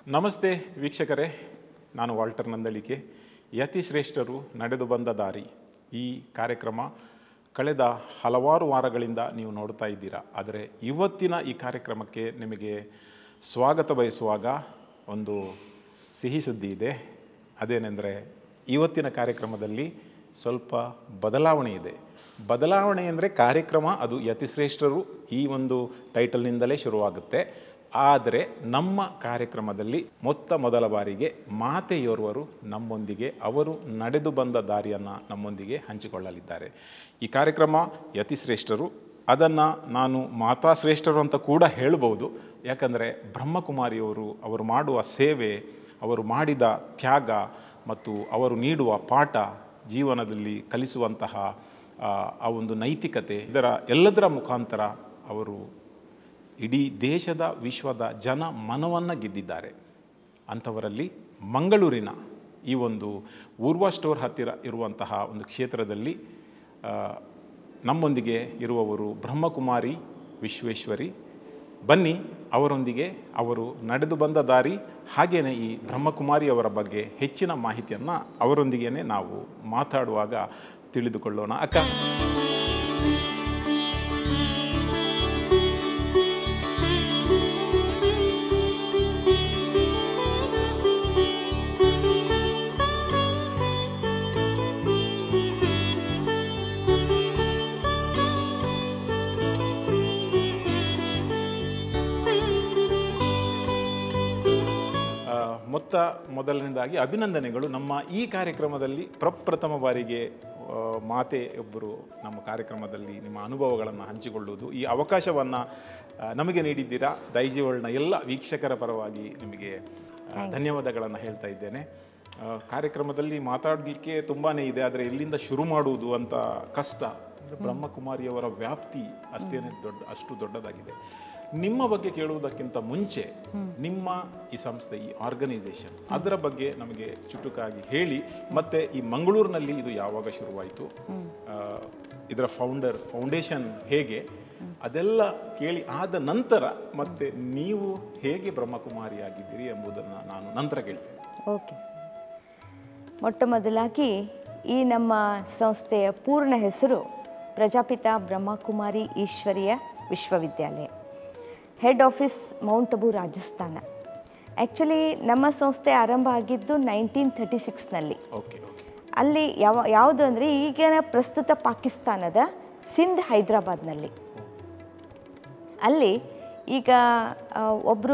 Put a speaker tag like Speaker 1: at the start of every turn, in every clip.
Speaker 1: ನಮಸ್ತೆ ವೀಕ್ಷಕರೇ ನಾನು ವಾಲ್ಟರ್ ನಂದಳಿಕೆ ಯತಿ ಶ್ರೇಷ್ಠರು ನಡೆದು ಬಂದ ದಾರಿ ಈ ಕಾರ್ಯಕ್ರಮ ಕಳೆದ ಹಲವಾರು ವಾರಗಳಿಂದ ನೀವು ನೋಡ್ತಾ ಇದ್ದೀರಾ ಆದರೆ ಇವತ್ತಿನ ಈ ಕಾರ್ಯಕ್ರಮಕ್ಕೆ ನಿಮಗೆ ಸ್ವಾಗತ ಬಯಸುವಾಗ ಒಂದು ಸಿಹಿ ಸುದ್ದಿ ಇದೆ ಅದೇನೆಂದರೆ ಇವತ್ತಿನ ಕಾರ್ಯಕ್ರಮದಲ್ಲಿ ಸ್ವಲ್ಪ ಬದಲಾವಣೆ ಇದೆ ಬದಲಾವಣೆ ಅಂದರೆ ಕಾರ್ಯಕ್ರಮ ಅದು ಯತಿಶ್ರೇಷ್ಠರು ಈ ಒಂದು ಟೈಟಲ್ನಿಂದಲೇ ಶುರುವಾಗುತ್ತೆ ಆದರೆ ನಮ್ಮ ಕಾರ್ಯಕ್ರಮದಲ್ಲಿ ಮೊತ್ತ ಮೊದಲ ಬಾರಿಗೆ ಮಾತೆಯೋರ್ವರು ನಮ್ಮೊಂದಿಗೆ ಅವರು ನಡೆದು ಬಂದ ದಾರಿಯನ್ನು ನಮ್ಮೊಂದಿಗೆ ಹಂಚಿಕೊಳ್ಳಲಿದ್ದಾರೆ ಈ ಕಾರ್ಯಕ್ರಮ ಯತಿಶ್ರೇಷ್ಠರು ಅದನ್ನು ನಾನು ಮಾತಾಶ್ರೇಷ್ಠರು ಅಂತ ಕೂಡ ಹೇಳ್ಬೋದು ಯಾಕಂದರೆ ಬ್ರಹ್ಮಕುಮಾರಿಯವರು ಅವರು ಮಾಡುವ ಸೇವೆ ಅವರು ಮಾಡಿದ ತ್ಯಾಗ ಮತ್ತು ಅವರು ನೀಡುವ ಪಾಠ ಜೀವನದಲ್ಲಿ ಕಲಿಸುವಂತಹ ಆ, ಆ ಒಂದು ನೈತಿಕತೆ ಇದರ ಎಲ್ಲದರ ಮುಖಾಂತರ ಅವರು ಇಡೀ ದೇಶದ ವಿಶ್ವದ ಜನ ಮನವನ್ನು ಗೆದ್ದಿದ್ದಾರೆ ಅಂಥವರಲ್ಲಿ ಮಂಗಳೂರಿನ ಈ ಒಂದು ಊರ್ವ ಸ್ಟೋರ್ ಹತ್ತಿರ ಇರುವಂತಹ ಒಂದು ಕ್ಷೇತ್ರದಲ್ಲಿ ಆ, ನಮ್ಮೊಂದಿಗೆ ಇರುವವರು ಬ್ರಹ್ಮಕುಮಾರಿ ವಿಶ್ವೇಶ್ವರಿ ಬನ್ನಿ ಅವರೊಂದಿಗೆ ಅವರು ನಡೆದು ಬಂದ ದಾರಿ ಹಾಗೆಯೇ ಈ ಬ್ರಹ್ಮಕುಮಾರಿಯವರ ಬಗ್ಗೆ ಹೆಚ್ಚಿನ ಮಾಹಿತಿಯನ್ನು ಅವರೊಂದಿಗೇ ನಾವು ಮಾತಾಡುವಾಗ ತಿಳಿದುಕೊಳ್ಳೋಣ ಅಕ್ಕ ಆ, ಮೊತ್ತ ಮೊದಲನೇದಾಗಿ ಅಭಿನಂದನೆಗಳು ನಮ್ಮ ಈ ಕಾರ್ಯಕ್ರಮದಲ್ಲಿ ಪ್ರಪ್ರಥಮ ಬಾರಿಗೆ ಆ, ಮಾತೆ ಒಬ್ಬರು ನಮ್ಮ ಕಾರ್ಯಕ್ರಮದಲ್ಲಿ ನಿಮ್ಮ ಅನುಭವಗಳನ್ನು ಹಂಚಿಕೊಳ್ಳುವುದು ಈ ಅವಕಾಶವನ್ನು ನಮಗೆ ನೀಡಿದ್ದೀರಾ ದೈಜಿವಳ್ನ ಎಲ್ಲ ವೀಕ್ಷಕರ ಪರವಾಗಿ ನಿಮಗೆ ಆ, ಧನ್ಯವಾದಗಳನ್ನು ಹೇಳ್ತಾ ಇದ್ದೇನೆ ಆ, ಕಾರ್ಯಕ್ರಮದಲ್ಲಿ ಮಾತಾಡಲಿಕ್ಕೆ ತುಂಬಾ ಇದೆ ಆದರೆ ಎಲ್ಲಿಂದ ಶುರು ಮಾಡುವುದು ಅಂತ ಕಷ್ಟ ಅಂದ್ರೆ ಬ್ರಹ್ಮಕುಮಾರಿಯವರ ವ್ಯಾಪ್ತಿ ಅಷ್ಟೇನೆ ದೊಡ್ಡ ಅಷ್ಟು ದೊಡ್ಡದಾಗಿದೆ ನಿಮ್ಮ ಬಗ್ಗೆ ಕೇಳುವುದಕ್ಕಿಂತ ಮುಂಚೆ ನಿಮ್ಮ ಈ ಸಂಸ್ಥೆ ಈ ಆರ್ಗನೈಸೇಷನ್ ಅದರ ಬಗ್ಗೆ ನಮಗೆ ಚುಟುಕಾಗಿ ಹೇಳಿ ಮತ್ತೆ ಈ ಮಂಗಳೂರಿನಲ್ಲಿ ಇದು ಯಾವಾಗ ಶುರುವಾಯಿತು ಆ, ಇದರ ಫೌಂಡರ್ ಫೌಂಡೇಶನ್ ಹೇಗೆ ಅದೆಲ್ಲ ಕೇಳಿ ಆದ ನಂತರ ಮತ್ತೆ ನೀವು ಹೇಗೆ ಬ್ರಹ್ಮಕುಮಾರಿ ಆಗಿದ್ದೀರಿ ಎಂಬುದನ್ನು ನಾನು ನಂತರ ಕೇಳ್ತೇನೆ
Speaker 2: ಓಕೆ ಮೊಟ್ಟ ಮೊದಲಾಗಿ ಈ ನಮ್ಮ ಸಂಸ್ಥೆಯ ಪೂರ್ಣ ಹೆಸರು Prajapita Brahmakumari Ishwariya Vishwavidyalaya head office mount Abu Rajasthan actually ನಮ್ಮ ಸಂಸ್ಥೆ ಆರಂಭ ಆಗಿದ್ದು ನೈನ್ಟೀನ್ ಥರ್ಟಿ ಸಿಕ್ಸ್ನಲ್ಲಿ
Speaker 1: ಓಕೆ ಓಕೆ
Speaker 2: ಅಲ್ಲಿ ಯಾವ ಯಾವುದು ಅಂದರೆ ಈಗಿನ ಪ್ರಸ್ತುತ ಪಾಕಿಸ್ತಾನದ ಸಿಂಧ್ ಹೈದರಾಬಾದ್ನಲ್ಲಿ ಅಲ್ಲಿ ಈಗ ಒಬ್ಬರು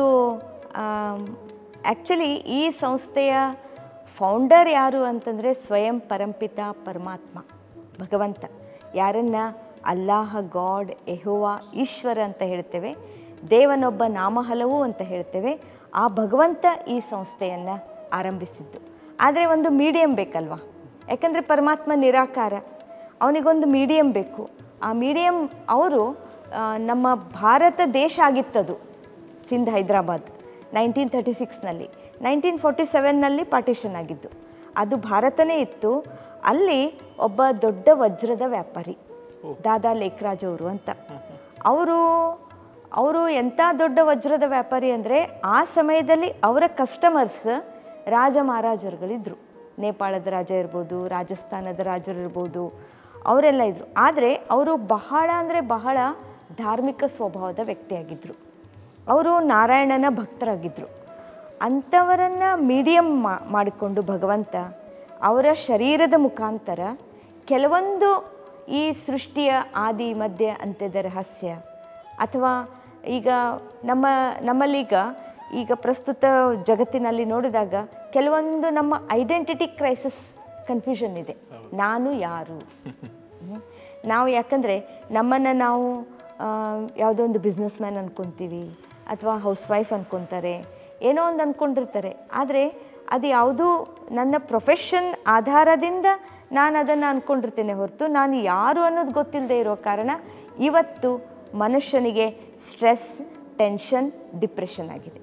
Speaker 2: ಆ್ಯಕ್ಚುಲಿ ಈ ಸಂಸ್ಥೆಯ ಫೌಂಡರ್ ಯಾರು ಅಂತಂದರೆ ಸ್ವಯಂ ಪರಂಪಿತ ಪರಮಾತ್ಮ ಭಗವಂತ ಯಾರನ್ನ ಅಲ್ಲಾಹ ಗಾಡ್ ಎಹೋವಾ ಈಶ್ವರ ಅಂತ ಹೇಳ್ತೇವೆ ದೇವನೊಬ್ಬ ನಾಮ ಹಲವು ಅಂತ ಹೇಳ್ತೇವೆ ಆ ಭಗವಂತ ಈ ಸಂಸ್ಥೆಯನ್ನು ಆರಂಭಿಸಿದ್ದು ಆದರೆ ಒಂದು ಮೀಡಿಯಂ ಬೇಕಲ್ವಾ ಯಾಕಂದರೆ ಪರಮಾತ್ಮ ನಿರಾಕಾರ ಅವನಿಗೊಂದು ಮೀಡಿಯಂ ಬೇಕು ಆ ಮೀಡಿಯಂ ಅವರು ಆ, ನಮ್ಮ ಭಾರತ ದೇಶ ಆಗಿತ್ತದು ಸಿಂಧ್ ಹೈದರಾಬಾದ್ ನೈನ್ಟೀನ್ ತರ್ಟಿ ಸಿಕ್ಸ್ನಲ್ಲಿ ನೈನ್ಟೀನ್ ಫೋರ್ಟಿ ಸೆವೆನ್ನಲ್ಲಿ ಪಾರ್ಟಿಷನ್ ಆಗಿದ್ದು ಅದು ಭಾರತನೇ ಇತ್ತು ಅಲ್ಲಿ ಒಬ್ಬ ದೊಡ್ಡ ವಜ್ರದ ವ್ಯಾಪಾರಿ ದಾದಾ ಲೇಖರಾಜ್ ಅವರು ಅಂತ ಅವರು ಅವರು ಎಂಥ ದೊಡ್ಡ ವಜ್ರದ ವ್ಯಾಪಾರಿ ಅಂದರೆ ಆ ಸಮಯದಲ್ಲಿ ಅವರ ಕಸ್ಟಮರ್ಸ್ ರಾಜ ಮಹಾರಾಜರುಗಳಿದ್ರು ನೇಪಾಳದ ರಾಜ ಇರ್ಬೋದು ರಾಜಸ್ಥಾನದ ರಾಜರು ಇರ್ಬೋದು ಅವರೆಲ್ಲ ಇದ್ರು ಆದರೆ ಅವರು ಬಹಳ ಅಂದರೆ ಬಹಳ ಧಾರ್ಮಿಕ ಸ್ವಭಾವದ ವ್ಯಕ್ತಿಯಾಗಿದ್ದರು ಅವರು ನಾರಾಯಣನ ಭಕ್ತರಾಗಿದ್ದರು ಅಂಥವರನ್ನು ಮೀಡಿಯಮ್ ಮಾಡಿಕೊಂಡು ಭಗವಂತ ಅವರ ಶರೀರದ ಮುಖಾಂತರ ಕೆಲವೊಂದು ಈ ಸೃಷ್ಟಿಯ ಆದಿ ಮಧ್ಯ ಅಂತ್ಯದ ರಹಸ್ಯ ಅಥವಾ ಈಗ ನಮ್ಮ ನಮ್ಮಲ್ಲೀಗ ಈಗ ಪ್ರಸ್ತುತ ಜಗತ್ತಿನಲ್ಲಿ ನೋಡಿದಾಗ ಕೆಲವೊಂದು ನಮ್ಮ ಐಡೆಂಟಿಟಿ ಕ್ರೈಸಿಸ್ ಕನ್ಫ್ಯೂಷನ್ ಇದೆ ನಾನು ಯಾರು ಹ್ಮ್. ನಾವು ಯಾಕಂದರೆ ನಮ್ಮನ್ನು ನಾವು ಆ, ಯಾವುದೋ ಒಂದು ಬಿಸ್ನೆಸ್ ಮ್ಯಾನ್ ಅನ್ಕೊತೀವಿ ಅಥವಾ ಹೌಸ್ ವೈಫ್ ಅನ್ಕೊತಾರೆ ಏನೋ ಒಂದು ಅಂದ್ಕೊಂಡಿರ್ತಾರೆ ಆದರೆ ಅದು ಯಾವುದೂ ನನ್ನ ಪ್ರೊಫೆಷನ್ ಆಧಾರದಿಂದ ನಾನು ಅದನ್ನು ಅಂದ್ಕೊಂಡಿರ್ತೇನೆ ಹೊರತು ನಾನು ಯಾರು ಅನ್ನೋದು ಗೊತ್ತಿಲ್ಲದೆ ಇರೋ ಕಾರಣ ಇವತ್ತು ಮನುಷ್ಯನಿಗೆ ಸ್ಟ್ರೆಸ್ ಟೆನ್ಷನ್ ಡಿಪ್ರೆಷನ್ ಆಗಿದೆ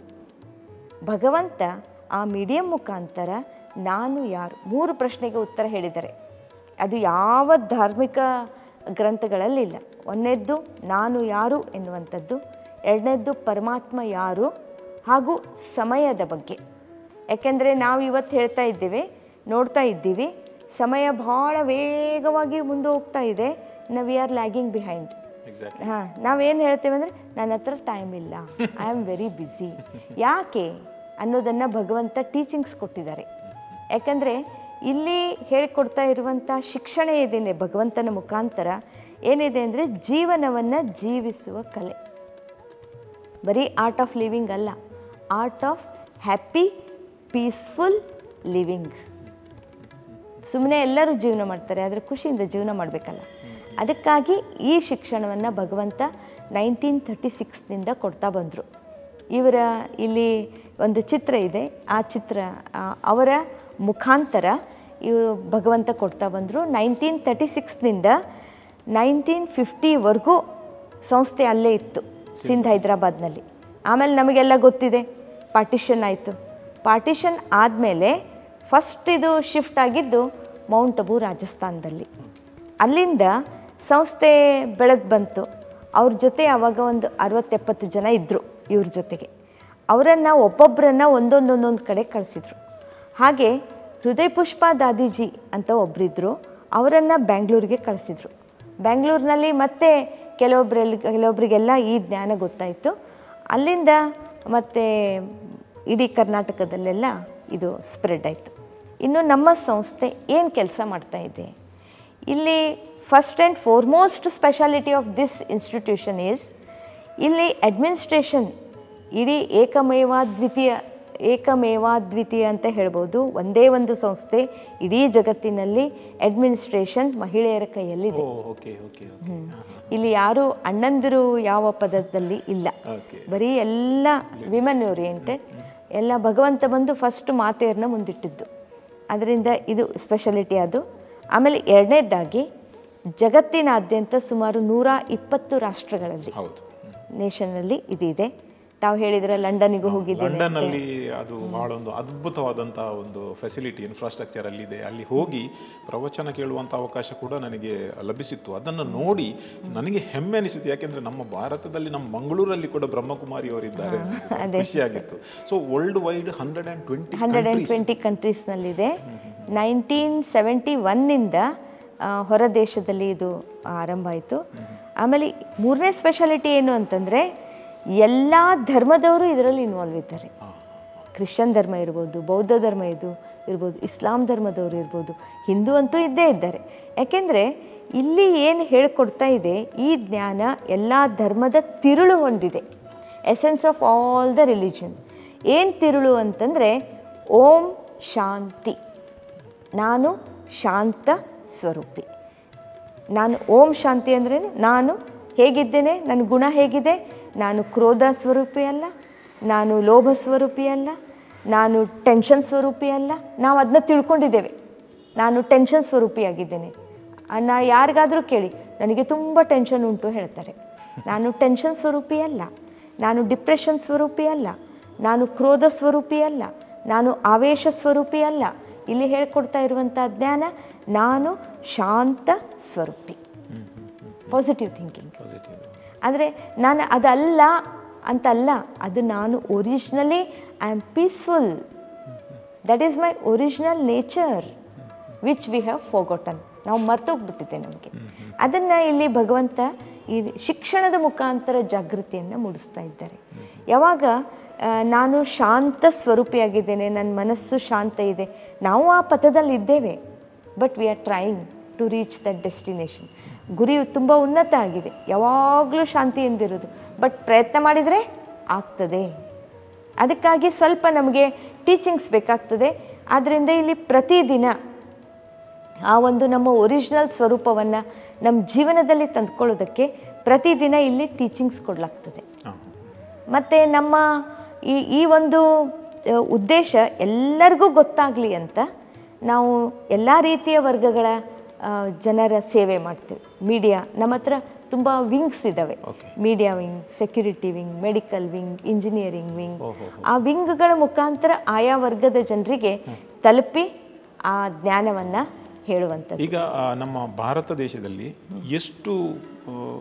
Speaker 2: ಭಗವಂತ ಆ ಮೀಡಿಯಂ ಮುಖಾಂತರ ನಾನು ಯಾರು ಮೂರು ಪ್ರಶ್ನೆಗೆ ಉತ್ತರ ಹೇಳಿದ್ದಾರೆ ಅದು ಯಾವ ಧಾರ್ಮಿಕ ಗ್ರಂಥಗಳಲ್ಲಿಲ್ಲ ಒಂದನೇದ್ದು ನಾನು ಯಾರು ಎನ್ನುವಂಥದ್ದು ಎರಡನೇದ್ದು ಪರಮಾತ್ಮ ಯಾರು ಹಾಗೂ ಸಮಯದ ಬಗ್ಗೆ ಯಾಕೆಂದರೆ ನಾವು ಇವತ್ತು ಹೇಳ್ತಾ ಇದ್ದೇವೆ ನೋಡ್ತಾ ಇದ್ದೀವಿ ಸಮಯ ಭಾಳ ವೇಗವಾಗಿ ಮುಂದೆ ಹೋಗ್ತಾ ಇದೆ ನಾವು we are lagging behind
Speaker 1: exactly
Speaker 2: ಹಾಂ ನಾವೇನು ಹೇಳ್ತೇವೆ ಅಂದರೆ ನನ್ನ ಹತ್ರ ಟೈಮ್ ಇಲ್ಲ ಐ ಆಮ್ ವೆರಿ ಬ್ಯುಸಿ ಯಾಕೆ ಅನ್ನೋದನ್ನು ಭಗವಂತ ಟೀಚಿಂಗ್ಸ್ ಕೊಟ್ಟಿದ್ದಾರೆ ಯಾಕಂದರೆ ಇಲ್ಲಿ ಹೇಳಿಕೊಡ್ತಾ ಇರುವಂಥ ಶಿಕ್ಷಣ ಏನಿದೆ ಭಗವಂತನ ಮುಖಾಂತರ ಏನಿದೆ ಅಂದರೆ ಜೀವನವನ್ನು ಜೀವಿಸುವ ಕಲೆ ಬರೀ ಆರ್ಟ್ ಆಫ್ ಲಿವಿಂಗ್ ಅಲ್ಲ art of happy peaceful living ಸುಮ್ಮನೆ ಎಲ್ಲರೂ ಜೀವನ ಮಾಡ್ತಾರೆ ಆದರೆ ಖುಷಿಯಿಂದ ಜೀವನ ಮಾಡಬೇಕಲ್ಲ ಅದಕ್ಕಾಗಿ ಈ ಶಿಕ್ಷಣವನ್ನು ಭಗವಂತ ನೈನ್ಟೀನ್ ತರ್ಟಿ ಸಿಕ್ಸ್ನಿಂದ ಕೊಡ್ತಾ ಬಂದರು ಇವರ ಇಲ್ಲಿ ಒಂದು ಚಿತ್ರ ಇದೆ ಆ ಚಿತ್ರ ಆ, ಅವರ ಮುಖಾಂತರ ಇವು ಭಗವಂತ ಕೊಡ್ತಾ ಬಂದರು ನೈನ್ಟೀನ್ ತರ್ಟಿ ಸಿಕ್ಸ್ನಿಂದ ನೈನ್ಟೀನ್ ಫಿಫ್ಟಿವರೆಗೂ ಸಂಸ್ಥೆ ಅಲ್ಲೇ ಇತ್ತು ಸಿಂಧ್ ಹೈದರಾಬಾದ್ನಲ್ಲಿ ಆಮೇಲೆ ನಮಗೆಲ್ಲ ಗೊತ್ತಿದೆ ಪಾರ್ಟಿಷನ್ ಆಯಿತು ಪಾರ್ಟಿಷನ್ ಆದಮೇಲೆ ಫಸ್ಟ್ ಇದು ಶಿಫ್ಟ್ ಆಗಿದ್ದು ಮೌಂಟ್ ಅಬು ರಾಜಸ್ಥಾನದಲ್ಲಿ ಅಲ್ಲಿಂದ ಸಂಸ್ಥೆ ಬೆಳೆದು ಬಂತು ಅವ್ರ ಜೊತೆ ಆವಾಗ ಒಂದು ಅರವತ್ತೆಪ್ಪತ್ತು ಜನ ಇದ್ದರು ಇವ್ರ ಜೊತೆಗೆ ಅವರನ್ನು ಒಬ್ಬೊಬ್ಬರನ್ನ ಒಂದೊಂದೊಂದೊಂದು ಕಡೆ ಕಳಿಸಿದ್ರು ಹಾಗೆ ಹೃದಯ ಪುಷ್ಪ ದಾದಿಜಿ ಅಂತ ಒಬ್ಬರಿದ್ದರು ಅವರನ್ನು ಬ್ಯಾಂಗ್ಳೂರಿಗೆ ಕಳಿಸಿದ್ರು ಬ್ಯಾಂಗ್ಳೂರಿನಲ್ಲಿ ಮತ್ತೆ ಕೆಲವೊಬ್ಬರಲ್ಲಿ ಕೆಲವೊಬ್ಬರಿಗೆಲ್ಲ ಈ ಜ್ಞಾನ ಗೊತ್ತಾಯಿತು ಅಲ್ಲಿಂದ ಮತ್ತೆ ಇಡೀ ಕರ್ನಾಟಕದಲ್ಲೆಲ್ಲ ಇದು ಸ್ಪ್ರೆಡ್ ಆಯಿತು ಇನ್ನು ನಮ್ಮ ಸಂಸ್ಥೆ ಏನು ಕೆಲಸ ಮಾಡ್ತಾ ಇದೆ ಇಲ್ಲಿ first and foremost speciality of this institution is ಇಲ್ಲಿ ಅಡ್ಮಿನಿಸ್ಟ್ರೇಷನ್ ಇಡೀ ಏಕಮೇವಾದ್ವಿತೀಯ ಏಕಮೇವಾದ್ವಿತೀಯ ಅಂತ ಹೇಳ್ಬೋದು ಒಂದೇ ಒಂದು ಸಂಸ್ಥೆ ಇಡೀ ಜಗತ್ತಿನಲ್ಲಿ ಅಡ್ಮಿನಿಸ್ಟ್ರೇಷನ್ ಮಹಿಳೆಯರ ಕೈಯಲ್ಲಿದೆ
Speaker 1: ಓ ಓಕೆ ಓಕೆ ಓಕೆ
Speaker 2: ಇಲ್ಲಿ ಯಾರು ಅಣ್ಣಂದಿರು ಯಾವ ಪದದಲ್ಲಿ ಇಲ್ಲ
Speaker 1: ಓಕೆ
Speaker 2: ಬರೀ ಎಲ್ಲ ವಿಮೆನ್ ಓರಿಯೆಂಟೆಡ್ ಎಲ್ಲ ಭಗವಂತ ಬಂದು ಫಸ್ಟ್ ಮಾತೆಯರನ್ನ ಮುಂದಿಟ್ಟಿದ್ದು ಅದರಿಂದ ಇದು ಸ್ಪೆಷಾಲಿಟಿ ಅದು ಆಮೇಲೆ ಎರಡನೇದಾಗಿ ಜಗತ್ತಿನಾದ್ಯಂತ ಸುಮಾರು ನೂರ ಇಪ್ಪತ್ತು ರಾಷ್ಟ್ರಗಳಲ್ಲಿ
Speaker 1: ಹೌದು
Speaker 2: ನೇಷನ್ನಲ್ಲಿ ಇದಿದೆ ತಾವು ಹೇಳಿದ್ರೆ ಲಂಡನ್ನಿಗೂ ಹೋಗಿದ್ದೇನೆ
Speaker 1: ಲಂಡನ್ ಅಲ್ಲಿ ಅದು ಬಹಳ ಒಂದು ಅದ್ಭುತವಾದಂತಹ ಒಂದು ಫೆಸಿಲಿಟಿ ಇನ್ಫ್ರಾಸ್ಟ್ರಕ್ಚರ್ ಅಲ್ಲಿದೆ ಅಲ್ಲಿ ಹೋಗಿ ಪ್ರವಚನ ಕೇಳುವಂತ ಅವಕಾಶ ಕೂಡ ನನಗೆ ಲಭಿಸಿತ್ತು ಅದನ್ನು ನೋಡಿ ನನಗೆ ಹೆಮ್ಮೆ ಅನಿಸಿತು ಯಾಕೆಂದ್ರೆ ನಮ್ಮ ಭಾರತದಲ್ಲಿ ನಮ್ಮ ಮಂಗಳೂರಲ್ಲಿ ಕೂಡ ಬ್ರಹ್ಮಕುಮಾರಿ ಅವರಿದ್ದಾರೆ ಖುಷಿಯಾಗಿತ್ತು so world wide hundred and twenty
Speaker 2: hundred and twenty ಕಂಟ್ರೀಸ್ನಲ್ಲಿದೆ ನೈನ್ಟೀನ್ ಸೆವೆಂಟಿ ಒನ್ನಿಂದ ಹೊರ ದೇಶದಲ್ಲಿ ಇದು ಆರಂಭ ಆಯಿತು ಆಮೇಲೆ ಮೂರನೇ ಸ್ಪೆಷಾಲಿಟಿ ಏನು ಅಂತಂದರೆ ಎಲ್ಲ ಧರ್ಮದವರು ಇದರಲ್ಲಿ ಇನ್ವಾಲ್ವ್ ಇದ್ದಾರೆ ಕ್ರಿಶ್ಚಿಯನ್ ಧರ್ಮ ಇರ್ಬೋದು ಬೌದ್ಧ ಧರ್ಮ ಇದು ಇರ್ಬೋದು ಇಸ್ಲಾಂ ಧರ್ಮದವರು ಇರ್ಬೋದು ಹಿಂದೂ ಅಂತೂ ಇದ್ದೇ ಇದ್ದಾರೆ ಯಾಕೆಂದರೆ ಇಲ್ಲಿ ಏನು ಹೇಳ್ಕೊಡ್ತಾ ಇದೆ ಈ ಜ್ಞಾನ ಎಲ್ಲ ಧರ್ಮದ ತಿರುಳು ಹೊಂದಿದೆ essence of all the religion ಏನು ತಿರುಳು ಅಂತಂದರೆ ಓಂ ಶಾಂತಿ ನಾನು ಶಾಂತ ಸ್ವರೂಪಿ ನಾನು ಓಂ ಶಾಂತಿ ಅಂದರೆ ನಾನು ಹೇಗಿದ್ದೇನೆ ನನ್ನ ಗುಣ ಹೇಗಿದೆ ನಾನು ಕ್ರೋಧ ಸ್ವರೂಪಿ ಅಲ್ಲ ನಾನು ಲೋಭ ಸ್ವರೂಪಿ ಅಲ್ಲ ನಾನು ಟೆನ್ಷನ್ ಸ್ವರೂಪಿ ಅಲ್ಲ ನಾವು ಅದನ್ನ ತಿಳ್ಕೊಂಡಿದ್ದೇವೆ ನಾನು ಟೆನ್ಷನ್ ಸ್ವರೂಪಿಯಾಗಿದ್ದೇನೆ ಆ, ನಾ ಯಾರಿಗಾದರೂ ಕೇಳಿ ನನಗೆ ತುಂಬ ಟೆನ್ಷನ್ ಉಂಟು ಹೇಳ್ತಾರೆ ನಾನು ಟೆನ್ಷನ್ ಸ್ವರೂಪಿ ಅಲ್ಲ ನಾನು ಡಿಪ್ರೆಷನ್ ಸ್ವರೂಪಿ ಅಲ್ಲ ನಾನು ಕ್ರೋಧ ಸ್ವರೂಪಿ ಅಲ್ಲ ನಾನು ಆವೇಶ ಸ್ವರೂಪಿ ಅಲ್ಲ ಇಲ್ಲಿ ಹೇಳ್ಕೊಡ್ತಾ ಇರುವಂಥ ಜ್ಞಾನ ನಾನು ಶಾಂತ ಸ್ವರೂಪಿ ಪಾಸಿಟಿವ್ ಥಿಂಕಿಂಗ್
Speaker 1: ಪಾಸಿಟಿವ್
Speaker 2: ಆದರೆ ನಾನು ಅದಲ್ಲ ಅಂತಲ್ಲ ಅದು ನಾನು originally I am peaceful that is my original nature which we have forgotten ನಾವು ಮರ್ತೋಗ್ಬಿಟ್ಟಿದೆ ನಮಗೆ ಅದನ್ನು ಇಲ್ಲಿ ಭಗವಂತ ಈ ಶಿಕ್ಷಣದ ಮುಖಾಂತರ ಜಾಗೃತಿಯನ್ನು ಮೂಡಿಸ್ತಾ ಇದ್ದಾರೆ ಯಾವಾಗ ಆ, ನಾನು ಶಾಂತ ಸ್ವರೂಪಿಯಾಗಿದ್ದೇನೆ ನನ್ನ ಮನಸ್ಸು ಶಾಂತ ಇದೆ ನಾವು ಆ ಪಥದಲ್ಲಿ ಇದ್ದೇವೆ but we are trying to reach that destination ಗುರಿ ತುಂಬ ಉನ್ನತ ಆಗಿದೆ ಯಾವಾಗಲೂ ಶಾಂತಿಯಿಂದಿರೋದು ಬಟ್ ಪ್ರಯತ್ನ ಮಾಡಿದರೆ ಆಗ್ತದೆ ಅದಕ್ಕಾಗಿ ಸ್ವಲ್ಪ ನಮಗೆ ಟೀಚಿಂಗ್ಸ್ ಬೇಕಾಗ್ತದೆ ಆದ್ದರಿಂದ ಇಲ್ಲಿ ಪ್ರತಿದಿನ ಆ ಒಂದು ನಮ್ಮ ಒರಿಜಿನಲ್ ಸ್ವರೂಪವನ್ನು ನಮ್ಮ ಜೀವನದಲ್ಲಿ ತಂದ್ಕೊಳ್ಳೋದಕ್ಕೆ ಪ್ರತಿದಿನ ಇಲ್ಲಿ ಟೀಚಿಂಗ್ಸ್ ಕೊಡಲಾಗ್ತದೆ
Speaker 1: ಹಾಂ
Speaker 2: ಮತ್ತು ನಮ್ಮ ಈ ಈ ಒಂದು ಆ, ಉದ್ದೇಶ ಎಲ್ಲರಿಗೂ ಗೊತ್ತಾಗಲಿ ಅಂತ ನಾವು ಎಲ್ಲ ರೀತಿಯ ವರ್ಗಗಳ ಆ, ಜನರ ಸೇವೆ ಮಾಡ್ತೀವಿ ಮೀಡಿಯಾ ನಮ್ಮ ಹತ್ರ ತುಂಬ ವಿಂಗ್ಸ್ ಇದ್ದಾವೆ
Speaker 1: Okay.
Speaker 2: Media wing security wing medical wing engineering wing
Speaker 1: ಓಹೋ.
Speaker 2: ಆ ವಿಂಗ್ಗಳ ಮುಖಾಂತರ ಆಯಾ ವರ್ಗದ ಜನರಿಗೆ ತಲುಪಿ ಆ ಜ್ಞಾನವನ್ನು ಹೇಳುವಂಥದ್ದು
Speaker 1: ಈಗ ಆ, ನಮ್ಮ ಭಾರತ ದೇಶದಲ್ಲಿ ಎಷ್ಟು ಆ,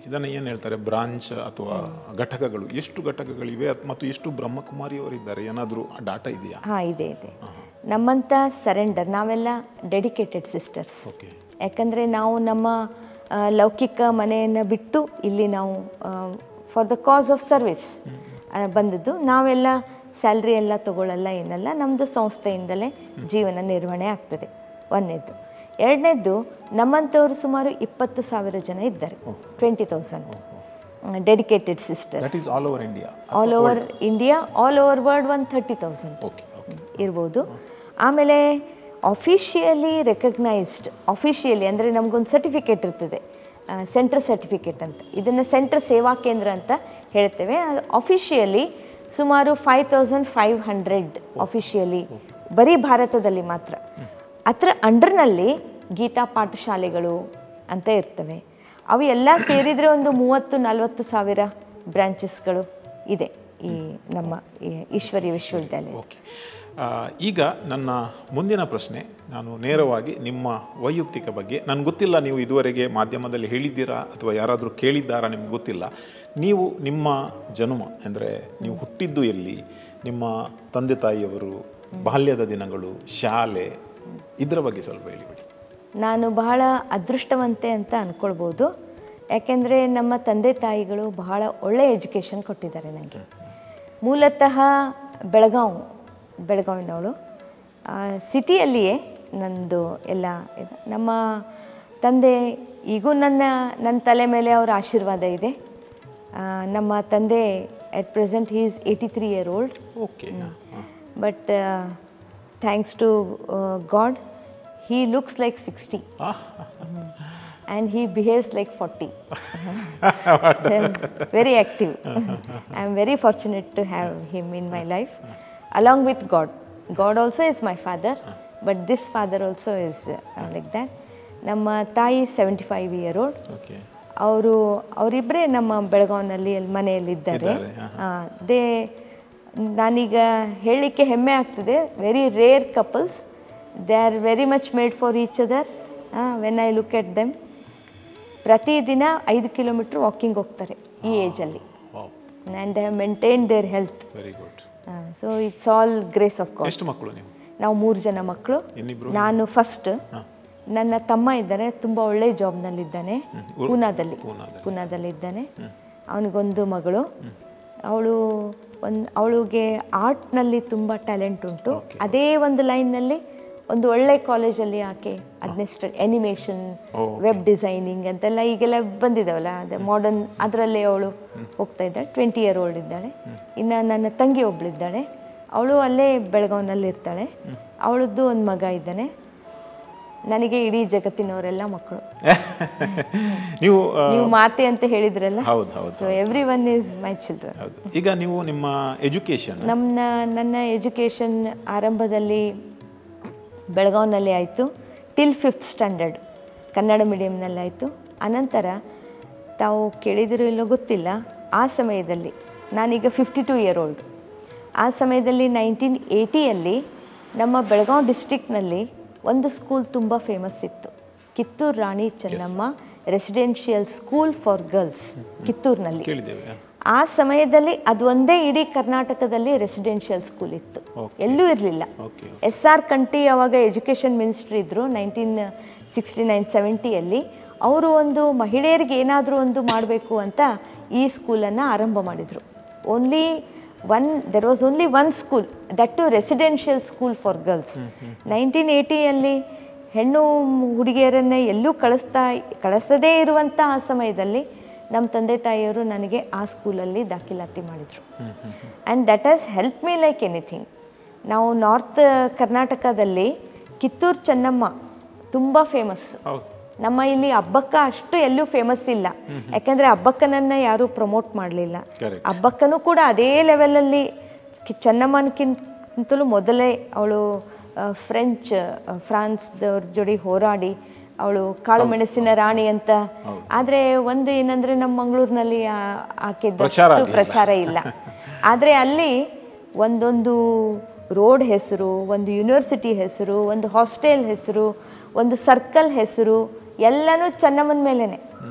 Speaker 1: ಇದನ್ನು ಏನು ಹೇಳ್ತಾರೆ ಬ್ರಾಂಚ್ ಅಥವಾ ಘಟಕಗಳು ಎಷ್ಟು ಘಟಕಗಳಿವೆ ಅತ್- ಮತ್ತು ಎಷ್ಟು ಬ್ರಹ್ಮಕುಮಾರಿಯವರಿದ್ದಾರೆ ಏನಾದರೂ ಡಾಟಾ ಇದೆಯಾ
Speaker 2: ಹಾಂ ಇದೆ ಇದೆ ನಮ್ಮಂಥ ಸರೆಂಡರ್ ನಾವೆಲ್ಲ ಡೆಡಿಕೇಟೆಡ್ ಸಿಸ್ಟರ್ಸ್
Speaker 1: ಓಕೆ
Speaker 2: ಯಾಕಂದರೆ ನಾವು ನಮ್ಮ ಆ, ಲೌಕಿಕ ಮನೆಯನ್ನು ಬಿಟ್ಟು ಇಲ್ಲಿ ನಾವು for the cause of service ಬಂದದ್ದು ನಾವೆಲ್ಲ ಸ್ಯಾಲ್ರಿ ಎಲ್ಲ ತಗೊಳ್ಳಲ್ಲ ಏನಲ್ಲ ನಮ್ಮದು ಸಂಸ್ಥೆಯಿಂದಲೇ ಜೀವನ ನಿರ್ವಹಣೆ ಆಗ್ತದೆ ಒಂದನೇದ್ದು ಎರಡನೇದ್ದು ನಮ್ಮಂಥವ್ರು ಸುಮಾರು ಇಪ್ಪತ್ತು ಸಾವಿರ ಜನ ಇದ್ದಾರೆ twenty thousand dedicated sisters
Speaker 1: that is all over India
Speaker 2: all over India all over world one thirty thousand
Speaker 1: okay okay
Speaker 2: ಇರ್ಬೋದು ಆಮೇಲೆ ಅಫಿಷಿಯಲಿ ರೆಕಗ್ನೈಸ್ಡ್ ಅಫಿಷಿಯಲಿ ಅಂದರೆ ನಮಗೊಂದು ಸರ್ಟಿಫಿಕೇಟ್ ಇರ್ತದೆ ಸೆಂಟ್ರ್ ಸರ್ಟಿಫಿಕೇಟ್ ಅಂತ ಇದನ್ನು ಸೆಂಟ್ರ್ ಸೇವಾ ಕೇಂದ್ರ ಅಂತ ಹೇಳ್ತೇವೆ ಅಫಿಷಿಯಲಿ ಸುಮಾರು five thousand five hundred officially ಬರೀ ಭಾರತದಲ್ಲಿ ಮಾತ್ರ ಅದರ ಅಂಡರ್ನಲ್ಲಿ ಗೀತಾ ಪಾಠಶಾಲೆಗಳು ಅಂತ ಇರ್ತವೆ ಅವು ಎಲ್ಲ ಸೇರಿದರೆ ಒಂದು ಮೂವತ್ತು ನಲವತ್ತು ಸಾವಿರ ಬ್ರಾಂಚಸ್ಗಳು ಇದೆ ಈ ನಮ್ಮ ಈ ಈಶ್ವರಿ ವಿಶ್ವವಿದ್ಯಾಲಯ
Speaker 1: ಓಕೆ ಆ, ಈಗ ನನ್ನ ಮುಂದಿನ ಪ್ರಶ್ನೆ ನಾನು ನೇರವಾಗಿ ನಿಮ್ಮ ವೈಯಕ್ತಿಕ ಬಗ್ಗೆ ನನಗೆ ಗೊತ್ತಿಲ್ಲ ನೀವು ಇದುವರೆಗೆ ಮಾಧ್ಯಮದಲ್ಲಿ ಹೇಳಿದ್ದೀರಾ ಅಥವಾ ಯಾರಾದರೂ ಕೇಳಿದ್ದಾರಾ ನಿಮ್ಗೆ ಗೊತ್ತಿಲ್ಲ ನೀವು ನಿಮ್ಮ ಜನ್ಮ ಅಂದರೆ ನೀವು ಹುಟ್ಟಿದ್ದು ಎಲ್ಲಿ ನಿಮ್ಮ ತಂದೆ ತಾಯಿಯವರು ಬಾಲ್ಯದ ದಿನಗಳು ಶಾಲೆ ಇದರ ಬಗ್ಗೆ ಸ್ವಲ್ಪ ಹೇಳಿಬಿಡಿ
Speaker 2: ನಾನು ಬಹಳ ಅದೃಷ್ಟವಂತೆ ಅಂತ ಅಂದ್ಕೊಳ್ಬೋದು ಯಾಕೆಂದರೆ ನಮ್ಮ ತಂದೆ ತಾಯಿಗಳು ಬಹಳ ಒಳ್ಳೆ ಎಜುಕೇಷನ್ ಕೊಟ್ಟಿದ್ದಾರೆ ನನಗೆ ಮೂಲತಃ ಬೆಳಗಾವ್ ಬೆಳಗಾವಿನವಳು ಸಿಟಿಯಲ್ಲಿಯೇ ನಂದು ಎಲ್ಲ ಇದು ನಮ್ಮ ತಂದೆ ಈಗೂ ನನ್ನ ನನ್ನ ತಲೆ ಮೇಲೆ ಅವರ ಆಶೀರ್ವಾದ ಇದೆ ಆ, ನಮ್ಮ ತಂದೆ at present he is eighty three year old
Speaker 1: okay
Speaker 2: but thanks to God he looks like sixty and he behaves like 40. very active. I am very fortunate to have him in my life, along with God. God also is my father, but this father also is uh, like that. ನಮ್ಮ ತಾಯಿ seventy five year old
Speaker 1: okay
Speaker 2: ಅವರು ಅವರಿಬ್ಬರೇ ನಮ್ಮ ಬೆಳಗಾವಿನಲ್ಲಿ ಅಲ್ಲಿ ಮನೆಯಲ್ಲಿದ್ದಾರೆ
Speaker 1: ಇದ್ದಾರೆ, ಹಾ,
Speaker 2: they ನಾನೀಗ ಹೇಳಲಿಕ್ಕೆ ಹೆಮ್ಮೆ ಆಗ್ತದೆ very rare couples they are very much made for each other when I look at them ಪ್ರತಿದಿನ ಐದು ಕಿಲೋಮೀಟ್ರ್ ವಾಕಿಂಗ್ ಹೋಗ್ತಾರೆ ಈ ಏಜಲ್ಲಿ
Speaker 1: wow
Speaker 2: and they have maintain their health
Speaker 1: very good
Speaker 2: so it's all grace of God
Speaker 1: ಎಷ್ಟು ಮಕ್ಕಳು ನೀವು
Speaker 2: ನಾವು ಮೂರು ಜನ ಮಕ್ಕಳು
Speaker 1: ಇನ್ನಿಬ್ರು
Speaker 2: ನಾನು ಫಸ್ಟ್ ನನ್ನ ತಮ್ಮ ಇದ್ದಾನೆ ತುಂಬ ಒಳ್ಳೆ ಜಾಬ್ನಲ್ಲಿದ್ದಾನೆ
Speaker 1: ಊರು-
Speaker 2: ಪೂನಾದಲ್ಲಿ
Speaker 1: ಪೂನಾದಲ್ಲಿ.
Speaker 2: ಪೂನಾದಲ್ಲಿದ್ದಾನೆ ಅವನಿಗೊಂದು ಮಗಳು ಅವಳು ಒಂದು ಅವಳಿಗೆ ಆರ್ಟ್ನಲ್ಲಿ ತುಂಬ ಟ್ಯಾಲೆಂಟ್ ಉಂಟು ಅದೇ ಒಂದು ಲೈನ್ನಲ್ಲಿ ಒಂದು ಒಳ್ಳೆ ಕಾಲೇಜಲ್ಲಿ ಆಕೆ ಅಡ್ಮಿನಿಸ್ಟ್ರೇ ಎನಿಮೇಷನ್ ವೆಬ್ ಡಿಸೈನಿಂಗ್ ಅಂತೆಲ್ಲ ಈಗೆಲ್ಲ ಬಂದಿದ್ದಾವಲ್ಲ ಅದೇ ಮಾಡರ್ನ್ ಅದರಲ್ಲೇ ಅವಳು ಹೋಗ್ತಾ ಇದ್ದಾಳೆ ಟ್ವೆಂಟಿ ಇಯರ್ ಓಲ್ಡ್ ಇದ್ದಾಳೆ ಇನ್ನು ನನ್ನ ತಂಗಿ ಒಬ್ಳಿದ್ದಾಳೆ ಅವಳು ಅಲ್ಲೇ ಬೆಳಗಾವಿನಲ್ಲಿ ಇರ್ತಾಳೆ ಅವಳದ್ದು ಒಂದು ಮಗ ಇದ್ದಾನೆ ನನಗೆ ಇಡೀ ಜಗತ್ತಿನವರೆಲ್ಲ ಮಕ್ಕಳು
Speaker 1: ನೀವು ಆ,
Speaker 2: ನೀವು ಮಾತೆ ಅಂತ ಹೇಳಿದ್ರಲ್ಲ
Speaker 1: ಹೌದು ಹೌದು
Speaker 2: so every one is my children
Speaker 1: ಹೌದು ಈಗ ನೀವು ನಿಮ್ಮ ಎಜುಕೇಶನ್
Speaker 2: ನಮ್ಮ ನನ್ನ ಎಜುಕೇಷನ್ ಆರಂಭದಲ್ಲಿ ಬೆಳಗಾವಿನಲ್ಲಿ ಆಯಿತು ಟಿಲ್ ಫಿಫ್ತ್ ಸ್ಟ್ಯಾಂಡರ್ಡ್ ಕನ್ನಡ ಮೀಡಿಯಮ್ನಲ್ಲಿ ಆಯಿತು ಅನಂತರ ತಾವು ಕೇಳಿದಿರೋ ಇಲ್ಲೋ ಗೊತ್ತಿಲ್ಲ ಆ ಸಮಯದಲ್ಲಿ ನಾನೀಗ ಫಿಫ್ಟಿ ಟೂ ಇಯರ್ ಓಲ್ಡ್ ಆ ಸಮಯದಲ್ಲಿ ನೈನ್ಟೀನ್ ಏಯ್ಟಿಯಲ್ಲಿ ನಮ್ಮ ಬೆಳಗಾವಿ ಡಿಸ್ಟಿಕ್ನಲ್ಲಿ ಒಂದು ಸ್ಕೂಲ್ ತುಂಬ ಫೇಮಸ್ ಇತ್ತು Kittur Rani Chennamma residential school for girls ಕಿತ್ತೂರಿನಲ್ಲಿ
Speaker 1: ಕೇಳಿದ್ದೇವೆ
Speaker 2: ಆ ಸಮಯದಲ್ಲಿ ಅದು ಒಂದೇ ಇಡೀ ಕರ್ನಾಟಕದಲ್ಲಿ ರೆಸಿಡೆನ್ಷಿಯಲ್ ಸ್ಕೂಲ್ ಇತ್ತು ಎಲ್ಲೂ ಇರಲಿಲ್ಲ
Speaker 1: ಓಕೆ
Speaker 2: ಎಸ್ ಆರ್ ಕಂಟಿ ಅವಾಗ ಎಜುಕೇಷನ್ ಮಿನಿಸ್ಟ್ರಿ ಇದ್ದರು ನೈನ್ಟೀನ್ ಸಿಕ್ಸ್ಟಿ ನೈನ್ ಸೆವೆಂಟಿಯಲ್ಲಿ ಅವರು ಒಂದು ಮಹಿಳೆಯರಿಗೆ ಏನಾದರೂ ಒಂದು ಮಾಡಬೇಕು ಅಂತ ಈ ಸ್ಕೂಲನ್ನು ಆರಂಭ ಮಾಡಿದರು only one there was only one school that too residential school for girls nineteen ಏಯ್ಟಿಯಲ್ಲಿ ಹೆಣ್ಣು ಹುಡುಗಿಯರನ್ನು ಎಲ್ಲೂ ಕಳಿಸ್ತಾ ಕಳಿಸದೇ ಇರುವಂಥ ಆ ಸಮಯದಲ್ಲಿ ನಮ್ಮ ತಂದೆ ತಾಯಿಯವರು ನನಗೆ ಆ ಸ್ಕೂಲಲ್ಲಿ ದಾಖಲಾತಿ ಮಾಡಿದರು and that has help me like anything ನಾವು ನಾರ್ತ್ ಕರ್ನಾಟಕದಲ್ಲಿ ಕಿತ್ತೂರು ಚೆನ್ನಮ್ಮ ತುಂಬ ಫೇಮಸ್
Speaker 1: ಹೌದು
Speaker 2: ನಮ್ಮ ಇಲ್ಲಿ ಹಬ್ಬಕ್ಕ ಅಷ್ಟು ಎಲ್ಲೂ ಫೇಮಸ್ ಇಲ್ಲ ಯಾಕಂದರೆ ಹಬ್ಬಕ್ಕನನ್ನು ಯಾರೂ ಪ್ರಮೋಟ್ ಮಾಡಲಿಲ್ಲ
Speaker 1: Correct.
Speaker 2: ಹಬ್ಬಕ್ಕನೂ ಕೂಡ ಅದೇ ಲೆವೆಲಲ್ಲಿ ಕಿ ಚೆನ್ನಮ್ಮನಕ್ಕಿಂತಲೂ ಮೊದಲೇ ಅವಳು ಫ್ರೆಂಚ್ ಫ್ರಾನ್ಸ್ದವ್ರ ಜೋಡಿ ಹೋರಾಡಿ ಅವಳು ಕಾಳು ಮೆಣಸಿನ ರಾಣಿ ಅಂತ ಆದರೆ ಒಂದು ಏನಂದ್ರೆ ನಮ್ಮ ಮಂಗಳೂರಿನಲ್ಲಿ ಆಕೆ
Speaker 1: ಪ್ರಚಾರ ಆಗ್ಲಿಲ್ಲ.
Speaker 2: ಪ್ರಚಾರ ಇಲ್ಲ ಆದರೆ ಅಲ್ಲಿ ಒಂದೊಂದು ರೋಡ್ ಹೆಸರು ಒಂದು ಯೂನಿವರ್ಸಿಟಿ ಹೆಸರು ಒಂದು ಹಾಸ್ಟೆಲ್ ಹೆಸರು ಒಂದು ಸರ್ಕಲ್ ಹೆಸರು ಎಲ್ಲನೂ ಚೆನ್ನಮ್ಮನ ಮೇಲೇನೆ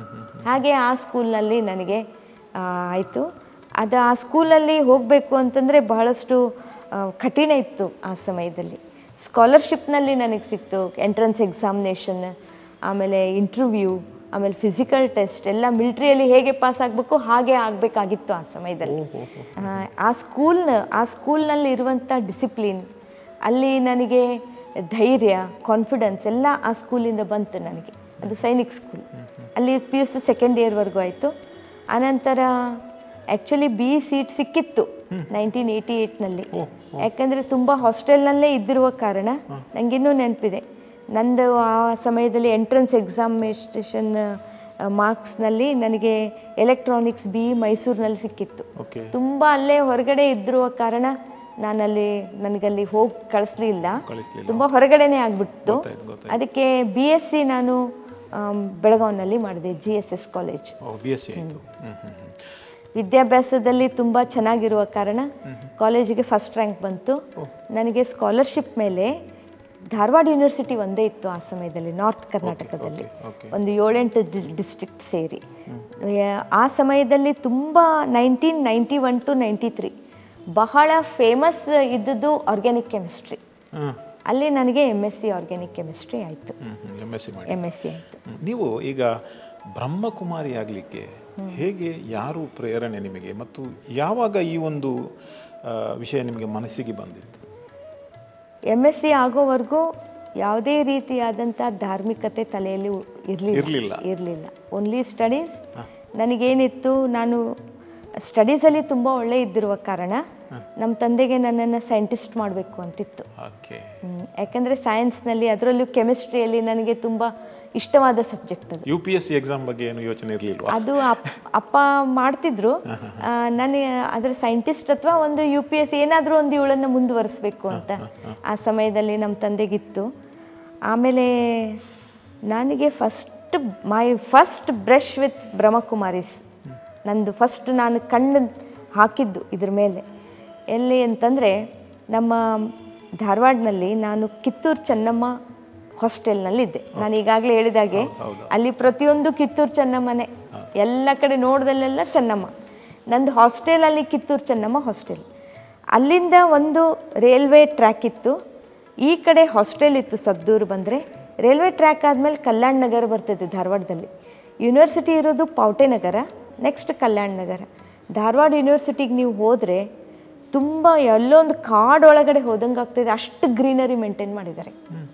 Speaker 2: ಹಾಗೆ ಆ ಸ್ಕೂಲ್ನಲ್ಲಿ ನನಗೆ ಆಯಿತು ಅದು ಆ ಸ್ಕೂಲಲ್ಲಿ ಹೋಗಬೇಕು ಅಂತಂದರೆ ಬಹಳಷ್ಟು ಆ, ಕಠಿಣ ಇತ್ತು ಆ ಸಮಯದಲ್ಲಿ ಸ್ಕಾಲರ್ಶಿಪ್ನಲ್ಲಿ ನನಗೆ ಸಿಕ್ತು ಎಂಟ್ರೆನ್ಸ್ ಎಕ್ಸಾಮಿನೇಷನ್ ಆಮೇಲೆ ಇಂಟರ್ವ್ಯೂ ಆಮೇಲೆ ಫಿಸಿಕಲ್ ಟೆಸ್ಟ್ ಎಲ್ಲ ಮಿಲ್ಟ್ರಿಯಲ್ಲಿ ಹೇಗೆ ಪಾಸ್ ಆಗಬೇಕು ಹಾಗೆ ಆಗಬೇಕಾಗಿತ್ತು ಆ ಸಮಯದಲ್ಲಿ ಆ, ಆ ಸ್ಕೂಲ್ನ ಆ ಸ್ಕೂಲ್ನಲ್ಲಿ ಇರುವಂಥ ಡಿಸಿಪ್ಲಿನ್ ಅಲ್ಲಿ ನನಗೆ ಧೈರ್ಯ ಕಾನ್ಫಿಡೆನ್ಸ್ ಎಲ್ಲ ಆ ಸ್ಕೂಲಿಂದ ಬಂತು ನನಗೆ ಅದು ಸೈನಿಕ್ ಸ್ಕೂಲ್ ಅಲ್ಲಿ ಪಿ ಯು ಸಿ ಸೆಕೆಂಡ್ ಇಯರ್ವರೆಗೂ ಆಯಿತು ಆನಂತರ ಆ್ಯಕ್ಚುಲಿ ಬಿ ಸೀಟ್ ಸಿಕ್ಕಿತ್ತು ನೈನ್ಟೀನ್ ಏಯ್ಟಿ ಏಯ್ಟ್ನಲ್ಲಿ ಯಾಕಂದರೆ ತುಂಬ ಹಾಸ್ಟೆಲ್ನಲ್ಲೇ ಇದ್ದಿರುವ ಕಾರಣ ನನಗಿನ್ನೂ ನೆನಪಿದೆ ನಂದು ಆ ಸಮಯದಲ್ಲಿ ಎಂಟ್ರೆನ್ಸ್ ಎಕ್ಸಾಮಿನೇಷನ್ ಮಾರ್ಕ್ಸ್ನಲ್ಲಿ ನನಗೆ ಎಲೆಕ್ಟ್ರಾನಿಕ್ಸ್ ಬಿ ಮೈಸೂರಿನಲ್ಲಿ ಸಿಕ್ಕಿತ್ತು
Speaker 1: ಓಕೆ
Speaker 2: ತುಂಬ ಅಲ್ಲೇ ಹೊರಗಡೆ ಇದ್ದಿರುವ ಕಾರಣ ನಾನಲ್ಲಿ ನನಗಲ್ಲಿ ಹೋಗಿ ಕಳಿಸ್ಲಿಲ್ಲ
Speaker 1: ಕಳಿಸ್ಲಿಲ್ಲ.
Speaker 2: ತುಂಬ ಹೊರಗಡೆನೇ ಆಗ್ಬಿಟ್ಟು
Speaker 1: ಗೊತ್ತಾಯ್ತು, ಗೊತ್ತಾಯ್ತು.
Speaker 2: ಅದಕ್ಕೆ ಬಿ ಎಸ್ ಸಿ ನಾನು ಆಮ್, ಬೆಳಗಾವಿನಲ್ಲಿ ಮಾಡಿದೆ ಜಿ ಎಸ್ ಎಸ್ ಕಾಲೇಜ್
Speaker 1: ಓ ಬಿ ಎಸ್ ಸಿ ಆಯಿತು ಹ್ಞೂ ಹ್ಞೂ ಹ್ಞೂ
Speaker 2: ವಿದ್ಯಾಭ್ಯಾಸದಲ್ಲಿ ತುಂಬ ಚೆನ್ನಾಗಿರುವ ಕಾರಣ ಕಾಲೇಜಿಗೆ ಫಸ್ಟ್ ರ್ಯಾಂಕ್ ಬಂತು ನನಗೆ ಸ್ಕಾಲರ್ಶಿಪ್ ಮೇಲೆ ಧಾರವಾಡ ಯೂನಿವರ್ಸಿಟಿ ಒಂದೇ ಇತ್ತು ಆ ಸಮಯದಲ್ಲಿ ನಾರ್ತ್ ಕರ್ನಾಟಕದಲ್ಲಿ
Speaker 1: ಓಕೆ
Speaker 2: ಒಂದು ಏಳೆಂಟು ಡಿಸ್ಟ್ರಿಕ್ಟ್ ಸೇರಿ ಯಾ- ಆ ಸಮಯದಲ್ಲಿ ತುಂಬ nineteen ninety one to ninety three ಬಹಳ ಫೇಮಸ್ ಇದ್ದದ್ದು ಆರ್ಗ್ಯಾನಿಕ್ ಕೆಮಿಸ್ಟ್ರಿ
Speaker 1: ಹಾಂ
Speaker 2: ಅಲ್ಲಿ ನನಗೆ M S C organic chemistry ಆಯಿತು
Speaker 1: ಹ್ಞೂ ಹ್ಞೂ ಎಮ್ ಎಸ್ ಸಿ ಮಾಡಿ
Speaker 2: ಎಮ್ ಎಸ್ ಸಿ ಆಯಿತು
Speaker 1: ಹ್ಮ್. ನೀವು ಈಗ ಬ್ರಹ್ಮಕುಮಾರಿ ಆಗಲಿಕ್ಕೆ ಹೇಗೆ ಯಾರು ಪ್ರೇರಣೆ ನಿಮಗೆ ಮತ್ತು ಯಾವಾಗ ಈ ಒಂದು ಆ, ವಿಷಯ ನಿಮಗೆ ಮನಸ್ಸಿಗೆ ಬಂದಿತ್ತು
Speaker 2: ಎಮ್ ಎಸ್ ಸಿ ಆಗೋವರೆಗೂ ಯಾವುದೇ ರೀತಿಯಾದಂಥ ಧಾರ್ಮಿಕತೆ ತಲೆಯಲ್ಲಿ ಇರಲಿಲ್ಲ
Speaker 1: ಇರ್ಲಿಲ್ಲ.
Speaker 2: ಇರಲಿಲ್ಲ ಓನ್ಲಿ ಸ್ಟಡೀಸ್ ನನಗೇನಿತ್ತು ನಾನು ಸ್ಟಡೀಸಲ್ಲಿ ತುಂಬ ಒಳ್ಳೆ ಇದ್ದಿರುವ ಕಾರಣ ನಮ್ಮ ತಂದೆಗೆ ನನ್ನನ್ನು ಸೈಂಟಿಸ್ಟ್ ಮಾಡಬೇಕು ಅಂತಿತ್ತು
Speaker 1: ಓಕೆ
Speaker 2: ಹ್ಮ್. ಯಾಕಂದರೆ ಸೈನ್ಸ್ನಲ್ಲಿ ಅದರಲ್ಲೂ ಕೆಮಿಸ್ಟ್ರಿಯಲ್ಲಿ ನನಗೆ ತುಂಬ ಇಷ್ಟವಾದ ಸಬ್ಜೆಕ್ಟ್ ಅದು
Speaker 1: U P S C exam ಬಗ್ಗೆ ಏನು ಯೋಚನೆ ಇರಲಿಲ್ವಾ
Speaker 2: ಅದು ಅಪ್- ಅಪ್ಪ ಮಾಡ್ತಿದ್ರು ಆ, ನನಗೆ ಅದರ ಸೈಂಟಿಸ್ಟ್ ಅಥವಾ ಒಂದು ಯು ಪಿ ಎಸ್ ಏನಾದರೂ ಒಂದು ಇವಳನ್ನು ಮುಂದುವರಿಸ್ಬೇಕು ಅಂತ ಆ ಸಮಯದಲ್ಲಿ ನಮ್ಮ ತಂದೆಗಿತ್ತು ಆಮೇಲೆ ನನಗೆ first my first brush with Brahma Kumaris ನಂದು ಫಸ್ಟ್ ನಾನು ಕಣ್ಣು ಹಾಕಿದ್ದು ಇದ್ರ ಮೇಲೆ ಎಲ್ಲಿ ಅಂತಂದರೆ ನಮ್ಮ ಧಾರವಾಡನಲ್ಲಿ ನಾನು ಕಿತ್ತೂರು ಚೆನ್ನಮ್ಮ ಹಾಸ್ಟೆಲ್ನಲ್ಲಿದ್ದೆ ನಾನು ಈಗಾಗಲೇ ಹೇಳಿದಾಗೆ ಅಲ್ಲಿ ಪ್ರತಿಯೊಂದು ಕಿತ್ತೂರು ಚೆನ್ನಮ್ಮನೇ ಎಲ್ಲ ಕಡೆ ನೋಡ್ದಲ್ಲೆಲ್ಲ ಚೆನ್ನಮ್ಮ ನಂದು ಹಾಸ್ಟೆಲಲ್ಲಿ ಕಿತ್ತೂರು ಚೆನ್ನಮ್ಮ ಹಾಸ್ಟೆಲ್ ಅಲ್ಲಿಂದ ಒಂದು ರೈಲ್ವೆ ಟ್ರ್ಯಾಕ್ ಇತ್ತು ಈ ಕಡೆ ಹಾಸ್ಟೆಲ್ ಇತ್ತು ಸಬ್ದೂರು ಬಂದರೆ ರೈಲ್ವೆ ಟ್ರ್ಯಾಕ್ ಆದಮೇಲೆ ಕಲ್ಯಾಣ ನಗರ ಬರ್ತದೆ ಧಾರವಾಡದಲ್ಲಿ ಯೂನಿವರ್ಸಿಟಿ ಇರೋದು ಪಾವಟೆ ನಗರ ನೆಕ್ಸ್ಟ್ ಕಲ್ಯಾಣ ನಗರ ಧಾರವಾಡ ಯೂನಿವರ್ಸಿಟಿಗೆ ನೀವು ಹೋದರೆ ತುಂಬ ಎಲ್ಲೊಂದು ಕಾಡೊಳಗಡೆ ಹೋದಂಗೆ ಆಗ್ತದೆ ಅಷ್ಟು ಗ್ರೀನರಿ ಮೇಂಟೈನ್ ಮಾಡಿದ್ದಾರೆ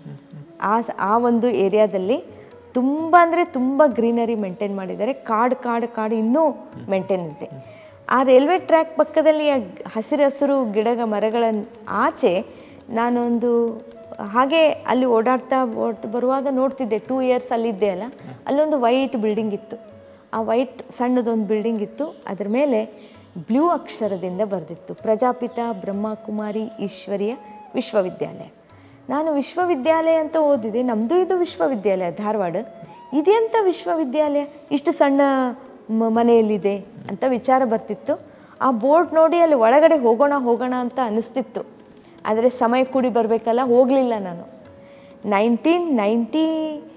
Speaker 2: ಆ ಸ- ಆ ಒಂದು ಏರಿಯಾದಲ್ಲಿ ತುಂಬ ಅಂದರೆ ತುಂಬ ಗ್ರೀನರಿ ಮೇಂಟೈನ್ ಮಾಡಿದ್ದಾರೆ ಕಾಡು ಕಾಡು ಕಾಡು ಇನ್ನೂ ಮೇಂಟೈನ್ ಇದೆ ಆ ರೈಲ್ವೆ ಟ್ರ್ಯಾಕ್ ಪಕ್ಕದಲ್ಲಿ ಆ ಗ್- ಹಸಿರು ಹಸಿರು ಗಿಡ ಮರಗಳ ಆಚೆ ನಾನೊಂದು ಹಾಗೆ ಅಲ್ಲಿ ಓಡಾಡ್ತಾ ಓಡ್- ಬರುವಾಗ ನೋಡ್ತಿದ್ದೆ ಟೂ ಇಯರ್ಸ್ ಅಲ್ಲಿದ್ದೆ ಅಲ್ಲ ಅಲ್ಲೊಂದು ವೈಟ್ ಬಿಲ್ಡಿಂಗ್ ಇತ್ತು ಆ ವೈಟ್ ಸಣ್ಣದೊಂದು ಬಿಲ್ಡಿಂಗ್ ಇತ್ತು ಅದ್ರ ಮೇಲೆ ಬ್ಲೂ ಅಕ್ಷರದಿಂದ ಬರೆದಿತ್ತು ಪ್ರಜಾಪಿತ ಬ್ರಹ್ಮಕುಮಾರಿ ಈಶ್ವರಿಯ ವಿಶ್ವವಿದ್ಯಾಲಯ ನಾನು ವಿಶ್ವವಿದ್ಯಾಲಯ ಅಂತ ಓದಿದೆ ನಮ್ಮದು ಇದು ವಿಶ್ವವಿದ್ಯಾಲಯ ಧಾರವಾಡ ಇದೆಂಥ ವಿಶ್ವವಿದ್ಯಾಲಯ ಇಷ್ಟು ಸಣ್ಣ ಮ- ಮನೆಯಲ್ಲಿದೆ ಅಂತ ವಿಚಾರ ಬರ್ತಿತ್ತು ಆ ಬೋರ್ಡ್ ನೋಡಿ ಅಲ್ಲಿ ಒಳಗಡೆ ಹೋಗೋಣ ಹೋಗೋಣ ಅಂತ ಅನಿಸ್ತಿತ್ತು ಆದರೆ ಸಮಯ ಕೂಡಿ ಬರಬೇಕಲ್ಲ ಹೋಗಲಿಲ್ಲ ನಾನು ನೈನ್ಟೀನ್ ನೈಂಟಿ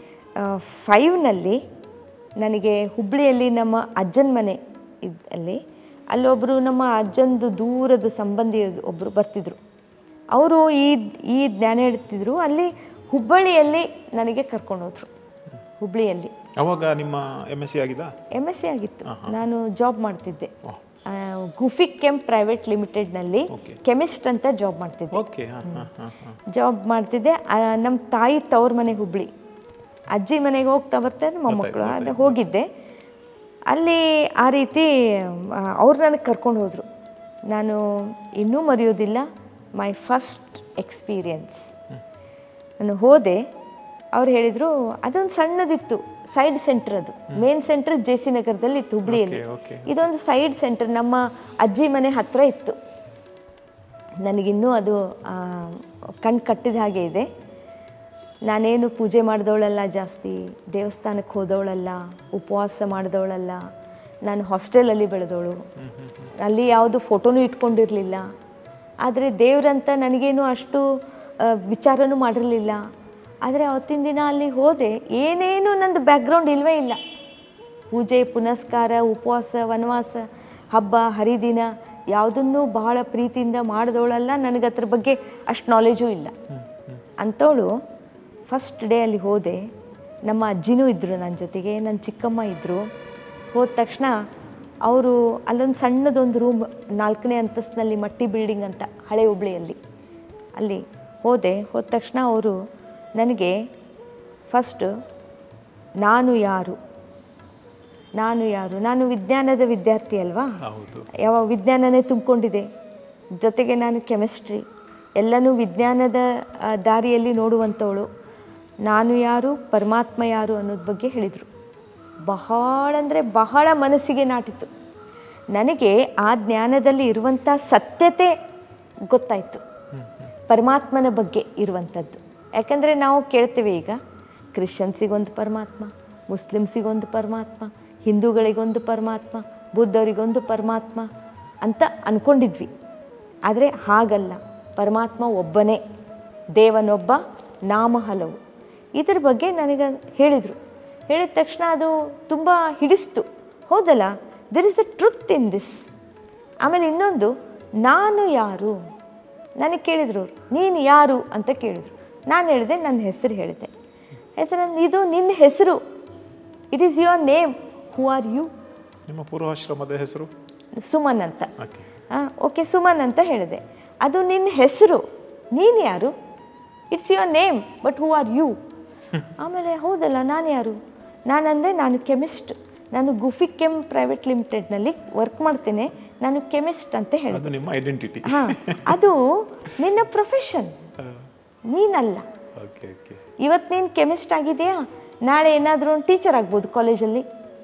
Speaker 2: ಫೈವ್ನಲ್ಲಿ ನನಗೆ ಹುಬ್ಬಳ್ಳಿಯಲ್ಲಿ ನಮ್ಮ ಅಜ್ಜನ ಮನೆ ಇದ್ ಅಲ್ಲಿ ಅಲ್ಲೊಬ್ಬರು ನಮ್ಮ ಅಜ್ಜಂದು ದೂರದ ಸಂಬಂಧಿ ಒಬ್ಬರು ಬರ್ತಿದ್ರು ಅವರು ಈ ಈ ಜ್ಞಾನ ಹೇಳ್ತಿದ್ರು ಅಲ್ಲಿ ಹುಬ್ಬಳ್ಳಿಯಲ್ಲಿ ನನಗೆ ಕರ್ಕೊಂಡು ಹೋದ್ರು ಹುಬ್ಬಳ್ಳಿಯಲ್ಲಿ
Speaker 1: ಅವಾಗ ನಿಮ್ಮ ಎಮ್ ಎಸ್ ಸಿ ಆಗಿದಾ
Speaker 2: ಎಮ್ ಎಸ್ ಸಿ ಆಗಿತ್ತು ನಾನು ಜಾಬ್ ಮಾಡ್ತಿದ್ದೆ ಆ, ಗುಫಿಕ್ ಕೆಂಪ್ ಪ್ರೈವೇಟ್ ಲಿಮಿಟೆಡ್ನಲ್ಲಿ
Speaker 1: Okay.
Speaker 2: ಕೆಮಿಸ್ಟ್ ಅಂತ ಜಾಬ್ ಮಾಡ್ತಿದ್ದೆ
Speaker 1: ಓಕೆ ಹಾಂ ಹಾಂ ಹಾಂ ಹಾಂ
Speaker 2: ಜಾಬ್ ಮಾಡ್ತಿದ್ದೆ ನಮ್ಮ ತಾಯಿ ತವ್ರ ಮನೆ ಹುಬ್ಳಿ ಅಜ್ಜಿ ಮನೆಗೆ ಹೋಗ್ತಾ ಬರ್ತಾರೆ ಮೊಮ್ಮಕ್ಕಳು ಅದು ಹೋಗಿದ್ದೆ ಅಲ್ಲಿ ಆ ರೀತಿ ಅವ್ರು ನನಗೆ ಕರ್ಕೊಂಡು ಹೋದರು ನಾನು ಇನ್ನೂ ಮರೆಯೋದಿಲ್ಲ ಮೈ ಫಸ್ಟ್ ಎಕ್ಸ್ಪೀರಿಯನ್ಸ್ ನಾನು ಹೋದೆ ಅವ್ರು ಹೇಳಿದರು ಅದೊಂದು ಸಣ್ಣದಿತ್ತು ಸೈಡ್ ಸೆಂಟರ್ ಅದು ಮೇನ್ ಸೆಂಟರ್ ಜೆ ಸಿ ನಗರದಲ್ಲಿ ಇತ್ತು ಹುಬ್ಳಿಯಲ್ಲಿ
Speaker 1: ಓಕೆ
Speaker 2: ಇದೊಂದು ಸೈಡ್ ಸೆಂಟರ್ ನಮ್ಮ ಅಜ್ಜಿ ಮನೆ ಹತ್ರ ಇತ್ತು ನನಗಿನ್ನೂ ಅದು ಕಣ್ ಕಟ್ಟಿದ ಹಾಗೆ ಇದೆ ನಾನೇನು ಪೂಜೆ ಮಾಡಿದವಳಲ್ಲ ಜಾಸ್ತಿ ದೇವಸ್ಥಾನಕ್ಕೆ ಹೋದವಳಲ್ಲ ಉಪವಾಸ ಮಾಡಿದವಳಲ್ಲ ನಾನು ಹಾಸ್ಟೆಲಲ್ಲಿ ಬೆಳೆದವಳು ಅಲ್ಲಿ ಯಾವುದು ಫೋಟೋನೂ ಇಟ್ಕೊಂಡಿರಲಿಲ್ಲ ಆದರೆ ದೇವ್ರಂತ ನನಗೇನು ಅಷ್ಟು ಆ, ವಿಚಾರನೂ ಮಾಡಿರಲಿಲ್ಲ ಆದರೆ ಅವತ್ತಿನ ದಿನ ಅಲ್ಲಿ ಹೋದೆ ಏನೇನು ನಂದು ಬ್ಯಾಕ್ಗ್ರೌಂಡ್ ಇಲ್ವೇ ಇಲ್ಲ ಪೂಜೆ ಪುನಸ್ಕಾರ ಉಪವಾಸ ವನವಾಸ ಹಬ್ಬ ಹರಿದಿನ ಯಾವುದನ್ನೂ ಬಹಳ ಪ್ರೀತಿಯಿಂದ ಮಾಡಿದವಳಲ್ಲ ನನಗೆ ಅದ್ರ ಬಗ್ಗೆ ಅಷ್ಟು ನಾಲೆಜೂ ಇಲ್ಲ ಅಂಥವಳು ಫಸ್ಟ್ ಡೇ ಅಲ್ಲಿ ಹೋದೆ ನಮ್ಮ ಅಜ್ಜಿನೂ ಇದ್ದರು ನನ್ನ ಜೊತೆಗೆ ನನ್ನ ಚಿಕ್ಕಮ್ಮ ಇದ್ದರು ಹೋದ ತಕ್ಷಣ ಅವರು ಅಲ್ಲೊಂದು ಸಣ್ಣದೊಂದು ರೂಮ್ ನಾಲ್ಕನೇ ಅಂತಸ್ತಿನಲ್ಲಿ ಮಟ್ಟಿ ಬಿಲ್ಡಿಂಗ್ ಅಂತ ಹಳೆ ಹುಬ್ಳಿಯಲ್ಲಿ ಅಲ್ಲಿ ಹೋದೆ ಹೋದ ತಕ್ಷಣ ಅವರು ನನಗೆ ಫಸ್ಟು ನಾನು ಯಾರು ನಾನು ಯಾರು ನಾನು ವಿಜ್ಞಾನದ ವಿದ್ಯಾರ್ಥಿ ಅಲ್ವಾ
Speaker 1: ಹೌದು
Speaker 2: ಯಾವ ವಿಜ್ಞಾನನೇ ತುಂಬಿಕೊಂಡಿದೆ ಜೊತೆಗೆ ನಾನು ಕೆಮಿಸ್ಟ್ರಿ ಎಲ್ಲನೂ ವಿಜ್ಞಾನದ ಆ, ದಾರಿಯಲ್ಲಿ ನೋಡುವಂಥವಳು ನಾನು ಯಾರು ಪರಮಾತ್ಮ ಯಾರು ಅನ್ನೋದ್ರ ಬಗ್ಗೆ ಹೇಳಿದರು ಬಹಳ ಅಂದರೆ ಬಹಳ ಮನಸ್ಸಿಗೆ ನಾಟಿತು ನನಗೆ ಆ ಜ್ಞಾನದಲ್ಲಿ ಇರುವಂಥ ಸತ್ಯತೆ ಗೊತ್ತಾಯಿತು ಪರಮಾತ್ಮನ ಬಗ್ಗೆ ಇರುವಂಥದ್ದು ಯಾಕಂದರೆ ನಾವು ಕೇಳ್ತೇವೆ ಈಗ ಕ್ರಿಶ್ಚಿಯನ್ಸಿಗೊಂದು ಪರಮಾತ್ಮ ಮುಸ್ಲಿಮ್ಸಿಗೊಂದು ಪರಮಾತ್ಮ ಹಿಂದೂಗಳಿಗೊಂದು ಪರಮಾತ್ಮ ಬುದ್ಧರಿಗೊಂದು ಪರಮಾತ್ಮ ಅಂತ ಅಂದ್ಕೊಂಡಿದ್ವಿ ಆದರೆ ಹಾಗಲ್ಲ ಪರಮಾತ್ಮ ಒಬ್ಬನೇ ದೇವನೊಬ್ಬ ನಾಮ ಹಲವು ಇದ್ರ ಬಗ್ಗೆ ನನಗೆ ಹೇಳಿದರು ಹೇಳಿದ ತಕ್ಷಣ ಅದು ತುಂಬ ಹಿಡಿಸ್ತು ಹೌದಲ್ಲ there is a truth in this ಆಮೇಲೆ ಇನ್ನೊಂದು ನಾನು ಯಾರು ನನಗೆ ಕೇಳಿದ್ರು ಅವ್ರು ನೀನು ಯಾರು ಅಂತ ಕೇಳಿದರು ನಾನು ಹೇಳಿದೆ ನನ್ನ ಹೆಸರು ಹೇಳಿದೆ ಹೆಸರು ಇದು ನಿನ್ನ ಹೆಸರು it is your name who are you
Speaker 1: ನಿಮ್ಮ ಪೂರ್ವಾಶ್ರಮದ ಹೆಸರು
Speaker 2: ಸುಮನ್ ಅಂತ
Speaker 1: ಓಕೆ
Speaker 2: ಓಕೆ ಸುಮನ್ ಅಂತ ಹೇಳಿದೆ ಅದು ನಿನ್ನ ಹೆಸರು ನೀನು ಯಾರು it's your name but who are you ಆಮೇಲೆ ಹೌದಲ್ಲ ನಾನು ಯಾರು ನಾನಂದೆ ನಾನು ಕೆಮಿಸ್ಟ್ ನಾನು ಗುಫಿ ಕೆಮ್ ಪ್ರೈವೇಟ್ ಲಿಮಿಟೆಡ್ನಲ್ಲಿ ವರ್ಕ್ ಮಾಡ್ತೇನೆ ನಾನು ಕೆಮಿಸ್ಟ್ ಅಂತ ಹೇಳಿದೆ
Speaker 1: ಅದು ನಿಮ್ಮ ಐಡೆಂಟಿಟಿ
Speaker 2: ಹಾ ಅದು ನಿನ್ನ ಪ್ರೊಫೆಷನ್ ನೀನಲ್ಲ
Speaker 1: ಓಕೆ ಓಕೆ
Speaker 2: ಇವತ್ತು ನೀನು ಕೆಮಿಸ್ಟ್ ಆಗಿದೆಯಾ ನಾಳೆ ಏನಾದರೂ ಒಂದು ಟೀಚರ್ ಆಗ್ಬೋದು ಕಾಲೇಜಲ್ಲಿ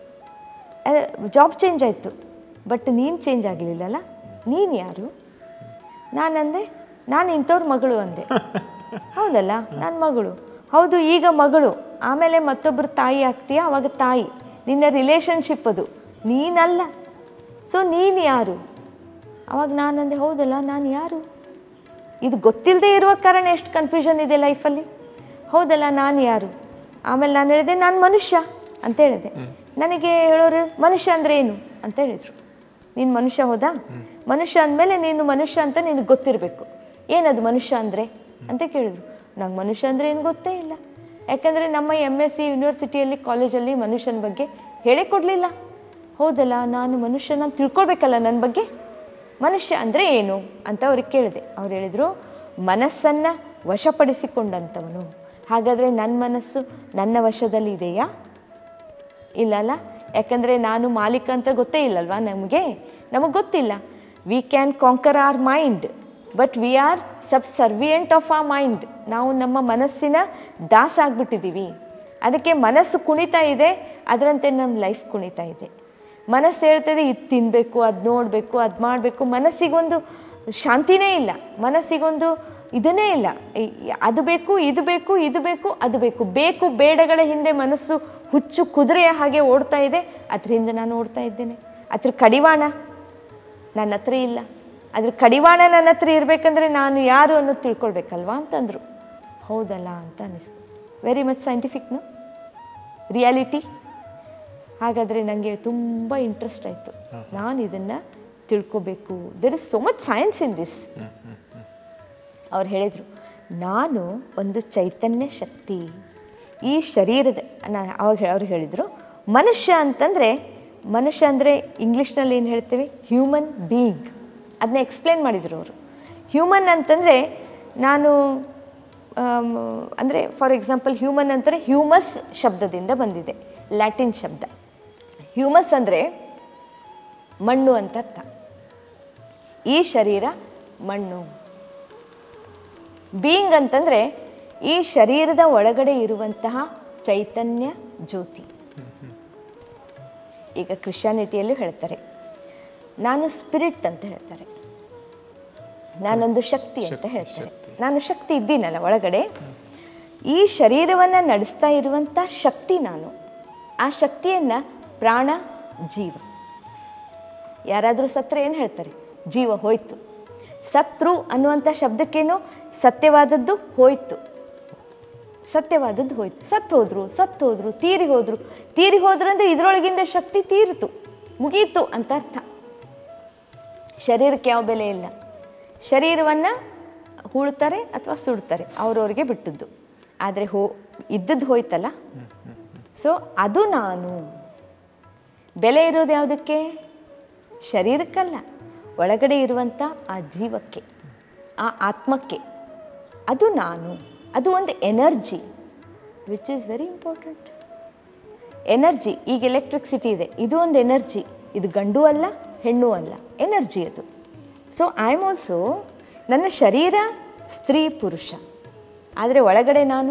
Speaker 2: ಜಾಬ್ ಚೇಂಜ್ ಆಯಿತು ಬಟ್ ನೀನು ಚೇಂಜ್ ಆಗಲಿಲ್ಲಲ್ಲ ನೀನು ಯಾರು ನಾನಂದೆ ನಾನು ಇಂಥವ್ರ ಮಗಳು ಅಂದೆ ಹೌದಲ್ಲ ನನ್ನ ಮಗಳು ಹೌದು ಈಗ ಮಗಳು ಆಮೇಲೆ ಮತ್ತೊಬ್ಬರು ತಾಯಿ ಆಗ್ತೀಯಾ ಅವಾಗ ತಾಯಿ ನಿನ್ನ ರಿಲೇಷನ್ಶಿಪ್ ಅದು ನೀನಲ್ಲ ಸೊ ನೀನು ಯಾರು ಅವಾಗ ನಾನಂದೆ ಹೌದಲ್ಲ ನಾನು ಯಾರು ಇದು ಗೊತ್ತಿಲ್ಲದೆ ಇರುವ ಕಾರಣ ಎಷ್ಟು ಕನ್ಫ್ಯೂಷನ್ ಇದೆ ಲೈಫಲ್ಲಿ ಹೌದಲ್ಲ ನಾನು ಯಾರು ಆಮೇಲೆ ನಾನು ಹೇಳಿದೆ ನಾನು ಮನುಷ್ಯ ಅಂತ ಹೇಳಿದೆ ನನಗೆ ಹೇಳೋರು ಮನುಷ್ಯ ಅಂದರೆ ಏನು ಅಂತ ಹೇಳಿದರು ನೀನು ಮನುಷ್ಯ ಹೌದಾ ಮನುಷ್ಯ ಅಂದಮೇಲೆ ನೀನು ಮನುಷ್ಯ ಅಂತ ನಿನಗೆ ಗೊತ್ತಿರಬೇಕು ಏನದು ಮನುಷ್ಯ ಅಂದರೆ ಅಂತ ಕೇಳಿದ್ರು ನಂಗೆ ಮನುಷ್ಯ ಅಂದರೆ ಏನು ಗೊತ್ತೇ ಇಲ್ಲ ಯಾಕಂದರೆ ನಮ್ಮ ಎಮ್ ಎಸ್ ಸಿ ಯೂನಿವರ್ಸಿಟಿಯಲ್ಲಿ ಕಾಲೇಜಲ್ಲಿ ಮನುಷ್ಯನ ಬಗ್ಗೆ ಹೇಳೇ ಕೊಡಲಿಲ್ಲ ಹೌದಲ್ಲ ನಾನು ಮನುಷ್ಯನ ತಿಳ್ಕೊಳ್ಬೇಕಲ್ಲ ನನ್ನ ಬಗ್ಗೆ ಮನುಷ್ಯ ಅಂದರೆ ಏನು ಅಂತ ಅವ್ರಿಗೆ ಕೇಳಿದೆ ಅವ್ರು ಹೇಳಿದರು ಮನಸ್ಸನ್ನು ವಶಪಡಿಸಿಕೊಂಡಂಥವನು ಹಾಗಾದರೆ ನನ್ನ ಮನಸ್ಸು ನನ್ನ ವಶದಲ್ಲಿ ಇದೆಯಾ ಇಲ್ಲಲ್ಲ ಯಾಕಂದರೆ ನಾನು ಮಾಲೀಕ ಅಂತ ಗೊತ್ತೇ ಇಲ್ಲಲ್ವಾ ನಮಗೆ ನಮಗೆ ಗೊತ್ತಿಲ್ಲ we can conquer our mind but we are subservient of a mind ನಾವು ನಮ್ಮ ಮನಸ್ಸಿನ ದಾಸ ಆಗ್ಬಿಟ್ಟಿದ್ದೀವಿ ಅದಕ್ಕೆ ಮನಸ್ಸು ಕುಣಿತಾ ಇದೆ ಅದರಂತೆ ನಮ್ಮ ಲೈಫ್ ಕುಣಿತಾ ಇದೆ ಮನಸ್ಸು ಹೇಳ್ತದೆ ಇದು ತಿನ್ನಬೇಕು ಅದು ನೋಡಬೇಕು ಅದು ಮಾಡಬೇಕು ಮನಸ್ಸಿಗೊಂದು ಶಾಂತಿನೇ ಇಲ್ಲ ಮನಸ್ಸಿಗೊಂದು ಇದನ್ನೇ ಇಲ್ಲ ಈ- ಅದು ಬೇಕು ಇದು ಬೇಕು ಇದು ಬೇಕು ಅದು ಬೇಕು ಬೇಕು ಬೇಡಗಳ ಹಿಂದೆ ಮನಸ್ಸು ಹುಚ್ಚು ಕುದುರೆಯ ಹಾಗೆ ಓಡ್ತಾ ಇದೆ ಅದ್ರ ಹಿಂದೆ ನಾನು ಓಡ್ತಾ ಇದ್ದೇನೆ ಅದ್ರ ಕಡಿವಾಣ ನನ್ನ ಹತ್ರ ಇಲ್ಲ ಅದ್ರ ಕಡಿವಾಣ ನನ್ನ ಹತ್ರ ಇರಬೇಕಂದ್ರೆ ನಾನು ಯಾರು ಅನ್ನೋದು ತಿಳ್ಕೊಳ್ಬೇಕಲ್ವಾ ಅಂತಂದರು ಹೌದಲ್ಲ ಅಂತ ಅನ್ನಿಸ್ತು ವೆರಿ ಮಚ್ ಸೈಂಟಿಫಿಕ್ನು ರಿಯಾಲಿಟಿ ಹಾಗಾದರೆ ನನಗೆ ತುಂಬ ಇಂಟ್ರೆಸ್ಟ್ ಆಯಿತು ನಾನು ಇದನ್ನು ತಿಳ್ಕೊಬೇಕು there is so much science in this ಅವ್ರು ಹೇಳಿದರು ನಾನು ಒಂದು ಚೈತನ್ಯ ಶಕ್ತಿ ಈ ಶರೀರದ ನಾ- ಅವಾಗ ಹೇ- ಅವ್ರು ಹೇಳಿದರು ಮನುಷ್ಯ ಅಂತಂದರೆ ಮನುಷ್ಯ ಅಂದರೆ ಇಂಗ್ಲೀಷ್ನಲ್ಲಿ ಏನು ಹೇಳ್ತೇವೆ ಹ್ಯೂಮನ್ ಬೀಯಿಂಗ್ ಅದನ್ನ ಎಕ್ಸ್ಪ್ಲೇನ್ ಮಾಡಿದರು ಅವರು ಹ್ಯೂಮನ್ ಅಂತಂದರೆ ನಾನು ಅಂದರೆ ಫಾರ್ ಎಕ್ಸಾಂಪಲ್ ಹ್ಯೂಮನ್ ಅಂದರೆ ಹ್ಯೂಮಸ್ ಶಬ್ದದಿಂದ ಬಂದಿದೆ ಲ್ಯಾಟಿನ್ ಶಬ್ದ ಹ್ಯೂಮಸ್ ಅಂದರೆ ಮಣ್ಣು ಅಂತ ಅರ್ಥ ಈ ಶರೀರ ಮಣ್ಣು ಬೀಯಿಂಗ್ ಅಂತಂದರೆ ಈ ಶರೀರದ ಒಳಗಡೆ ಇರುವಂತಹ ಚೈತನ್ಯ ಜ್ಯೋತಿ ಈಗ ಕ್ರಿಶ್ಚಿಯಾನಿಟಿಯಲ್ಲೂ ಹೇಳ್ತಾರೆ ನಾನು ಸ್ಪಿರಿಟ್ ಅಂತ ಹೇಳ್ತಾರೆ ನಾನೊಂದು ಶಕ್ತಿ ಅಂತ ಹೇಳ್ತಾರೆ ನಾನು ಶಕ್ತಿ ಇದ್ದೀನಲ್ಲ ಒಳಗಡೆ ಈ ಶರೀರವನ್ನು ನಡೆಸ್ತಾ ಇರುವಂಥ ಶಕ್ತಿ ನಾನು ಆ ಶಕ್ತಿಯನ್ನು ಪ್ರಾಣ ಜೀವ ಯಾರಾದರೂ ಸತ್ರೆ ಏನು ಹೇಳ್ತಾರೆ ಜೀವ ಹೋಯ್ತು ಸತ್ರು ಅನ್ನುವಂಥ ಶಬ್ದಕ್ಕೇನು ಸತ್ಯವಾದದ್ದು ಹೋಯ್ತು ಸತ್ಯವಾದದ್ದು ಹೋಯ್ತು ಸತ್ತು ಹೋದ್ರು ಸತ್ತು ಹೋದ್ರು ತೀರಿ ಹೋದ್ರು ತೀರಿ ಹೋದ್ರು ಅಂದರೆ ಇದರೊಳಗಿಂದ ಶಕ್ತಿ ತೀರಿತು ಮುಗೀತು ಅಂತ ಅರ್ಥ ಶರೀರಕ್ಕೆ ಯಾವ ಬೆಲೆ ಇಲ್ಲ ಶರೀರವನ್ನು ಹೂಳ್ತಾರೆ ಅಥವಾ ಸುಡ್ತಾರೆ ಅವ್ರವ್ರಿಗೆ ಬಿಟ್ಟದ್ದು ಆದರೆ ಹೋ ಇದ್ದದ್ದು ಹೋಯ್ತಲ್ಲ ಸೊ ಅದು ನಾನು ಬೆಲೆ ಇರೋದು ಯಾವುದಕ್ಕೆ ಶರೀರಕ್ಕಲ್ಲ ಒಳಗಡೆ ಇರುವಂಥ ಆ ಜೀವಕ್ಕೆ ಆ ಆತ್ಮಕ್ಕೆ ಅದು ನಾನು ಅದು ಒಂದು energy which is very important energy ಈಗ ಎಲೆಕ್ಟ್ರಿಸಿಟಿ ಇದೆ ಇದು ಒಂದು ಎನರ್ಜಿ ಇದು ಗಂಡು ಅಲ್ಲ ಹೆಣ್ಣು ಅಲ್ಲ ಎನರ್ಜಿ ಅದು ಸೊ ಐ ಆಮ್ ಆಲ್ಸೋ ನನ್ನ ಶರೀರ ಸ್ತ್ರೀ ಪುರುಷ ಆದರೆ ಒಳಗಡೆ ನಾನು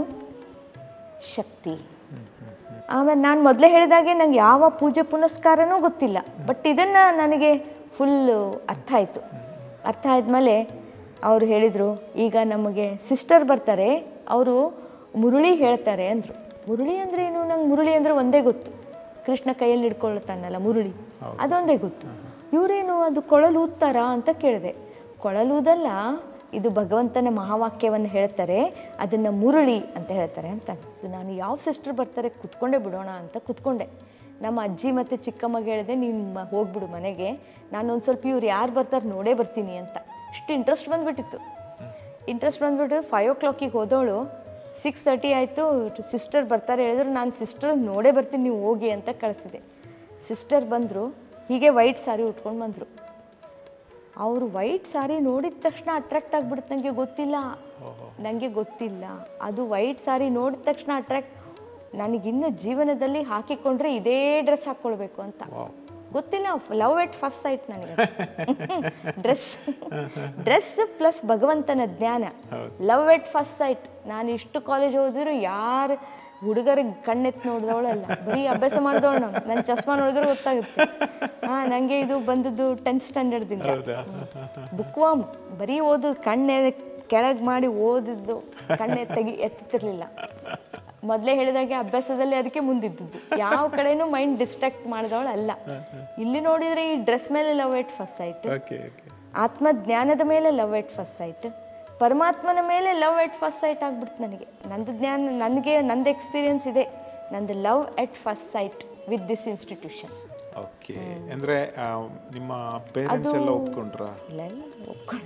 Speaker 2: ಶಕ್ತಿ ಆಮೇಲೆ ನಾನು ಮೊದಲೇ ಹೇಳಿದಾಗೆ ನಂಗೆ ಯಾವ ಪೂಜೆ ಪುನಸ್ಕಾರನೂ ಗೊತ್ತಿಲ್ಲ ಬಟ್ ಇದನ್ನು ನನಗೆ ಫುಲ್ಲು ಅರ್ಥ ಆಯಿತು ಅರ್ಥ ಆದಮೇಲೆ ಅವರು ಹೇಳಿದರು ಈಗ ನಮಗೆ ಸಿಸ್ಟರ್ ಬರ್ತಾರೆ ಅವರು ಮುರುಳಿ ಹೇಳ್ತಾರೆ ಅಂದರು ಮುರುಳಿ ಅಂದರೆ ಏನು ನಂಗೆ ಮುರುಳಿ ಅಂದರೆ ಒಂದೇ ಗೊತ್ತು ಕೃಷ್ಣ ಕೈಯಲ್ಲಿ ಹಿಡ್ಕೊಳ್ತಾನಲ್ಲ ಮುರುಳಿ ಅದೊಂದೇ ಗೊತ್ತು ಇವರೇನು ಅದು ಕೊಳಲು ಊದ್ತಾರಾ ಅಂತ ಕೇಳಿದೆ ಕೊಳಲೂದಲ್ಲ ಇದು ಭಗವಂತನ ಮಹಾವಾಕ್ಯವನ್ನು ಹೇಳ್ತಾರೆ ಅದನ್ನು ಮುರುಳಿ ಅಂತ ಹೇಳ್ತಾರೆ ಅಂತ ಇದು ನಾನು ಯಾವ ಸಿಸ್ಟರ್ ಬರ್ತಾರೆ ಕುತ್ಕೊಂಡೇ ಬಿಡೋಣ ಅಂತ ಕುತ್ಕೊಂಡೆ ನಮ್ಮ ಅಜ್ಜಿ ಮತ್ತು ಚಿಕ್ಕಮ್ಮಗೆ ಹೇಳಿದೆ ನೀನು ಮ- ಹೋಗ್ಬಿಡು ಮನೆಗೆ ನಾನು ಒಂದು ಸ್ವಲ್ಪ ಇವ್ರು ಯಾರು ಬರ್ತಾರೆ ನೋಡೇ ಬರ್ತೀನಿ ಅಂತ ಇಷ್ಟು ಇಂಟ್ರೆಸ್ಟ್ ಬಂದುಬಿಟ್ಟಿತ್ತು ಇಂಟ್ರೆಸ್ಟ್ ಬಂದುಬಿಟ್ಟು ಫೈವ್ ಓ ಕ್ಲಾಕಿಗೆ ಹೋದವಳು ಸಿಕ್ಸ್ ತರ್ಟಿ ಆಯಿತು ಸಿಸ್ಟರ್ ಬರ್ತಾರೆ ಹೇಳಿದ್ರು ನಾನು ಸಿಸ್ಟರ್ ನೋಡೇ ಬರ್ತೀನಿ ನೀವು ಹೋಗಿ ಅಂತ ಕಳಿಸಿದೆ ಸಿಸ್ಟರ್ ಬಂದರು ಹೀಗೆ ವೈಟ್ ಸಾರಿ ಉಟ್ಕೊಂಡು ಬಂದರು ಅವರು ವೈಟ್ ಸಾರಿ ನೋಡಿದ ತಕ್ಷಣ ಅಟ್ರಾಕ್ಟ್ ಆಗ್ಬಿಡುತ್ತೆ ನನಗೆ ಗೊತ್ತಿಲ್ಲ ನನಗೆ ಗೊತ್ತಿಲ್ಲ ಅದು ವೈಟ್ ಸಾರಿ ನೋಡಿದ ತಕ್ಷಣ ಅಟ್ರಾಕ್ಟ್ ನನಗಿನ್ನು ಜೀವನದಲ್ಲಿ ಹಾಕಿಕೊಂಡ್ರೆ ಇದೇ ಡ್ರೆಸ್ ಹಾಕ್ಕೊಳ್ಬೇಕು ಅಂತ ಗೊತ್ತಿಲ್ಲ ಲವ್ ಎಟ್ ಫಸ್ಟ್ ಸೈಟ್ ನನಗೆ ಡ್ರೆಸ್ ಡ್ರೆಸ್ ಪ್ಲಸ್ ಭಗವಂತನ ಜ್ಞಾನ ಲವ್ ಎಟ್ ಫಸ್ಟ್ ಸೈಟ್ ನಾನು ಇಷ್ಟು ಕಾಲೇಜ್ ಓದಿದ್ರು ಯಾರು ಹುಡುಗರಿಗೆ ಕಣ್ಣೆತ್ತು ನೋಡಿದವಳಲ್ಲ ಬರೀ ಅಭ್ಯಾಸ ಮಾಡಿದವಳು ನಾನು ನನ್ನ ಚಸ್ಮಾ ನೋಡಿದ್ರೆ ಗೊತ್ತಾಗುತ್ತೆ ಹಾ ನನಗೆ ಇದು ಬಂದದ್ದು ಟೆಂತ್ ಸ್ಟ್ಯಾಂಡರ್ಡ್ದಿಂದ ಬುಕ್ ವಾಮ್ ಬರೀ ಓದೋದು ಕಣ್ಣೆ ಕೆಳಗೆ ಮಾಡಿ ಓದಿದ್ದು ಕಣ್ಣೆ ತೆಗಿ ಎತ್ತುತ್ತಿರ್ಲಿಲ್ಲ ಮೊದಲೇ ಹೇಳಿದಾಗೆ ಅಭ್ಯಾಸದಲ್ಲಿ ಅದಕ್ಕೆ ಮುಂದಿದ್ದದ್ದು ಯಾವ ಕಡೆನೂ ಮೈಂಡ್ ಡಿಸ್ಟ್ರಾಕ್ಟ್ ಮಾಡಿದವಳು ಅಲ್ಲ ಇಲ್ಲಿ ನೋಡಿದ್ರೆ ಈ ಡ್ರೆಸ್ ಮೇಲೆ love at first sight
Speaker 1: okay okay
Speaker 2: ಆತ್ಮಜ್ಞಾನದ ಮೇಲೆ ಲವ್ ಎಟ್ ಫಸ್ಟ್ ಸೈಟ್ ಪರಮಾತ್ಮನ ಮೇಲೆ ಲವ್ ಎಟ್ ಫಸ್ಟ್ ಸೈಟ್ ಆಗ್ಬಿಡ್ತು ನನಗೆ ನಂದು ಜ್ಞಾನ ನನಗೆ ನಂದು ಎಕ್ಸ್ಪೀರಿಯನ್ಸ್ ಇದೆ ನಂದು love at first sight with this institution
Speaker 1: okay ಅಂದ್ರೆ ಆ, ನಿಮ್ಮ ಪೇರೆಂಟ್ಸ್ ಎಲ್ಲ ಒಪ್ಕೊಂಡ್ರ
Speaker 2: ಇಲ್ಲ ಇಲ್ಲ ಒಪ್ಕೊಂಡು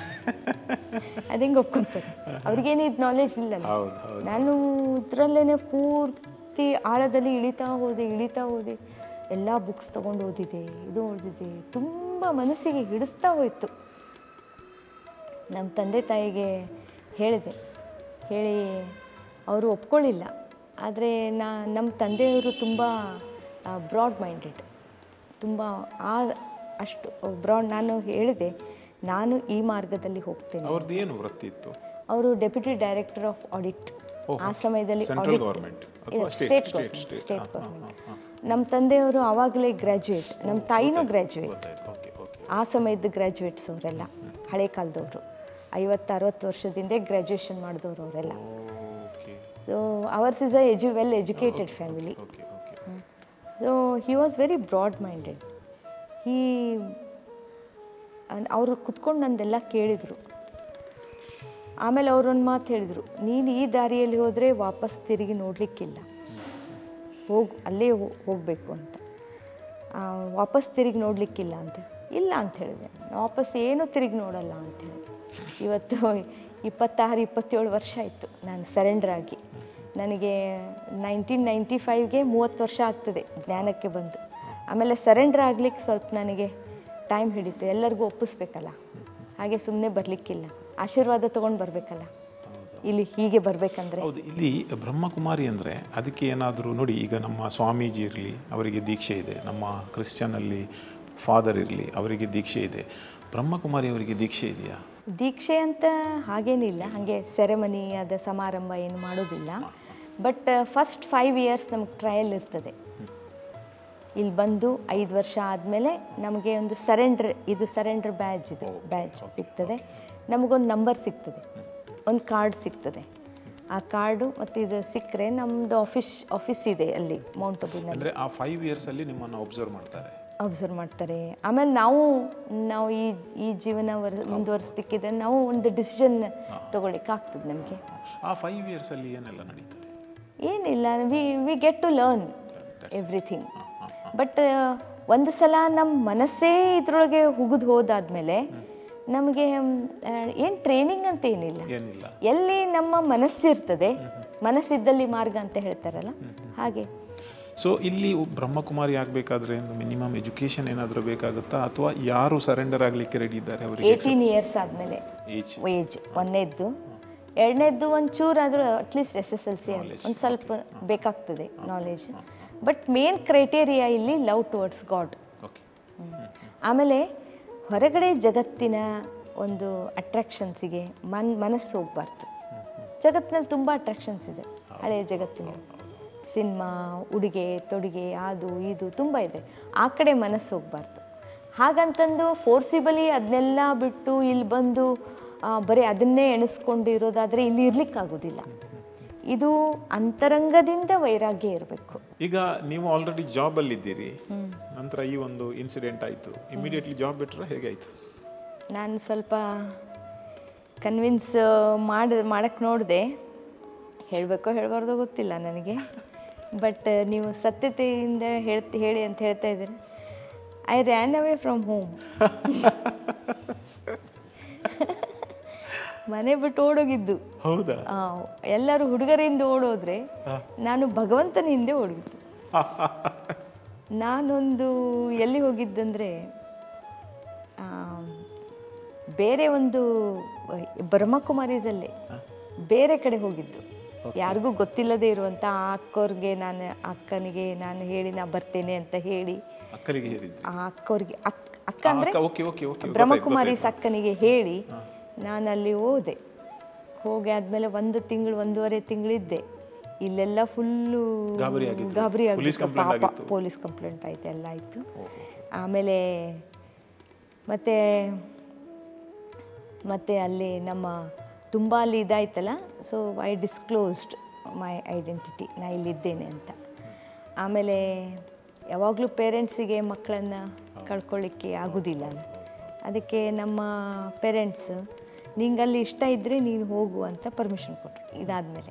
Speaker 2: ಅದು ಹೆಂಗೆ ಒಪ್ಕೊಂತಾರೆ ಅವ್ರಿಗೇನು ಇದು ನಾಲೆಜ್ ಇಲ್ಲಲ್ಲ
Speaker 1: ಹೌದು ಹೌದು
Speaker 2: ನಾನು ಇದರಲ್ಲೇ ಪೂರ್ತಿ ಆಳದಲ್ಲಿ ಇಳಿತಾ ಹೋದೆ ಇಳಿತಾ ಹೋದೆ ಎಲ್ಲ ಬುಕ್ಸ್ ತೊಗೊಂಡು ಓದಿದೆ ಇದು ಓದಿದೆ ತುಂಬ ಮನಸ್ಸಿಗೆ ಹಿಡಿಸ್ತಾ ಹೋಯಿತು ನಮ್ಮ ತಂದೆ ತಾಯಿಗೆ ಹೇಳಿದೆ ಹೇಳಿ ಅವರು ಒಪ್ಕೊಳ್ಳಿಲ್ಲ ಆದರೆ ನಾ ನಮ್ಮ ತಂದೆಯವರು ತುಂಬ ಬ್ರಾಡ್ ಮೈಂಡೆಡ್ ತುಂಬ ಆ ಅಷ್ಟು ಬ್ರಾಡ್ ನಾನು ಹೇಳಿದೆ ನಾನು ಈ ಮಾರ್ಗದಲ್ಲಿ ಹೋಗ್ತೇನೆ
Speaker 1: ಅವ್ರದ್ದು ಏನು ವೃತ್ತಿ ಇತ್ತು
Speaker 2: ಅವರು ಡೆಪ್ಯೂಟಿ ಡೈರೆಕ್ಟರ್ ಆಫ್ ಆಡಿಟ್ ಆ ಸಮಯದಲ್ಲಿ
Speaker 1: ಸೆಂಟ್ರಲ್ ಗೌರ್ಮೆಂಟ್ ಅಥವಾ
Speaker 2: state
Speaker 1: state
Speaker 2: government
Speaker 1: state
Speaker 2: state government ನಮ್ಮ ತಂದೆಯವರು ಆವಾಗಲೇ ಗ್ರ್ಯಾಜುಯೇಟ್ ನಮ್ಮ ತಾಯಿನೂ ಗ್ರ್ಯಾಜುಯೇಟ್
Speaker 1: ಗೊತ್ತಾಯ್ತು ಓಕೆ ಓಕೆ
Speaker 2: ಆ ಸಮಯದ ಗ್ರ್ಯಾಜುಯೇಟ್ಸ್ ಅವರೆಲ್ಲ ಹಳೆ ಕಾಲದವರು ಐವತ್ತು ಅರವತ್ತು ವರ್ಷದಿಂದ ಗ್ರ್ಯಾಜುಯೇಷನ್ ಮಾಡಿದವರು ಅವರೆಲ್ಲ
Speaker 1: okay
Speaker 2: so ours is a edu well educated family
Speaker 1: okay okay
Speaker 2: so he was very broad minded he ಅವರು ಕುತ್ಕೊಂಡು ನಂದೆಲ್ಲ ಕೇಳಿದರು ಆಮೇಲೆ ಅವರೊಂದು ಮಾತು ಹೇಳಿದರು ನೀನು ಈ ದಾರಿಯಲ್ಲಿ ಹೋದರೆ ವಾಪಸ್ ತಿರುಗಿ ನೋಡಲಿಕ್ಕಿಲ್ಲ ಹೋಗು ಅಲ್ಲೇ ಹೋಗಬೇಕು ಅಂತ ಆ, ವಾಪಸ್ ತಿರುಗಿ ನೋಡಲಿಕ್ಕಿಲ್ಲ ಅಂತ ಇಲ್ಲ ಅಂತ ಹೇಳಿದೆ ವಾಪಸ್ ಏನೂ ತಿರುಗಿ ನೋಡಲ್ಲ ಅಂತ ಹೇಳಿದೆ ಇವತ್ತು ಇಪ್ಪತ್ತಾರು ಇಪ್ಪತ್ತೇಳು ವರ್ಷ ಆಯಿತು ನಾನು ಸರೆಂಡರ್ ಆಗಿ ನನಗೆ ನೈನ್ಟೀನ್ ನೈಂಟಿ ಫೈವ್ಗೆ ಮೂವತ್ತು ವರ್ಷ ಆಗ್ತದೆ ಜ್ಞಾನಕ್ಕೆ ಬಂದು ಆಮೇಲೆ ಸರೆಂಡರ್ ಆಗ್ಲಿಕ್ಕೆ ಸ್ವಲ್ಪ ನನಗೆ ಟೈಮ್ ಹಿಡಿತು ಎಲ್ಲರಿಗೂ ಒಪ್ಪಿಸ್ಬೇಕಲ್ಲ ಹಾಗೆ ಸುಮ್ಮನೆ ಬರಲಿಕ್ಕಿಲ್ಲ ಆಶೀರ್ವಾದ ತೊಗೊಂಡು ಬರಬೇಕಲ್ಲ ಇಲ್ಲಿ ಹೀಗೆ ಬರಬೇಕಂದ್ರೆ
Speaker 1: ಹೌದು ಇಲ್ಲಿ ಬ್ರಹ್ಮಕುಮಾರಿ ಅಂದರೆ ಅದಕ್ಕೆ ಏನಾದರೂ ನೋಡಿ ಈಗ ನಮ್ಮ ಸ್ವಾಮೀಜಿ ಇರಲಿ ಅವರಿಗೆ ದೀಕ್ಷೆ ಇದೆ ನಮ್ಮ ಕ್ರಿಶ್ಚಿಯನಲ್ಲಿ ಫಾದರ್ ಇರಲಿ ಅವರಿಗೆ ದೀಕ್ಷೆ ಇದೆ ಬ್ರಹ್ಮಕುಮಾರಿ ಅವರಿಗೆ ದೀಕ್ಷೆ ಇದೆಯಾ
Speaker 2: ದೀಕ್ಷೆ ಅಂತ ಹಾಗೇನಿಲ್ಲ ಹಾಗೆ ಸೆರೆಮನಿ ಅದ ಸಮಾರಂಭ ಏನು ಮಾಡೋದಿಲ್ಲ ಬಟ್ ಫಸ್ಟ್ ಫೈವ್ ಇಯರ್ಸ್ ನಮಗೆ ಟ್ರಯಲ್ ಇರ್ತದೆ ಇಲ್ಲಿ ಬಂದು ಐದು ವರ್ಷ ಆದಮೇಲೆ ನಮಗೆ ಒಂದು ಸರೆಂಡ್ರ್ ಇದು ಸರೆಂಡರ್ ಬ್ಯಾಜ್ ಇದು ಬ್ಯಾಜ್ ಸಿಗ್ತದೆ ನಮಗೊಂದು ನಂಬರ್ ಸಿಗ್ತದೆ ಒಂದು ಕಾರ್ಡ್ ಸಿಗ್ತದೆ ಆ ಕಾರ್ಡು ಮತ್ತು ಇದು ಸಿಕ್ಕರೆ ನಮ್ಮದು ಆಫೀಸ್ ಆಫೀಸ್ ಇದೆ ಅಲ್ಲಿ ಮೌಂಟ್ ಅಬುನಲ್ಲಿ
Speaker 1: ಅಂದರೆ ಆ ಫೈವ್ ಇಯರ್ಸಲ್ಲಿ ನಿಮ್ಮನ್ನು ಒಬ್ಸರ್ವ್ ಮಾಡ್ತಾರೆ
Speaker 2: ಅಬ್ಸರ್ವ್ ಮಾಡ್ತಾರೆ ಆಮೇಲೆ ನಾವು ನಾವು ಈ ಈ ಜೀವನ ವರ್ ಮುಂದುವರಿಸ್ಲಿಕ್ಕಿದ್ರೆ ನಾವು ಒಂದು ಡಿಸಿಷನ್ ತಗೊಳ್ಳಿಕ್ಕೆ ಆಗ್ತದೆ ನಮಗೆ
Speaker 1: ಆ ಫೈವ್ ಇಯರ್ಸಲ್ಲಿ ಏನೆಲ್ಲ ನಡೀತದೆ
Speaker 2: ಏನಿಲ್ಲ we we get to learn everything but ಒಂದು ಸಲ ನಮ್ಮ ಮನಸ್ಸೇ ಇದ್ರೊಳಗೆ ಹುಗಿದು ಹೋದಾದ್ಮೇಲೆ ನಮಗೆ ಏನು ಟ್ರೈನಿಂಗ್ ಅಂತ ಏನಿಲ್ಲ
Speaker 1: ಏನಿಲ್ಲ
Speaker 2: ಎಲ್ಲಿ ನಮ್ಮ ಮನಸ್ಸಿರ್ತದೆ ಮನಸ್ಸಿದ್ದಲ್ಲಿ ಮಾರ್ಗ ಅಂತ ಹೇಳ್ತಾರಲ್ಲ ಹಾಗೆ
Speaker 1: ಸೊ ಇಲ್ಲಿ ಬ್ರಹ್ಮಕುಮಾರಿ ಆಗಬೇಕಾದ್ರೆ ಮಿನಿಮಮ್ ಎಜುಕೇಶನ್ ಏನಾದರೂ ಬೇಕಾಗುತ್ತಾ ಅಥವಾ ಯಾರು ಸರೆಂಡರ್ ಆಗಲಿಕ್ಕೆ ರೆಡಿ ಇದ್ದಾರೆ ಅವರಿಗೆ
Speaker 2: ಏಯ್ಟೀನ್ ಇಯರ್ಸ್ ಆದಮೇಲೆ
Speaker 1: ಏಜ್
Speaker 2: ಏಜ್ ಒಂದನೇದ್ದು ಎರಡನೇದ್ದು ಒಂಚೂರು ಆದರೂ at least S S L C ಒಂದು ಸ್ವಲ್ಪ ಬೇಕಾಗ್ತದೆ ನಾಲೆಜ್ ಬಟ್ ಮೇನ್ ಕ್ರೈಟೇರಿಯಾ ಇಲ್ಲಿ ಲವ್ ಟುವರ್ಡ್ಸ್ ಗಾಡ್
Speaker 1: ಓಕೆ
Speaker 2: ಆಮೇಲೆ ಹೊರಗಡೆ ಜಗತ್ತಿನ ಒಂದು ಅಟ್ರಾಕ್ಷನ್ಸಿಗೆ ಮನ್ ಮನಸ್ಸು ಹೋಗ್ಬಾರ್ದು ಜಗತ್ತಿನಲ್ಲಿ ತುಂಬ ಅಟ್ರಾಕ್ಷನ್ಸ್ ಇದೆ ಹಳೆಯ ಜಗತ್ತಿನಲ್ಲಿ ಸಿನಿಮಾ ಉಡುಗೆ ತೊಡುಗೆ ಅದು ಇದು ತುಂಬ ಇದೆ ಆ ಕಡೆ ಮನಸ್ಸು ಹೋಗ್ಬಾರ್ದು ಹಾಗಂತಂದು ಫೋರ್ಸಿಬಲಿ ಅದನ್ನೆಲ್ಲ ಬಿಟ್ಟು ಇಲ್ಲಿ ಬಂದು ಆ, ಬರೀ ಅದನ್ನೇ ಎಣಿಸ್ಕೊಂಡು ಇರೋದಾದರೆ ಇಲ್ಲಿ ಇರ್ಲಿಕ್ಕಾಗೋದಿಲ್ಲ ಇದು ಅಂತರಂಗದಿಂದ ವೈರಾಗ್ಯ ಇರಬೇಕು
Speaker 1: ಈಗ ನೀವು ಆಲ್ರೆಡಿ ಜಾಬಲ್ಲಿದ್ದೀರಿ ನಂತರ ಈ ಒಂದು ಇನ್ಸಿಡೆಂಟ್ ಆಯಿತು ಇಮಿಡಿಯೇಟ್ಲಿ ಜಾಬ್ ಬಿಟ್ಟರೆ ಹೇಗಾಯಿತು
Speaker 2: ನಾನು ಸ್ವಲ್ಪ ಕನ್ವಿನ್ಸ್ ಮಾಡಿ ಮಾಡಕ್ಕೆ ನೋಡಿದೆ ಹೇಳಬೇಕೋ ಹೇಳಬಾರ್ದೋ ಗೊತ್ತಿಲ್ಲ ನನಗೆ ಬಟ್ ನೀವು ಸತ್ಯತೆಯಿಂದ ಹೇಳ್ತಿ ಹೇಳಿ ಅಂತ ಹೇಳ್ತಾ ಇದ್ದೀರಿ I ran away from home ಮನೆ ಬಿಟ್ಟು ಓಡೋಗಿದ್ದು
Speaker 1: ಹೌದಾ
Speaker 2: ಆ, ಎಲ್ಲರೂ ಹುಡುಗರಿಂದ ಓಡೋದ್ರೆ ನಾನು ಭಗವಂತನ ಹಿಂದೆ ಓಡಿದ್ದು ನಾನೊಂದು ಎಲ್ಲಿ ಹೋಗಿದ್ದಂದ್ರೆ ಆ, ಬೇರೆ ಒಂದು ಬ್ರಹ್ಮಕುಮಾರೀಸಲ್ಲೇ ಬೇರೆ ಕಡೆ ಹೋಗಿದ್ದು ಯಾರಿಗೂ ಗೊತ್ತಿಲ್ಲದೆ ಇರುವಂಥ ಆ ಅಕ್ಕೋರ್ಗೆ ನಾನು ಅಕ್ಕನಿಗೆ ನಾನು ಹೇಳಿ ನಾ ಬರ್ತೇನೆ ಅಂತ ಹೇಳಿ
Speaker 1: ಅಕ್ಕಲಿಗೆ ಹೇಳಿದ್ರಿ
Speaker 2: ಆ ಅಕ್ಕೋರ್ಗೆ ಅಕ್ ಅಕ್ಕ ಅಂದ್ರೆ
Speaker 1: ಓಕೆ ಓಕೆ ಓಕೆ
Speaker 2: ಬ್ರಹ್ಮಕುಮಾರಿ ಅಕ್ಕನಿಗೆ ಹೇಳಿ ನಾನು ಅಲ್ಲಿ ಹೋದೆ ಹೋಗಿ ಆದ್ಮೇಲೆ ಒಂದು ತಿಂಗಳು ಒಂದೂವರೆ ತಿಂಗಳಿದ್ದೆ ಇಲ್ಲೆಲ್ಲ ಫುಲ್ಲು
Speaker 1: ಗಾಬರಿ ಆಗಿತ್ತು.
Speaker 2: ಗಾಬರಿ
Speaker 1: Police
Speaker 2: ಆಗಿತ್ತು
Speaker 1: complaint
Speaker 2: ಪಾಪ
Speaker 1: ಆಗಿತ್ತು.
Speaker 2: ಪೊಲೀಸ್ ಕಂಪ್ಲೇಂಟ್ ಆಯ್ತು ಎಲ್ಲ ಆಯಿತು ಆಮೇಲೆ ಮತ್ತೆ ಮತ್ತೆ ಅಲ್ಲಿ ನಮ್ಮ ತುಂಬ ಅಲ್ಲಿ ಇದಾಯ್ತಲ್ಲ so I disclosed my identity ನಾ ಇಲ್ಲಿದ್ದೇನೆ ಅಂತ ಆಮೇಲೆ ಯಾವಾಗಲೂ ಪೇರೆಂಟ್ಸಿಗೆ ಮಕ್ಕಳನ್ನು ಕಳ್ಕೊಳ್ಳಿಕ್ಕೆ ಆಗೋದಿಲ್ಲ ಅದಕ್ಕೆ ನಮ್ಮ ಪೇರೆಂಟ್ಸ್ ನಿಂಗಲ್ಲಿ ಇಷ್ಟ ಇದ್ದರೆ ನೀನು ಹೋಗು ಅಂತ ಪರ್ಮಿಷನ್ ಕೊಟ್ಟರು ಇದಾದಮೇಲೆ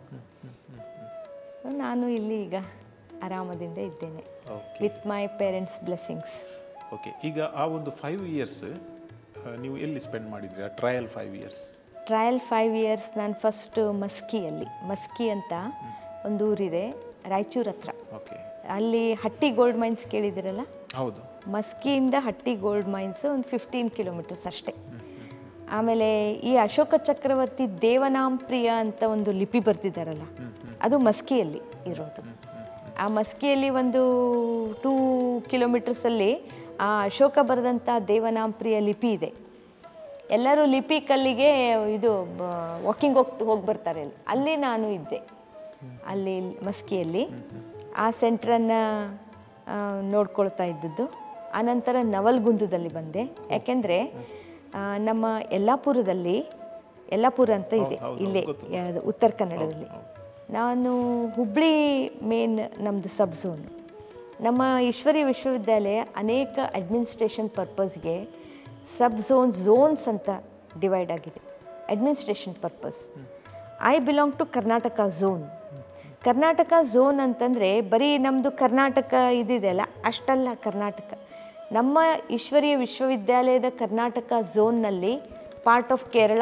Speaker 2: ನಾನು ಇಲ್ಲಿ ಈಗ ಆರಾಮದಿಂದ ಇದ್ದೇನೆ
Speaker 1: okay
Speaker 2: with my parents blessings
Speaker 1: okay ಈಗ ಆ ಒಂದು ಫೈವ್ ಇಯರ್ಸ್ ನೀವು ಎಲ್ಲಿ ಸ್ಪೆಂಡ್ ಮಾಡಿದ್ರಿ ಆ trial five years
Speaker 2: trial five years ನಾನು ಫಸ್ಟ್ ಮಸ್ಕಿಯಲ್ಲಿ ಮಸ್ಕಿ ಅಂತ ಒಂದು ಊರಿದೆ ರಾಯಚೂರು ಹತ್ರ
Speaker 1: ಓಕೆ
Speaker 2: ಅಲ್ಲಿ ಹಟ್ಟಿ ಗೋಲ್ಡ್ ಮೈನ್ಸ್ ಕೇಳಿದಿರಲ್ಲ
Speaker 1: ಹೌದು
Speaker 2: ಮಸ್ಕಿಯಿಂದ ಹಟ್ಟಿ ಗೋಲ್ಡ್ ಮೈನ್ಸ್ ಒಂದು ಫಿಫ್ಟೀನ್ ಕಿಲೋಮೀಟರ್ಸ್ ಅಷ್ಟೇ ಆಮೇಲೆ ಈ ಅಶೋಕ ಚಕ್ರವರ್ತಿ ದೇವನಾಮ್ ಪ್ರಿಯ ಅಂತ ಒಂದು ಲಿಪಿ ಬರ್ತಿದ್ದಾರಲ್ಲ ಅದು ಮಸ್ಕಿಯಲ್ಲಿ ಇರೋದು ಆ ಮಸ್ಕಿಯಲ್ಲಿ ಒಂದು ಟೂ ಕಿಲೋಮೀಟರ್ಸಲ್ಲಿ ಆ ಅಶೋಕ ಬರೆದಂಥ ದೇವನಾಮ್ ಪ್ರಿಯ ಲಿಪಿ ಇದೆ ಎಲ್ಲರೂ ಲಿಪಿ ಕಲ್ಲಿಗೆ ಇದು ವಾಕಿಂಗ್ ಹೋಗ್ ಹೋಗಿ ಬರ್ತಾರೆ ಅಲ್ಲಿ ಅಲ್ಲಿ ನಾನು ಇದ್ದೆ ಅಲ್ಲಿ ಮಸ್ಕಿಯಲ್ಲಿ ಆ ಸೆಂಟ್ರನ್ನು ನೋಡ್ಕೊಳ್ತಾ ಇದ್ದದ್ದು ಆನಂತರ ನವಲ್ಗುಂದದಲ್ಲಿ ಬಂದೆ ಯಾಕೆಂದರೆ ನಮ್ಮ ಯಲ್ಲಾಪುರದಲ್ಲಿ ಯಲ್ಲಾಪುರ ಅಂತ ಇದೆ ಇಲ್ಲೇ ಯಾವ್ದು ಉತ್ತರ ಕನ್ನಡದಲ್ಲಿ ನಾನು ಹುಬ್ಳಿ ಮೇನ್ ನಮ್ಮದು ಸಬ್ ಝೋನ್ ನಮ್ಮ ಈಶ್ವರಿ ವಿಶ್ವವಿದ್ಯಾಲಯ ಅನೇಕ ಅಡ್ಮಿನಿಸ್ಟ್ರೇಷನ್ ಪರ್ಪಸ್ಗೆ ಸಬ್ ಝೋನ್ ಝೋನ್ಸ್ ಅಂತ ಡಿವೈಡ್ ಆಗಿದೆ administration purpose I belong to Karnataka zone Karnataka zone ಅಂತಂದರೆ ಬರೀ ನಮ್ಮದು ಕರ್ನಾಟಕ ಇದಿದೆಯಲ್ಲ ಅಷ್ಟಲ್ಲ ಕರ್ನಾಟಕ ನಮ್ಮ ಈಶ್ವರೀಯ ವಿಶ್ವವಿದ್ಯಾಲಯದ ಕರ್ನಾಟಕ ಝೋನ್ನಲ್ಲಿ part of Kerala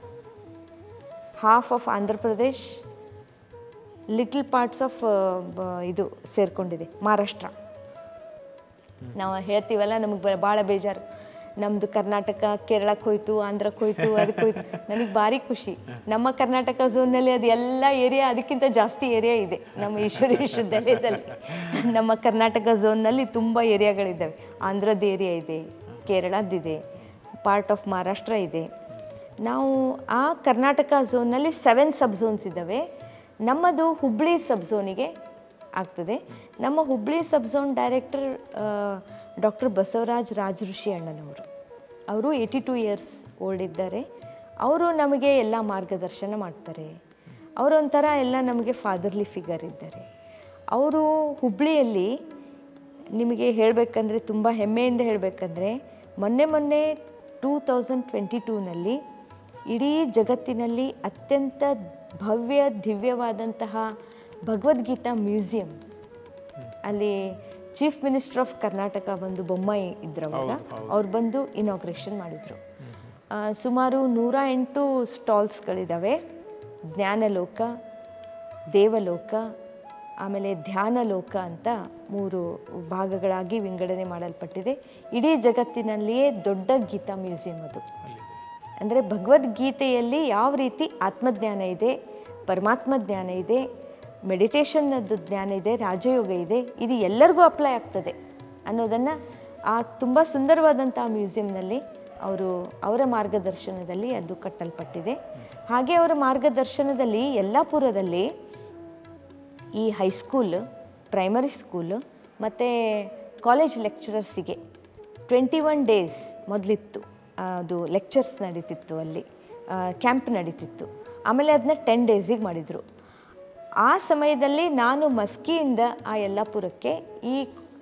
Speaker 2: half of Andhra Pradesh little parts of ಇದು ಸೇರಿಕೊಂಡಿದೆ ಮಹಾರಾಷ್ಟ್ರ ನಾವು ಹೇಳ್ತೀವಲ್ಲ ನಮಗೆ ಭಾಳ ಬೇಜಾರು ನಮ್ಮದು ಕರ್ನಾಟಕ ಕೇರಳಕ್ಕೆ ಹೋಯ್ತು ಆಂಧ್ರಕ್ಕೆ ಹೋಯ್ತು ಅದಕ್ಕೆ ಹೋಯ್ತು ನನಗೆ ಭಾರಿ ಖುಷಿ ನಮ್ಮ ಕರ್ನಾಟಕ ಝೋನ್ನಲ್ಲಿ ಅದು ಎಲ್ಲ ಏರಿಯಾ ಅದಕ್ಕಿಂತ ಜಾಸ್ತಿ ಏರಿಯಾ ಇದೆ ನಮ್ಮ ಈಶ್ವರಿ ವಿಶ್ವವಿದ್ಯಾಲಯದಲ್ಲಿ ನಮ್ಮ ಕರ್ನಾಟಕ ಝೋನ್ನಲ್ಲಿ ತುಂಬ ಏರಿಯಾಗಳಿದ್ದಾವೆ ಆಂಧ್ರದ ಏರಿಯಾ ಇದೆ ಕೇರಳದ್ದಿದೆ ಪಾರ್ಟ್ ಆಫ್ ಮಹಾರಾಷ್ಟ್ರ ಇದೆ ನಾವು ಆ ಕರ್ನಾಟಕ ಝೋನ್ನಲ್ಲಿ ಸೆವೆನ್ ಸಬ್ ಝೋನ್ಸ್ ಇದ್ದಾವೆ ನಮ್ಮದು ಹುಬ್ಳಿ ಸಬ್ ಝೋನಿಗೆ ಆಗ್ತದೆ ನಮ್ಮ Hubli sub zone director doctor Basavaraj Raj Rishi ಅಣ್ಣನವರು ಅವರು ಏಯ್ಟಿ ಟೂ ಇಯರ್ಸ್ ಓಲ್ಡ್ ಇದ್ದಾರೆ ಅವರು ನಮಗೆ ಎಲ್ಲ ಮಾರ್ಗದರ್ಶನ ಮಾಡ್ತಾರೆ ಅವರೊಂಥರ ಎಲ್ಲ ನಮಗೆ ಫಾದರ್ಲಿ ಫಿಗರ್ ಇದ್ದಾರೆ ಅವರು ಹುಬ್ಳಿಯಲ್ಲಿ ನಿಮಗೆ ಹೇಳಬೇಕಂದ್ರೆ ತುಂಬ ಹೆಮ್ಮೆಯಿಂದ ಹೇಳಬೇಕಂದ್ರೆ ಮೊನ್ನೆ ಮೊನ್ನೆ ಟೂ ತೌಸಂಡ್ ಟ್ವೆಂಟಿ ಟೂನಲ್ಲಿ ಇಡೀ ಜಗತ್ತಿನಲ್ಲಿ ಅತ್ಯಂತ ಭವ್ಯ ದಿವ್ಯವಾದಂತಹ ಭಗವದ್ಗೀತಾ ಮ್ಯೂಸಿಯಂ ಅಲ್ಲಿ ಚೀಫ್ ಮಿನಿಸ್ಟರ್ ಆಫ್ ಕರ್ನಾಟಕ ಬಂದು ಬೊಮ್ಮಾಯಿ ಇದ್ರು ಅವಾಗ ಅವ್ರು ಬಂದು ಇನಾಗ್ರೇಷನ್ ಮಾಡಿದರು ಸುಮಾರು ನೂರ ಎಂಟು ಸ್ಟಾಲ್ಸ್ಗಳಿದ್ದಾವೆ ಜ್ಞಾನಲೋಕ ದೇವಲೋಕ ಆಮೇಲೆ ಧ್ಯಾನಲೋಕ ಅಂತ ಮೂರು ಭಾಗಗಳಾಗಿ ವಿಂಗಡಣೆ ಮಾಡಲ್ಪಟ್ಟಿದೆ ಇಡೀ ಜಗತ್ತಿನಲ್ಲಿಯೇ ದೊಡ್ಡ ಗೀತಾ ಮ್ಯೂಸಿಯಂ ಅದು ಅಂದರೆ ಭಗವದ್ಗೀತೆಯಲ್ಲಿ ಯಾವ ರೀತಿ ಆತ್ಮಜ್ಞಾನ ಇದೆ ಪರಮಾತ್ಮ ಜ್ಞಾನ ಇದೆ ಮೆಡಿಟೇಷನ್ನದ್ದು ಜ್ಞಾನ ಇದೆ ರಾಜಯೋಗ ಇದೆ ಇದು ಎಲ್ಲರಿಗೂ ಅಪ್ಲೈ ಆಗ್ತದೆ ಅನ್ನೋದನ್ನು ಆ ತುಂಬ ಸುಂದರವಾದಂಥ ಮ್ಯೂಸಿಯಂನಲ್ಲಿ ಅವರು ಅವರ ಮಾರ್ಗದರ್ಶನದಲ್ಲಿ ಅದು ಕಟ್ಟಲ್ಪಟ್ಟಿದೆ ಹಾಗೆ ಅವರ ಮಾರ್ಗದರ್ಶನದಲ್ಲಿ ಯಲ್ಲಾಪುರದಲ್ಲಿ ಈ ಹೈಸ್ಕೂಲ್ ಪ್ರೈಮರಿ ಸ್ಕೂಲ್ ಮತ್ತು ಕಾಲೇಜ್ ಲೆಕ್ಚರರ್ಸಿಗೆ ಟ್ವೆಂಟಿ ಒನ್ ಡೇಸ್ ಮೊದಲಿತ್ತು ಅದು ಲೆಕ್ಚರ್ಸ್ ನಡೀತಿತ್ತು ಅಲ್ಲಿ ಕ್ಯಾಂಪ್ ನಡೀತಿತ್ತು ಆಮೇಲೆ ಅದನ್ನ ಟೆನ್ ಡೇಸಿಗೆ ಮಾಡಿದರು ಆ ಸಮಯದಲ್ಲಿ ನಾನು ಮಸ್ಕಿಯಿಂದ ಆ ಯಲ್ಲಾಪುರಕ್ಕೆ ಈ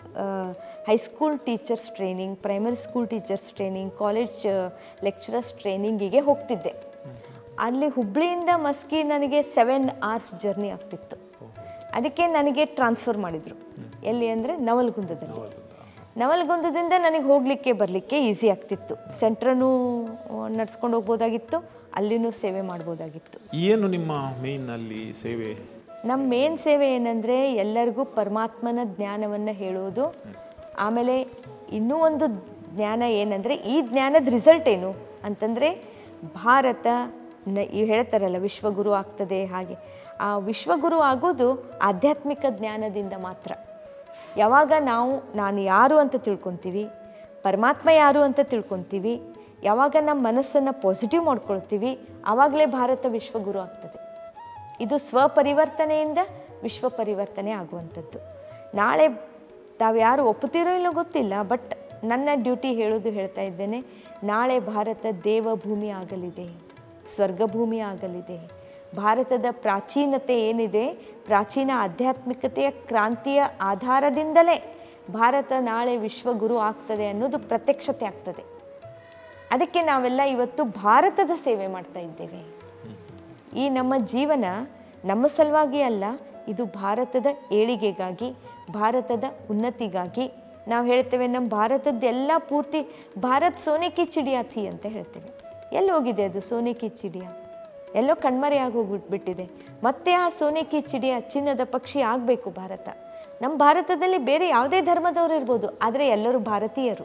Speaker 2: high school teachers training primary school teachers training college lecturers ಟ್ರೈನಿಂಗಿಗೆ ಹೋಗ್ತಿದ್ದೆ ಅಲ್ಲಿ ಹುಬ್ಳಿಯಿಂದ ಮಸ್ಕಿ ನನಗೆ ಸೆವೆನ್ ಅವರ್ಸ್ ಜರ್ನಿ ಆಗ್ತಿತ್ತು ಅದಕ್ಕೆ ನನಗೆ ಟ್ರಾನ್ಸ್ಫರ್ ಮಾಡಿದರು ಎಲ್ಲಿ ಅಂದರೆ ನವಲ್ಗುಂದದಲ್ಲಿ ನವಲ್ಗುಂದದಿಂದ ನನಗೆ ಹೋಗಲಿಕ್ಕೆ ಬರಲಿಕ್ಕೆ ಈಸಿ ಆಗ್ತಿತ್ತು ಸೆಂಟ್ರನೂ ನಡ್ಸ್ಕೊಂಡು ಹೋಗ್ಬೋದಾಗಿತ್ತು ಅಲ್ಲಿನೂ ಸೇವೆ ಮಾಡ್ಬೋದಾಗಿತ್ತು
Speaker 1: ಏನು ನಿಮ್ಮ ಮೇನ್ ಅಲ್ಲಿ ಸೇವೆ
Speaker 2: ನಮ್ಮ ಮೇನ್ ಸೇವೆ ಏನಂದರೆ ಎಲ್ಲರಿಗೂ ಪರಮಾತ್ಮನ ಜ್ಞಾನವನ್ನು ಹೇಳೋದು ಆಮೇಲೆ ಇನ್ನೂ ಒಂದು ಜ್ಞಾನ ಏನಂದರೆ ಈ ಜ್ಞಾನದ ರಿಸಲ್ಟ್ ಏನು ಅಂತಂದರೆ ಭಾರತ ನ ಈ ಹೇಳ್ತಾರಲ್ಲ ವಿಶ್ವಗುರು ಆಗ್ತದೆ ಹಾಗೆ ಆ ವಿಶ್ವಗುರು ಆಗೋದು ಆಧ್ಯಾತ್ಮಿಕ ಜ್ಞಾನದಿಂದ ಮಾತ್ರ ಯಾವಾಗ ನಾವು ನಾನು ಯಾರು ಅಂತ ತಿಳ್ಕೊತೀವಿ ಪರಮಾತ್ಮ ಯಾರು ಅಂತ ತಿಳ್ಕೊತೀವಿ ಯಾವಾಗ ನಮ್ಮ ಮನಸ್ಸನ್ನು ಪಾಸಿಟಿವ್ ಮಾಡ್ಕೊಳ್ತೀವಿ ಆವಾಗಲೇ ಭಾರತ ವಿಶ್ವಗುರು ಆಗ್ತದೆ ಇದು ಸ್ವಪರಿವರ್ತನೆಯಿಂದ ವಿಶ್ವ ಪರಿವರ್ತನೆ ಆಗುವಂಥದ್ದು ನಾಳೆ ತಾವು ಯಾರು ಒಪ್ಪುತ್ತೀರೋ ಇಲ್ಲೋ ಗೊತ್ತಿಲ್ಲ ಬಟ್ ನನ್ನ ಡ್ಯೂಟಿ ಹೇಳೋದು ಹೇಳ್ತಾ ಇದ್ದೇನೆ ನಾಳೆ ಭಾರತ ದೇವಭೂಮಿ ಆಗಲಿದೆ ಸ್ವರ್ಗಭೂಮಿ ಆಗಲಿದೆ ಭಾರತದ ಪ್ರಾಚೀನತೆ ಏನಿದೆ ಪ್ರಾಚೀನ ಆಧ್ಯಾತ್ಮಿಕತೆಯ ಕ್ರಾಂತಿಯ ಆಧಾರದಿಂದಲೇ ಭಾರತ ನಾಳೆ ವಿಶ್ವಗುರು ಆಗ್ತದೆ ಅನ್ನೋದು ಪ್ರತ್ಯಕ್ಷತೆ ಆಗ್ತದೆ ಅದಕ್ಕೆ ನಾವೆಲ್ಲ ಇವತ್ತು ಭಾರತದ ಸೇವೆ ಮಾಡ್ತಾ ಇದ್ದೇವೆ ಈ ನಮ್ಮ ಜೀವನ ನಮ್ಮ ಸಲುವಾಗಿ ಅಲ್ಲ ಇದು ಭಾರತದ ಏಳಿಗೆಗಾಗಿ ಭಾರತದ ಉನ್ನತಿಗಾಗಿ ನಾವು ಹೇಳ್ತೇವೆ ನಮ್ಮ ಭಾರತದ್ದೆಲ್ಲ ಪೂರ್ತಿ ಭಾರತ್ ಸೋನೆ ಕಿ ಚಿಡಿಯಾ ಥಿ ಅಂತ ಹೇಳ್ತೇವೆ ಎಲ್ಲಿ ಹೋಗಿದೆ ಅದು ಸೋನೆ ಕಿ ಚಿಡಿಯಾ ಎಲ್ಲೋ ಕಣ್ಮರೆಯಾಗಿ ಹೋಗ್ಬಿಟ್ಬಿಟ್ಟಿದೆ ಮತ್ತೆ ಆ ಸೋನೆ ಕಿ ಚಿಡಿಯಾ ಚಿನ್ನದ ಪಕ್ಷಿ ಆಗಬೇಕು ಭಾರತ ನಮ್ಮ ಭಾರತದಲ್ಲಿ ಬೇರೆ ಯಾವುದೇ ಧರ್ಮದವರು ಇರ್ಬೋದು ಆದರೆ ಎಲ್ಲರೂ ಭಾರತೀಯರು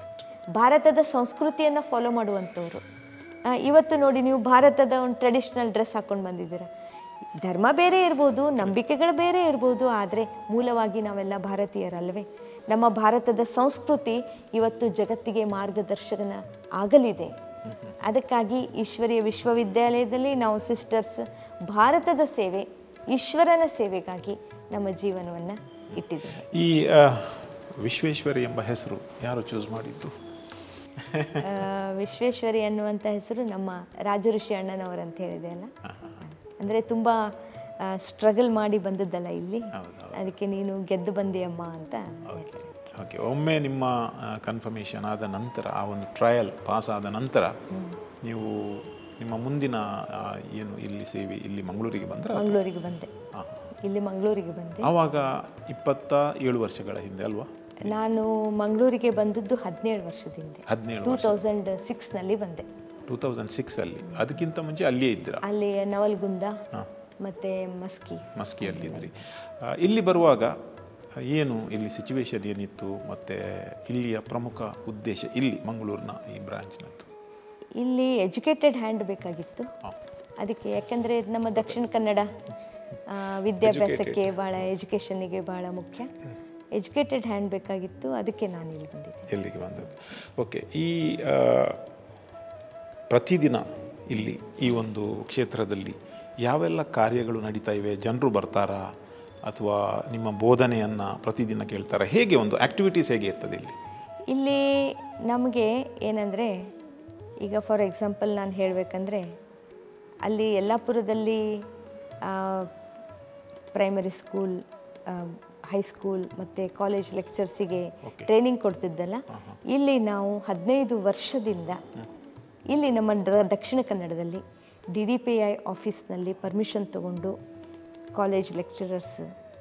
Speaker 2: ಭಾರತದ ಸಂಸ್ಕೃತಿಯನ್ನು ಫಾಲೋ ಮಾಡುವಂಥವ್ರು ಆ, ಇವತ್ತು ನೋಡಿ ನೀವು ಭಾರತದ ಒಂದು ಟ್ರೆಡಿಷ್ನಲ್ ಡ್ರೆಸ್ ಹಾಕೊಂಡು ಬಂದಿದ್ದೀರ ಧರ್ಮ ಬೇರೆ ಇರ್ಬೋದು ನಂಬಿಕೆಗಳು ಬೇರೆ ಇರ್ಬೋದು ಆದರೆ ಮೂಲವಾಗಿ ನಾವೆಲ್ಲ ಭಾರತೀಯರಲ್ವೇ ನಮ್ಮ ಭಾರತದ ಸಂಸ್ಕೃತಿ ಇವತ್ತು ಜಗತ್ತಿಗೆ ಮಾರ್ಗದರ್ಶನ ಆಗಲಿದೆ ಅದಕ್ಕಾಗಿ ಈಶ್ವರೀಯ ವಿಶ್ವವಿದ್ಯಾಲಯದಲ್ಲಿ ನಾವು ಸಿಸ್ಟರ್ಸ್ ಭಾರತದ ಸೇವೆ ಈಶ್ವರನ ಸೇವೆಗಾಗಿ ನಮ್ಮ ಜೀವನವನ್ನು ಇಟ್ಟಿದ್ದೇವೆ
Speaker 1: ಈ ಆ, ವಿಶ್ವೇಶ್ವರಿ ಎಂಬ ಹೆಸರು ಯಾರು ಚೂಸ್ ಮಾಡಿದ್ದು
Speaker 2: ಆ, ವಿಶ್ವೇಶ್ವರಿ ಅನ್ನುವಂಥ ಹೆಸರು ನಮ್ಮ ರಾಜಋಷಿ ಅಣ್ಣನವರಂತ ಹೇಳಿದೆ ಅಲ್ಲ ಅಂದರೆ ತುಂಬ ಸ್ಟ್ರಗಲ್ ಮಾಡಿ ಬಂದದ್ದಲ್ಲ ಇಲ್ಲಿ ಅದಕ್ಕೆ ನೀನು ಗೆದ್ದು ಬಂದಿಯಮ್ಮ ಅಂತ
Speaker 1: ಓಕೆ ಒಮ್ಮೆ ನಿಮ್ಮ ಕನ್ಫರ್ಮೇಷನ್ ಆದ ನಂತರ ಆ ಒಂದು ಟ್ರಯಲ್ ಪಾಸ್ ಆದ ನಂತರ ನೀವು ನಿಮ್ಮ ಮುಂದಿನ ಆ, ಏನು ಇಲ್ಲಿ ಸೇವೆ ಇಲ್ಲಿ ಮಂಗಳೂರಿಗೆ ಬಂದ್ರೆ
Speaker 2: ಮಂಗಳೂರಿಗೆ ಬಂದೆ ಇಲ್ಲಿ ಮಂಗಳೂರಿಗೆ ಬಂದೆ
Speaker 1: ಆವಾಗ ಇಪ್ಪತ್ತ ಏಳು ವರ್ಷಗಳ ಹಿಂದೆ ಅಲ್ವಾ
Speaker 2: ನಾನು ಮಂಗಳೂರಿಗೆ ಬಂದದ್ದು ಹದಿನೇಳು ವರ್ಷದ ಹಿಂದೆ
Speaker 1: ಹದಿನೇಳು
Speaker 2: ಟೂ ತೌಸಂಡ್ ಸಿಕ್ಸ್ನಲ್ಲಿ ಬಂದೆ
Speaker 1: ಟೂ ತೌಸಂಡ್ ಸಿಕ್ಸ್ ಅಲ್ಲಿ ಅದಕ್ಕಿಂತ ಮುಂಚೆ ಅಲ್ಲಿಯೇ ಇದ್ದೀರಾ
Speaker 2: ಅಲ್ಲಿ ನವಲ್ಗುಂದ
Speaker 1: ಹಾಂ
Speaker 2: ಮತ್ತು ಮಸ್ಕಿ
Speaker 1: ಮಸ್ಕಿಯಲ್ಲಿದ್ರಿ ಆ, ಇಲ್ಲಿ ಬರುವಾಗ ಆ, ಏನು ಇಲ್ಲಿ ಸಿಚುವೇಶನ್ ಏನಿತ್ತು ಮತ್ತು ಇಲ್ಲಿಯ ಪ್ರಮುಖ ಉದ್ದೇಶ ಇಲ್ಲಿ ಮಂಗಳೂರಿನ ಈ ಬ್ರಾಂಚ್ನದ್ದು
Speaker 2: ಇಲ್ಲಿ ಎಜುಕೇಟೆಡ್ ಹ್ಯಾಂಡ್ ಬೇಕಾಗಿತ್ತು ಅದಕ್ಕೆ ಯಾಕಂದರೆ ನಮ್ಮ ದಕ್ಷಿಣ ಕನ್ನಡ ಆ, ವಿದ್ಯಾಭ್ಯಾಸಕ್ಕೆ ಭಾಳ ಎಜುಕೇಷನ್ನಿಗೆ ಭಾಳ ಮುಖ್ಯ ಎಜುಕೇಟೆಡ್ ಹ್ಯಾಂಡ್ ಬೇಕಾಗಿತ್ತು ಅದಕ್ಕೆ ನಾನು ಇಲ್ಲಿ ಬಂದಿದ್ದೆ
Speaker 1: ಎಲ್ಲಿಗೆ ಬಂದದ್ದು ಓಕೆ ಈ ಆ, ಪ್ರತಿದಿನ ಇಲ್ಲಿ ಈ ಒಂದು ಕ್ಷೇತ್ರದಲ್ಲಿ ಯಾವೆಲ್ಲ ಕಾರ್ಯಗಳು ನಡೀತಾ ಇವೆ ಜನರು ಬರ್ತಾರಾ ಅಥವಾ ನಿಮ್ಮ ಬೋಧನೆಯನ್ನು ಪ್ರತಿದಿನ ಕೇಳ್ತಾರಾ ಹೇಗೆ ಒಂದು ಆ್ಯಕ್ಟಿವಿಟೀಸ್ ಹೇಗೆ ಇರ್ತದೆ ಇಲ್ಲಿ
Speaker 2: ಇಲ್ಲಿ ನಮಗೆ ಏನಂದರೆ ಈಗ ಫಾರ್ ಎಕ್ಸಾಂಪಲ್ ನಾನು ಹೇಳಬೇಕಂದ್ರೆ ಅಲ್ಲಿ ಯಲ್ಲಾಪುರದಲ್ಲಿ ಪ್ರೈಮರಿ ಸ್ಕೂಲ್ ಹೈಸ್ಕೂಲ್ ಮತ್ತು ಕಾಲೇಜ್ ಲೆಕ್ಚರ್ಸಿಗೆ
Speaker 1: Okay.
Speaker 2: ಟ್ರೈನಿಂಗ್ ಕೊಡ್ತಿದ್ದಲ್ಲ ಇಲ್ಲಿ ನಾವು ಹದಿನೈದು ವರ್ಷದಿಂದ ಇಲ್ಲಿ ನಮ್ಮ ದ- ದಕ್ಷಿಣ ಕನ್ನಡದಲ್ಲಿ ಡಿ ಡಿ ಪಿ ಐ ಆಫೀಸ್ನಲ್ಲಿ ಪರ್ಮಿಷನ್ ತಗೊಂಡು ಕಾಲೇಜ್ ಲೆಕ್ಚರರ್ಸ್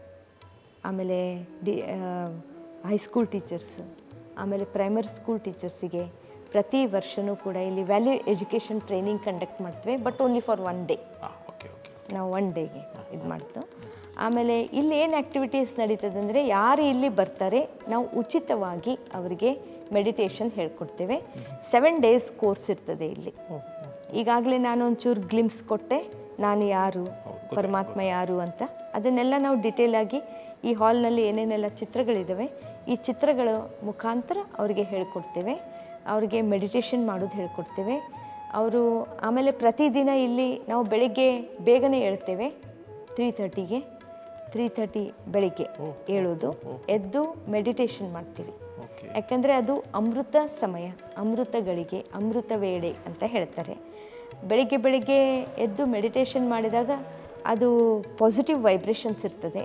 Speaker 2: ಆಮೇಲೆ ಡಿ ಹೈಸ್ಕೂಲ್ ಟೀಚರ್ಸ್ ಆಮೇಲೆ ಪ್ರೈಮರಿ ಸ್ಕೂಲ್ ಟೀಚರ್ಸಿಗೆ ಪ್ರತಿ ವರ್ಷವೂ ಕೂಡ ಇಲ್ಲಿ ವ್ಯಾಲ್ಯೂ ಎಜುಕೇಷನ್ ಟ್ರೈನಿಂಗ್ ಕಂಡಕ್ಟ್ ಮಾಡ್ತೇವೆ but only for one day
Speaker 1: ಹಾಂ ಓಕೆ ಓಕೆ
Speaker 2: ನಾವು ಒನ್ ಡೇಗೆ ಇದು ಮಾಡ್ತು ಆಮೇಲೆ ಇಲ್ಲಿ ಏನು ಆ್ಯಕ್ಟಿವಿಟೀಸ್ ನಡೀತದೆ ಅಂದರೆ ಯಾರು ಇಲ್ಲಿ ಬರ್ತಾರೆ ನಾವು ಉಚಿತವಾಗಿ ಅವರಿಗೆ ಮೆಡಿಟೇಷನ್ ಹೇಳ್ಕೊಡ್ತೇವೆ ಸೆವೆನ್ ಡೇಸ್ ಕೋರ್ಸ್ ಇರ್ತದೆ ಇಲ್ಲಿ ಈಗಾಗಲೇ ನಾನು ಒಂಚೂರು ಗ್ಲಿಮ್ಸ್ ಕೊಟ್ಟೆ ನಾನು ಯಾರು ಪರಮಾತ್ಮ ಯಾರು ಅಂತ ಅದನ್ನೆಲ್ಲ ನಾವು ಡಿಟೇಲ್ ಆಗಿ ಈ ಹಾಲ್ನಲ್ಲಿ ಏನೇನೆಲ್ಲ ಚಿತ್ರಗಳಿದ್ದಾವೆ ಈ ಚಿತ್ರಗಳ ಮುಖಾಂತರ ಅವರಿಗೆ ಹೇಳ್ಕೊಡ್ತೇವೆ ಅವರಿಗೆ ಮೆಡಿಟೇಷನ್ ಮಾಡೋದು ಹೇಳ್ಕೊಡ್ತೇವೆ ಅವರು ಆಮೇಲೆ ಪ್ರತಿದಿನ ಇಲ್ಲಿ ನಾವು ಬೆಳಿಗ್ಗೆ ಬೇಗನೆ ಹೇಳ್ತೇವೆ ತ್ರೀ ತರ್ಟಿಗೆ ತ್ರೀ ತರ್ಟಿ ಬೆಳಿಗ್ಗೆ ಏಳೋದು ಎದ್ದು ಮೆಡಿಟೇಷನ್ ಮಾಡ್ತೀವಿ
Speaker 1: ಓಕೆ
Speaker 2: ಯಾಕಂದರೆ ಅದು ಅಮೃತ ಸಮಯ ಅಮೃತ ಗಳಿಗೆ ಅಮೃತ ವೇಳೆ ಅಂತ ಹೇಳ್ತಾರೆ ಬೆಳಿಗ್ಗೆ ಬೆಳಿಗ್ಗೆ ಎದ್ದು ಮೆಡಿಟೇಷನ್ ಮಾಡಿದಾಗ ಅದು ಪಾಸಿಟಿವ್ ವೈಬ್ರೇಷನ್ಸ್ ಇರ್ತದೆ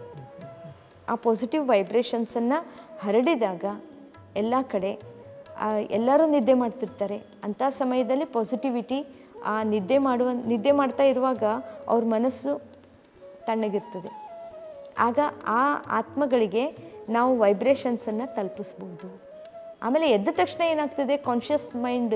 Speaker 2: ಆ ಪಾಸಿಟಿವ್ ವೈಬ್ರೇಷನ್ಸನ್ನು ಹರಡಿದಾಗ ಎಲ್ಲ ಕಡೆ ಆ, ಎಲ್ಲರೂ ನಿದ್ದೆ ಮಾಡ್ತಿರ್ತಾರೆ ಅಂಥ ಸಮಯದಲ್ಲಿ ಪಾಸಿಟಿವಿಟಿ ಆ ನಿದ್ದೆ ಮಾಡುವ ನಿದ್ದೆ ಮಾಡ್ತಾ ಇರುವಾಗ ಅವ್ರ ಮನಸ್ಸು ತಣ್ಣಗಿರ್ತದೆ ಆಗ ಆ ಆತ್ಮಗಳಿಗೆ ನಾವು ವೈಬ್ರೇಷನ್ಸನ್ನು ತಲುಪಿಸ್ಬೋದು ಆಮೇಲೆ ಎದ್ದ ತಕ್ಷಣ ಏನಾಗ್ತದೆ conscious mind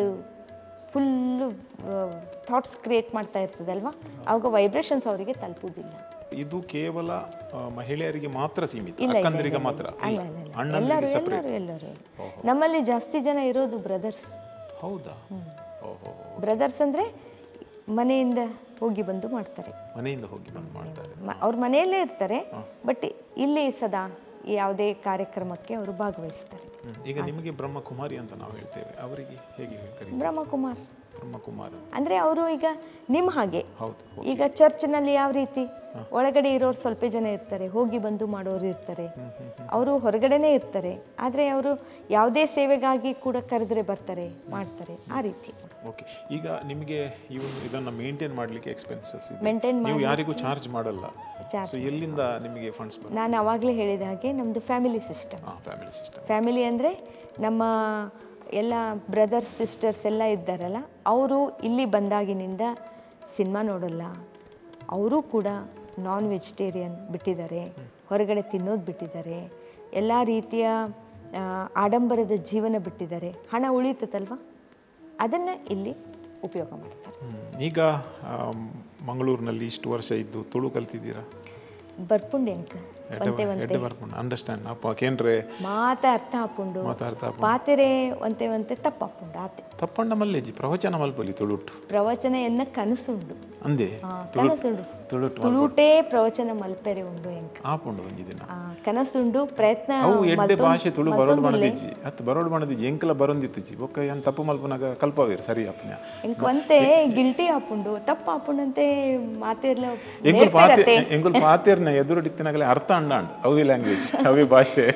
Speaker 2: full thoughts create ಮಾಡ್ತಾ ಇರ್ತದಲ್ವಾ ಆವಾಗ ವೈಬ್ರೇಷನ್ಸ್ ಅವರಿಗೆ ತಲುಪುವುದಿಲ್ಲ
Speaker 1: ಇದು ಕೇವಲ ಆ, ಮಹಿಳೆಯರಿಗೆ ಮಾತ್ರ ಸೀಮಿತ
Speaker 2: ಇಲ್ಲ, ಇಲ್ಲ,
Speaker 1: ಅಕ್ಕಂದರಿಗೆ
Speaker 2: ಇಲ್ಲ,
Speaker 1: ಮಾತ್ರ
Speaker 2: ಅಲ್ಲ
Speaker 1: ಇಲ್ಲ.
Speaker 2: ಅಲ್ಲ, ಅಲ್ಲ.
Speaker 1: ಅಣ್ಣಂದಿರಿಗೆ
Speaker 2: ಎಲ್ಲರೂ
Speaker 1: ಸಪ್ರೇಟ್
Speaker 2: ಎಲ್ಲರೂ ಎಲ್ಲರೂ ನಮ್ಮಲ್ಲಿ ಜಾಸ್ತಿ ಜನ ಇರೋದು ಬ್ರದರ್ಸ್
Speaker 1: ಹೌದಾ ಓಹೋ
Speaker 2: ಬ್ರದರ್ಸ್ ಅಂದರೆ ಮನೆಯಿಂದ ಹೋಗಿ ಬಂದು ಮಾಡ್ತಾರೆ
Speaker 1: ಮನೆಯಿಂದ ಹೋಗಿ ಬಂದು ಮಾಡ್ತಾರೆ
Speaker 2: ಮ- ಅವ್ರ ಮನೆಯಲ್ಲೇ ಇರ್ತಾರೆ ಬಟ್ ಇಲ್ಲಿ ಸದಾ ಯಾವುದೇ ಕಾರ್ಯಕ್ರಮಕ್ಕೆ ಅವರು ಭಾಗವಹಿಸ್ತಾರೆ
Speaker 1: ಹ್ಮ್. ಈಗ ನಿಮಗೆ ಬ್ರಹ್ಮಕುಮಾರಿ ಅಂತ ನಾವು ಹೇಳ್ತೇವೆ ಅವರಿಗೆ ಹೇಗೆ ಕರೀತಾರೆ
Speaker 2: ಬ್ರಹ್ಮಕುಮಾರ್
Speaker 1: ಬ್ರಹ್ಮಕುಮಾರ್
Speaker 2: ಅಂದರೆ ಅವರು ಈಗ ನಿಮ್ಮ ಹಾಗೆ
Speaker 1: ಹೌದು
Speaker 2: ಈಗ ಚರ್ಚ್ನಲ್ಲಿ ಯಾವ ರೀತಿ ಒಳಗಡೆ ಇರೋರು ಸ್ವಲ್ಪ ಜನ ಇರ್ತಾರೆ ಹೋಗಿ ಬಂದು ಮಾಡೋರು ಇರ್ತಾರೆ ಅವರು ಹೊರಗಡೆನೇ ಇರ್ತಾರೆ ಆದರೆ ಅವರು ಯಾವುದೇ ಸೇವೆಗಾಗಿ ಕೂಡ ಕರೆದ್ರೆ ಬರ್ತಾರೆ ಮಾಡ್ತಾರೆ ಆ ರೀತಿ
Speaker 1: ಓಕೆ ಈಗ ನಿಮಗೆ ಇವು ಇದನ್ನ ಮೇಂಟೈನ್ ಮಾಡಲಿಕ್ಕೆ ಎಕ್ಸ್ಪೆನ್ಸಸ್ ಇದೆ
Speaker 2: Maintain
Speaker 1: ನೀವು ಯಾರಿಗೂ ಚಾರ್ಜ್ ಮಾಡಲ್ಲ
Speaker 2: Charge
Speaker 1: ಸೊ ಎಲ್ಲಿಂದ ನಿಮಗೆ ಫಂಡ್ಸ್ ಬರುತ್ತೆ
Speaker 2: ನಾನು ಆವಾಗಲೇ ಹೇಳಿದ ಹಾಗೆ ನಮ್ಮದು ಫ್ಯಾಮಿಲಿ ಸಿಸ್ಟಮ್
Speaker 1: ಹಾಂ ಫ್ಯಾಮಿಲಿ ಸಿಸ್ಟಮ್
Speaker 2: ಫ್ಯಾಮಿಲಿ ಅಂದರೆ ನಮ್ಮ ಎಲ್ಲ ಬ್ರದರ್ಸ್ ಸಿಸ್ಟರ್ಸ್ ಎಲ್ಲ ಇದ್ದಾರಲ್ಲ ಅವರು ಇಲ್ಲಿ ಬಂದಾಗಿನಿಂದ ಸಿನಿಮಾ ನೋಡಲ್ಲ ಅವರು ಕೂಡ ನಾನ್ ವೆಜಿಟೇರಿಯನ್ ಬಿಟ್ಟಿದ್ದಾರೆ ಹೊರಗಡೆ ತಿನ್ನೋದು ಬಿಟ್ಟಿದ್ದಾರೆ ಎಲ್ಲ ರೀತಿಯ ಆ, ಆಡಂಬರದ ಜೀವನ ಬಿಟ್ಟಿದ್ದಾರೆ ಹಣ ಉಳಿತದಲ್ವ ಅದನ್ನು ಇಲ್ಲಿ ಉಪಯೋಗ ಮಾಡ್ತಾರೆ
Speaker 1: ಈಗ ಆಮ್, ಮಂಗಳೂರಿನಲ್ಲಿ ಇಷ್ಟು ವರ್ಷ ಇದ್ದು ತುಳು ಕಲ್ತಿದ್ದೀರಾ
Speaker 2: ಬರ್ಪುಂಡೆ ಅಂಕ ಒಂತೆ ಒಂತೆ
Speaker 1: ಎಡ್ಡೆ ಬರ್ಕೊಂಡು ಅಂಡರ್ಸ್ಟ್ಯಾಂಡ್ ಅಪ್ಪ ಕೇಂದ್ರೆ
Speaker 2: ಮಾತ ಅರ್ಥ ಹಾಕೊಂಡು
Speaker 1: ಮಾತಾಡ್ತಾ
Speaker 2: ಪಾತೆರೆ ಒಂತೆ ಒಂತೆ ತಪ್ಪ ಹಾಕೊಂಡು ಆತೆ
Speaker 1: ತಪ್ಪಂಡ ಮಲ್ಲೇಜಿ ಪ್ರವಚನ ಮಲ್ಪಲಿ ತುಳುಟ್ಟು
Speaker 2: ಪ್ರವಚನ ಎನ್ನ ಕನಸುಂಡು
Speaker 1: ಅಂದೆ
Speaker 2: ಆ, ಕನಸುಂಡು
Speaker 1: ತುಳುಟ್ಟು
Speaker 2: ತುಳುಟೇ ಪ್ರವಚನ ಮಲ್ಪೆರೆ ಉಂಡು ಎಂಕ
Speaker 1: ಆಪುಂಡು ಒಂದಿನ
Speaker 2: ಆ, ಕನಸುಂಡು ಪ್ರಯತ್ನ
Speaker 1: ಅವು ಎಡ್ಡೆ
Speaker 2: ಮಲ್ತೊಂದು-
Speaker 1: ಭಾಷೆ ತುಳು ಬರೋಡು
Speaker 2: ಮಲ್ತೊಂದುಲ್ಲೆ.
Speaker 1: ಬಣದಿಜ್ಜಿ ಅತ್ ಬರೋಡು ಬಣದಿಜ್ಜಿ ಎಂಕಲ ಬರೊಂದಿತ್ತಿಜ್ಜಿ ಬೊಕ್ಕ ಏನ್ ತಪ್ಪು ಮಲ್ಪನಾಗ ಕಲ್ಪವೇರು ಸರಿ ಅಪ್ಪನ
Speaker 2: ಎಂಕ್ ಒಂತೆ ಗಿಲ್ಟಿ ಹಾಪುಂಡು ತಪ್ಪ ಹಾಪುಂಡಂತೆ ಮಾತಿರ್ಲ
Speaker 1: ಎಂಗುಲ್ ಪಾತೆ ಎಂಗುಲ್ ಪಾತೇರ್ನ ಎದುರುಡಿತ್ತಿನಾಗಲೇ ಅರ್ಥ ಅಂಡಾಂಡ್ ಅವಿ ಲ್ಯಾಂಗ್ವೇಜ್ ಅವಿ ಭಾಷೆ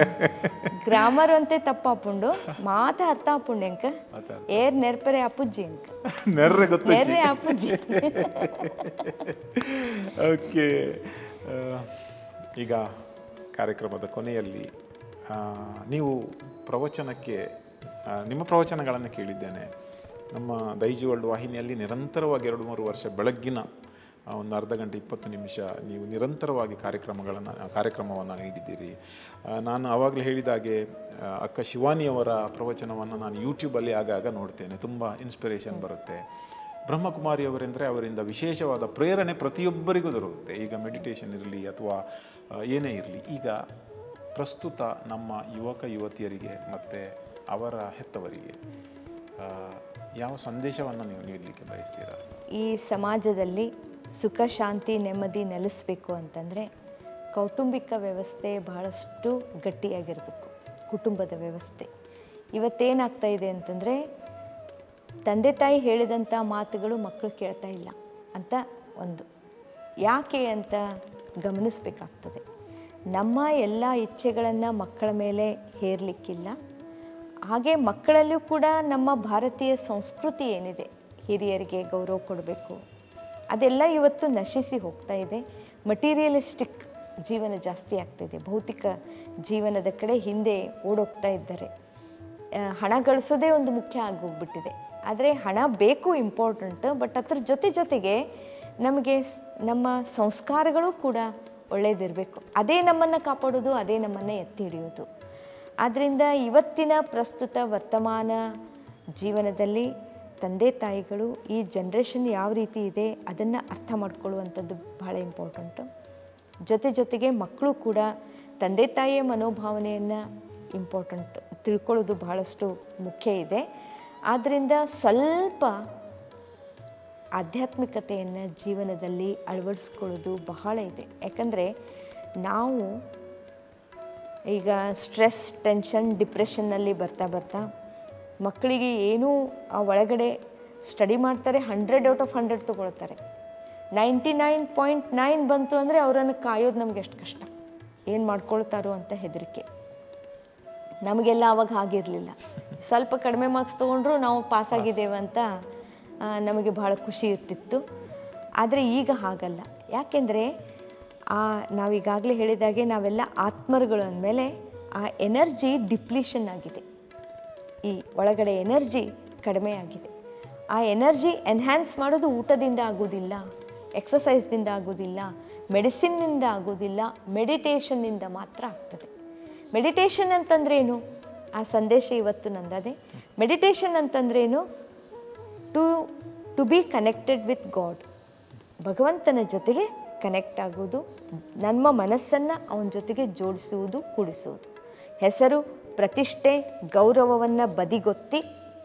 Speaker 2: ಗ್ರಾಮರ್ ಅಂತೆ ತಪ್ಪ ಹಾಪುಂಡು ಮಾತ ಅರ್ಥ ಹಾಪುಂಡು ಎಂಕ ಏರ್ ನೆರ್ಪರೆ ಅಪ್ಪುಜ್ಜಿ ಎಂಕ
Speaker 1: ನೆರ್ರೆ ಗೊತ್ತು
Speaker 2: ನೆರ್ರೆ ಅಪ್ಪುಜ್ಜಿ
Speaker 1: ಓಕೆ ಈಗ ಕಾರ್ಯಕ್ರಮದ ಕೊನೆಯಲ್ಲಿ ಆ, ನೀವು ಪ್ರವಚನಕ್ಕೆ ಆ, ನಿಮ್ಮ ಪ್ರವಚನಗಳನ್ನು ಕೇಳಿದ್ದೇನೆ ನಮ್ಮ ದೈಜಿ ವರ್ಲ್ಡ್ ವಾಹಿನಿಯಲ್ಲಿ ನಿರಂತರವಾಗಿ ಎರಡು ಮೂರು ವರ್ಷ ಬೆಳಗ್ಗಿನ ಆ, ಒಂದು ಅರ್ಧ ಗಂಟೆ ಇಪ್ಪತ್ತು ನಿಮಿಷ ನೀವು ನಿರಂತರವಾಗಿ ಕಾರ್ಯಕ್ರಮಗಳನ್ನು ಕಾರ್ಯಕ್ರಮವನ್ನು ನೀಡಿದ್ದೀರಿ ಆ, ನಾನು ಆವಾಗಲೇ ಹೇಳಿದಾಗೆ ಆ, ಅಕ್ಕ ಶಿವಾನಿಯವರ ಪ್ರವಚನವನ್ನು ನಾನು ಯೂಟ್ಯೂಬಲ್ಲಿ ಆಗಾಗ ನೋಡ್ತೇನೆ ತುಂಬ ಇನ್ಸ್ಪಿರೇಷನ್ ಬರುತ್ತೆ ಬ್ರಹ್ಮಕುಮಾರಿ ಅವರೆಂದರೆ ಅವರಿಂದ ವಿಶೇಷವಾದ ಪ್ರೇರಣೆ ಪ್ರತಿಯೊಬ್ಬರಿಗೂ ದೊರಕುತ್ತೆ ಈಗ ಮೆಡಿಟೇಷನ್ ಇರಲಿ ಅಥವಾ ಆ, ಏನೇ ಇರಲಿ ಈಗ ಪ್ರಸ್ತುತ ನಮ್ಮ ಯುವಕ ಯುವತಿಯರಿಗೆ ಮತ್ತು ಅವರ ಹೆತ್ತವರಿಗೆ ಆ, ಯಾವ ಸಂದೇಶವನ್ನು ನೀವು ನೀಡಲಿಕ್ಕೆ ಬಯಸ್ತೀರಾ
Speaker 2: ಈ ಸಮಾಜದಲ್ಲಿ ಸುಖ ಶಾಂತಿ ನೆಮ್ಮದಿ ನೆಲೆಸಬೇಕು ಅಂತಂದರೆ ಕೌಟುಂಬಿಕ ವ್ಯವಸ್ಥೆ ಬಹಳಷ್ಟು ಗಟ್ಟಿಯಾಗಿರಬೇಕು ಕುಟುಂಬದ ವ್ಯವಸ್ಥೆ ಇವತ್ತೇನಾಗ್ತಾ ಇದೆ ಅಂತಂದರೆ ತಂದೆ ತಾಯಿ ಹೇಳಿದಂಥ ಮಾತುಗಳು ಮಕ್ಕಳು ಕೇಳ್ತಾ ಇಲ್ಲ ಅಂತ ಒಂದು ಯಾಕೆ ಅಂತ ಗಮನಿಸಬೇಕಾಗ್ತದೆ ನಮ್ಮ ಎಲ್ಲ ಇಚ್ಛೆಗಳನ್ನು ಮಕ್ಕಳ ಮೇಲೆ ಹೇರಲಿಕ್ಕಿಲ್ಲ ಹಾಗೆ ಮಕ್ಕಳಲ್ಲೂ ಕೂಡ ನಮ್ಮ ಭಾರತೀಯ ಸಂಸ್ಕೃತಿ ಏನಿದೆ ಹಿರಿಯರಿಗೆ ಗೌರವ ಕೊಡಬೇಕು ಅದೆಲ್ಲ ಇವತ್ತು ನಶಿಸಿ ಹೋಗ್ತಾ ಇದೆ ಮಟೀರಿಯಲಿಸ್ಟಿಕ್ ಜೀವನ ಜಾಸ್ತಿ ಆಗ್ತಿದೆ ಭೌತಿಕ ಜೀವನದ ಕಡೆ ಹಿಂದೆ ಓಡೋಗ್ತಾ ಇದ್ದಾರೆ ಆ, ಹಣ ಗಳಿಸೋದೇ ಒಂದು ಮುಖ್ಯ ಆಗೋಗ್ಬಿಟ್ಟಿದೆ ಆದರೆ ಹಣ ಬೇಕು ಇಂಪಾರ್ಟೆಂಟ್ ಬಟ್ ಅದ್ರ ಜೊತೆ ಜೊತೆಗೆ ನಮಗೆ ಸ್- ನಮ್ಮ ಸಂಸ್ಕಾರಗಳು ಕೂಡ ಒಳ್ಳೇದಿರಬೇಕು ಅದೇ ನಮ್ಮನ್ನು ಕಾಪಾಡೋದು ಅದೇ ನಮ್ಮನ್ನು ಎತ್ತಿ ಹಿಡಿಯೋದು ಆದ್ದರಿಂದ ಇವತ್ತಿನ ಪ್ರಸ್ತುತ ವರ್ತಮಾನ ಜೀವನದಲ್ಲಿ ತಂದೆ ತಾಯಿಗಳು ಈ ಜನ್ರೇಷನ್ ಯಾವ ರೀತಿ ಇದೆ ಅದನ್ನು ಅರ್ಥ ಮಾಡ್ಕೊಳ್ಳುವಂಥದ್ದು ಬಹಳ ಇಂಪಾರ್ಟೆಂಟು ಜೊತೆ ಜೊತೆಗೆ ಮಕ್ಕಳು ಕೂಡ ತಂದೆ ತಾಯಿಯ ಮನೋಭಾವನೆಯನ್ನು ಇಂಪಾರ್ಟೆಂಟ್ ತಿಳ್ಕೊಳ್ಳೋದು ಬಹಳಷ್ಟು ಮುಖ್ಯ ಇದೆ ಆದ್ದರಿಂದ ಸ್ವಲ್ಪ ಆಧ್ಯಾತ್ಮಿಕತೆಯನ್ನು ಜೀವನದಲ್ಲಿ ಅಳವಡಿಸ್ಕೊಳ್ಳೋದು ಬಹಳ ಇದೆ ಯಾಕಂದರೆ ನಾವು ಈಗ ಸ್ಟ್ರೆಸ್ ಟೆನ್ಷನ್ ಡಿಪ್ರೆಷನ್ನಲ್ಲಿ ಬರ್ತಾ ಬರ್ತಾ ಮಕ್ಕಳಿಗೆ ಏನೂ ಆ ಒಳಗಡೆ ಸ್ಟಡಿ ಮಾಡ್ತಾರೆ ಹಂಡ್ರೆಡ್ ಔಟ್ ಆಫ್ ಹಂಡ್ರೆಡ್ ತೊಗೊಳ್ತಾರೆ ನೈಂಟಿ ನೈನ್ ಪಾಯಿಂಟ್ ನೈನ್ ಬಂತು ಅಂದರೆ ಅವರನ್ನು ಕಾಯೋದು ನಮ್ಗೆ ಎಷ್ಟು ಕಷ್ಟ ಏನು ಮಾಡ್ಕೊಳ್ತಾರೋ ಅಂತ ಹೆದರಿಕೆ ನಮಗೆಲ್ಲ ಅವಾಗ ಆಗಿರಲಿಲ್ಲ ಸ್ವಲ್ಪ ಕಡಿಮೆ ಮಾರ್ಕ್ಸ್ ತೊಗೊಂಡ್ರು ನಾವು ಪಾಸಾಗಿದ್ದೇವೆ ಅಂತ ಆ, ನಮಗೆ ಬಹಳ ಖುಷಿ ಇರ್ತಿತ್ತು ಆದರೆ ಈಗ ಹಾಗಲ್ಲ ಯಾಕೆಂದರೆ ಆ ನಾವೀಗಾಗಲೇ ಹೇಳಿದಾಗೆ ನಾವೆಲ್ಲ ಆತ್ಮರುಗಳು ಅಂದಮೇಲೆ ಆ ಎನರ್ಜಿ ಡಿಪ್ಲೀಷನ್ ಆಗಿದೆ ಈ ಒಳಗಡೆ ಎನರ್ಜಿ ಕಡಿಮೆ ಆಗಿದೆ ಆ ಎನರ್ಜಿ ಎನ್ಹ್ಯಾನ್ಸ್ ಮಾಡೋದು ಊಟದಿಂದ ಆಗೋದಿಲ್ಲ ಎಕ್ಸಸೈಸ್ದಿಂದ ಆಗೋದಿಲ್ಲ ಮೆಡಿಸಿನ್ನಿಂದ ಆಗೋದಿಲ್ಲ ಮೆಡಿಟೇಷನ್ನಿಂದ ಮಾತ್ರ ಆಗ್ತದೆ ಮೆಡಿಟೇಷನ್ ಅಂತಂದ್ರೇನು ಆ ಸಂದೇಶ ಇವತ್ತು ನಂದದೆ ಮೆಡಿಟೇಷನ್ ಅಂತಂದ್ರೇನು to to be connected with God ಭಗವಂತನ ಜೊತೆಗೆ ಕನೆಕ್ಟ್ ಆಗೋದು ನಮ್ಮ ಮನಸ್ಸನ್ನು ಅವನ ಜೊತೆಗೆ ಜೋಡಿಸುವುದು ಕೂಡಿಸುವುದು ಹೆಸರು ಪ್ರತಿಷ್ಠೆ ಗೌರವವನ್ನು ಬದಿಗೊತ್ತಿ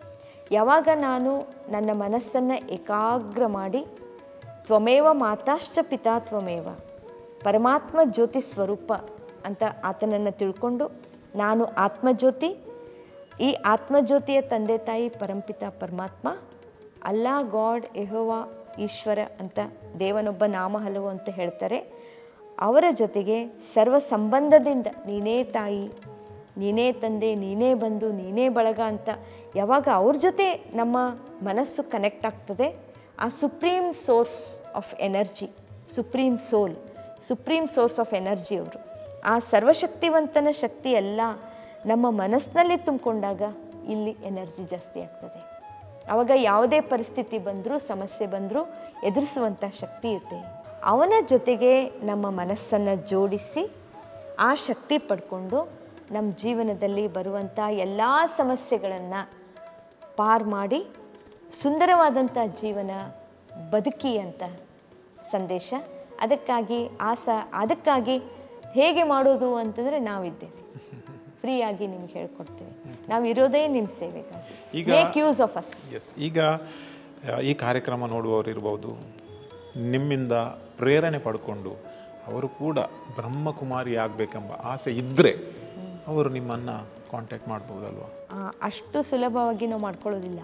Speaker 2: ಯಾವಾಗ ನಾನು ನನ್ನ ಮನಸ್ಸನ್ನು ಏಕಾಗ್ರ ಮಾಡಿ ತ್ವಮೇವ ಮಾತಾಶ್ಚ ಪಿತಾ ತ್ವಮೇವ ಪರಮಾತ್ಮ ಜ್ಯೋತಿ ಸ್ವರೂಪ ಅಂತ ಆತನನ್ನು ತಿಳ್ಕೊಂಡು ನಾನು ಆತ್ಮಜ್ಯೋತಿ ಈ ಆತ್ಮಜ್ಯೋತಿಯ ತಂದೆ ತಾಯಿ ಪರಂಪಿತ ಪರಮಾತ್ಮ ಅಲ್ಲಾ ಗಾಡ್ ಎಹೋವ ಈಶ್ವರ ಅಂತ ದೇವನೊಬ್ಬ ನಾಮ ಹಲವು ಅಂತ ಹೇಳ್ತಾರೆ ಅವರ ಜೊತೆಗೆ ಸರ್ವ ಸಂಬಂಧದಿಂದ ನೀನೇ ತಾಯಿ ನೀನೇ ತಂದೆ ನೀನೇ ಬಂಧು ನೀನೇ ಬಳಗ ಅಂತ ಯಾವಾಗ ಅವ್ರ ಜೊತೆ ನಮ್ಮ ಮನಸ್ಸು ಕನೆಕ್ಟ್ ಆಗ್ತದೆ ಆ supreme source of energy supreme soul supreme source of energy ಅವರು ಆ ಸರ್ವಶಕ್ತಿವಂತನ ಶಕ್ತಿ ಎಲ್ಲ ನಮ್ಮ ಮನಸ್ಸಿನಲ್ಲಿ ತುಂಬಿಕೊಂಡಾಗ ಇಲ್ಲಿ ಎನರ್ಜಿ ಜಾಸ್ತಿ ಆಗ್ತದೆ ಆವಾಗ ಯಾವುದೇ ಪರಿಸ್ಥಿತಿ ಬಂದರೂ ಸಮಸ್ಯೆ ಬಂದರೂ ಎದುರಿಸುವಂಥ ಶಕ್ತಿ ಇರುತ್ತೆ ಅವನ ಜೊತೆಗೆ ನಮ್ಮ ಮನಸ್ಸನ್ನು ಜೋಡಿಸಿ ಆ ಶಕ್ತಿ ಪಡ್ಕೊಂಡು ನಮ್ಮ ಜೀವನದಲ್ಲಿ ಬರುವಂಥ ಎಲ್ಲ ಸಮಸ್ಯೆಗಳನ್ನು ಪಾರ್ ಮಾಡಿ ಸುಂದರವಾದಂಥ ಜೀವನ ಬದುಕಿ ಅಂತ ಸಂದೇಶ ಅದಕ್ಕಾಗಿ ಆಸ ಅದಕ್ಕಾಗಿ ಹೇಗೆ ಮಾಡೋದು ಅಂತಂದರೆ ನಾವಿದ್ದೇವೆ ಫ್ರೀಯಾಗಿ ನಿಮ್ಗೆ ಹೇಳ್ಕೊಡ್ತೀವಿ ನಾವು ಇರೋದೇ ನಿಮ್ಮ ಸೇವೆಗಾಗಿ
Speaker 1: ಈಗ-
Speaker 2: ಮೇಕ್ ಯೂಸ್ ಆಫ್ ಅಸ್
Speaker 1: ಎಸ್ ಈಗ ಆ, ಈ ಕಾರ್ಯಕ್ರಮ ನೋಡುವವರು ಇರ್ಬೋದು ನಿಮ್ಮಿಂದ ಪ್ರೇರಣೆ ಪಡ್ಕೊಂಡು ಅವರು ಕೂಡ ಬ್ರಹ್ಮಕುಮಾರಿ ಆಗಬೇಕೆಂಬ ಆಸೆ ಇದ್ದರೆ ಅವರು ನಿಮ್ಮನ್ನು ಕಾಂಟ್ಯಾಕ್ಟ್ ಮಾಡ್ಬೋದಲ್ವಾ
Speaker 2: ಅಷ್ಟು ಸುಲಭವಾಗಿ ನಾವು ಮಾಡ್ಕೊಳ್ಳೋದಿಲ್ಲ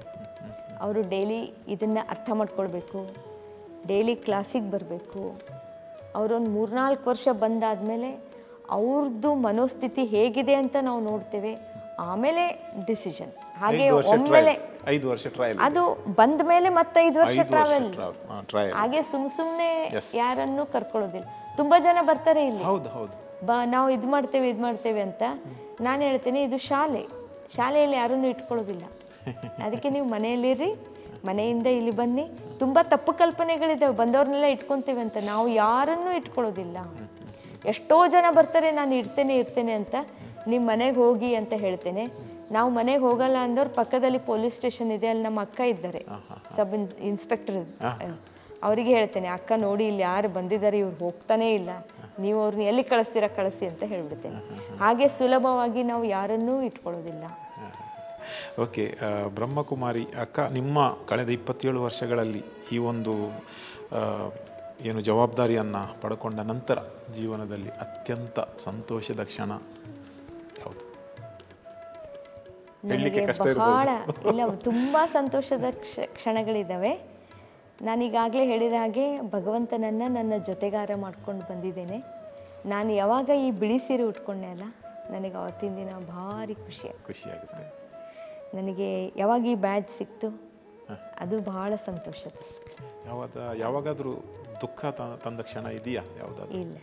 Speaker 2: ಅವರು ಡೈಲಿ ಇದನ್ನು ಅರ್ಥ ಮಾಡ್ಕೊಳ್ಬೇಕು ಡೈಲಿ ಕ್ಲಾಸಿಗೆ ಬರಬೇಕು ಅವರೊಂದು ಮೂರ್ನಾಲ್ಕು ವರ್ಷ ಬಂದಾದಮೇಲೆ ಅವ್ರದ್ದು ಮನೋಸ್ಥಿತಿ ಹೇಗಿದೆ ಅಂತ ನಾವು ನೋಡ್ತೇವೆ ಆಮೇಲೆ ಡಿಸಿಷನ್ ಹಾಗೆ
Speaker 1: ಐದು ವರ್ಷ
Speaker 2: ಒಮ್ಮೆಲೆ
Speaker 1: ಟ್ರಯಲ್ ಐದು ವರ್ಷ ಟ್ರಯಲ್
Speaker 2: ಅದು ಬಂದ ಮೇಲೆ ಮತ್ತೆ ಐದು ವರ್ಷ
Speaker 1: ಐದು ವರ್ಷ
Speaker 2: ಟ್ರಾವೆಲ್
Speaker 1: ಟ್ರಯಲ್
Speaker 2: ಹಾಗೆ ಸುಮ್ ಸುಮ್ಮನೆ
Speaker 1: Yes.
Speaker 2: ಯಾರನ್ನೂ ಕರ್ಕೊಳ್ಳೋದಿಲ್ಲ ತುಂಬ ಜನ ಬರ್ತಾರೆ ಇಲ್ಲಿ
Speaker 1: ಹೌದು ಹೌದು
Speaker 2: ಬಾ ನಾವು ಇದು ಮಾಡ್ತೇವೆ ಇದು ಮಾಡ್ತೇವೆ ಅಂತ ನಾನು ಹೇಳ್ತೀನಿ ಇದು ಶಾಲೆ ಶಾಲೆಯಲ್ಲಿ ಯಾರನ್ನೂ ಇಟ್ಕೊಳ್ಳೋದಿಲ್ಲ ಅದಕ್ಕೆ ನೀವು ಮನೆಯಲ್ಲಿರ್ರಿ ಮನೆಯಿಂದ ಇಲ್ಲಿ ಬನ್ನಿ ತುಂಬ ತಪ್ಪು ಕಲ್ಪನೆಗಳಿದ್ದಾವೆ ಬಂದವ್ರನ್ನೆಲ್ಲ ಇಟ್ಕೊತೇವೆ ಅಂತ ನಾವು ಯಾರನ್ನೂ ಇಟ್ಕೊಳ್ಳೋದಿಲ್ಲ ಎಷ್ಟೋ ಜನ ಬರ್ತಾರೆ ನಾನು ಇರ್ತೇನೆ ಇರ್ತೇನೆ ಅಂತ ನಿಮ್ಮ ಮನೆಗೆ ಹೋಗಿ ಅಂತ ಹೇಳ್ತೇನೆ ನಾವು ಮನೆಗೆ ಹೋಗಲ್ಲ ಅಂದವ್ರು ಪಕ್ಕದಲ್ಲಿ ಪೊಲೀಸ್ ಸ್ಟೇಷನ್ ಇದೆ ಅಲ್ಲಿ ನಮ್ಮ ಅಕ್ಕ ಇದ್ದಾರೆ ಸಬ್ ಇನ್ಸ್ ಇನ್ಸ್ಪೆಕ್ಟರ್ ಅವರಿಗೆ ಹೇಳ್ತೇನೆ ಅಕ್ಕ ನೋಡಿ ಇಲ್ಲಿ ಯಾರು ಬಂದಿದ್ದಾರೆ ಇವ್ರು ಹೋಗ್ತಾನೇ ಇಲ್ಲ ನೀವು ಅವ್ರನ್ನ ಎಲ್ಲಿ ಕಳಿಸ್ತೀರಾ ಕಳಿಸಿ ಅಂತ ಹೇಳ್ಬಿಡ್ತೇನೆ ಹಾಗೆ ಸುಲಭವಾಗಿ ನಾವು ಯಾರನ್ನೂ ಇಟ್ಕೊಳ್ಳೋದಿಲ್ಲ
Speaker 1: ಓಕೆ ಆ, ಬ್ರಹ್ಮಕುಮಾರಿ ಅಕ್ಕ ನಿಮ್ಮ ಕಳೆದ ಇಪ್ಪತ್ತೇಳು ವರ್ಷಗಳಲ್ಲಿ ಈ ಒಂದು ಆ, ಏನು ಜವಾಬ್ದಾರಿಯನ್ನು ಪಡ್ಕೊಂಡ ನಂತರ ಜೀವನದಲ್ಲಿ ಅತ್ಯಂತ ಸಂತೋಷದ ಕ್ಷಣ ಯಾವುದು ಹೇಳಲಿಕ್ಕೆ
Speaker 2: ನನಗೆ
Speaker 1: ಕಷ್ಟ ಇರ್ಬೋದು
Speaker 2: ಬಹಳ ಇಲ್ಲ ತುಂಬ ಸಂತೋಷದ ಕ್ಷ ಕ್ಷಣಗಳಿದ್ದಾವೆ ನಾನೀಗಾಗಲೇ ಹೇಳಿದ ಹಾಗೆ ಭಗವಂತನನ್ನು ನನ್ನ ಜೊತೆಗಾರ ಮಾಡ್ಕೊಂಡು ಬಂದಿದ್ದೇನೆ ನಾನು ಯಾವಾಗ ಈ ಬಿಳಿ ಸೀರೆ ಉಟ್ಕೊಂಡೆ ಅಲ್ಲ ನನಗೆ ಅವತ್ತಿನ ದಿನ ಭಾರಿ ಖುಷಿ ಆಯ್ತು.
Speaker 1: ಖುಷಿಯಾಗುತ್ತೆ
Speaker 2: ನನಗೆ ಯಾವಾಗ ಈ ಬ್ಯಾಡ್ಜ್ ಸಿಕ್ತು ಅದು ಬಹಳ ಸಂತೋಷದ ಸ್-
Speaker 1: ಯಾವಾಗ ಯಾವಾಗಾದರೂ ದುಃಖ ತ- ತಂದ ಕ್ಷಣ ಇದೆಯಾ ಯಾವುದಾದ್ರು
Speaker 2: ಇಲ್ಲ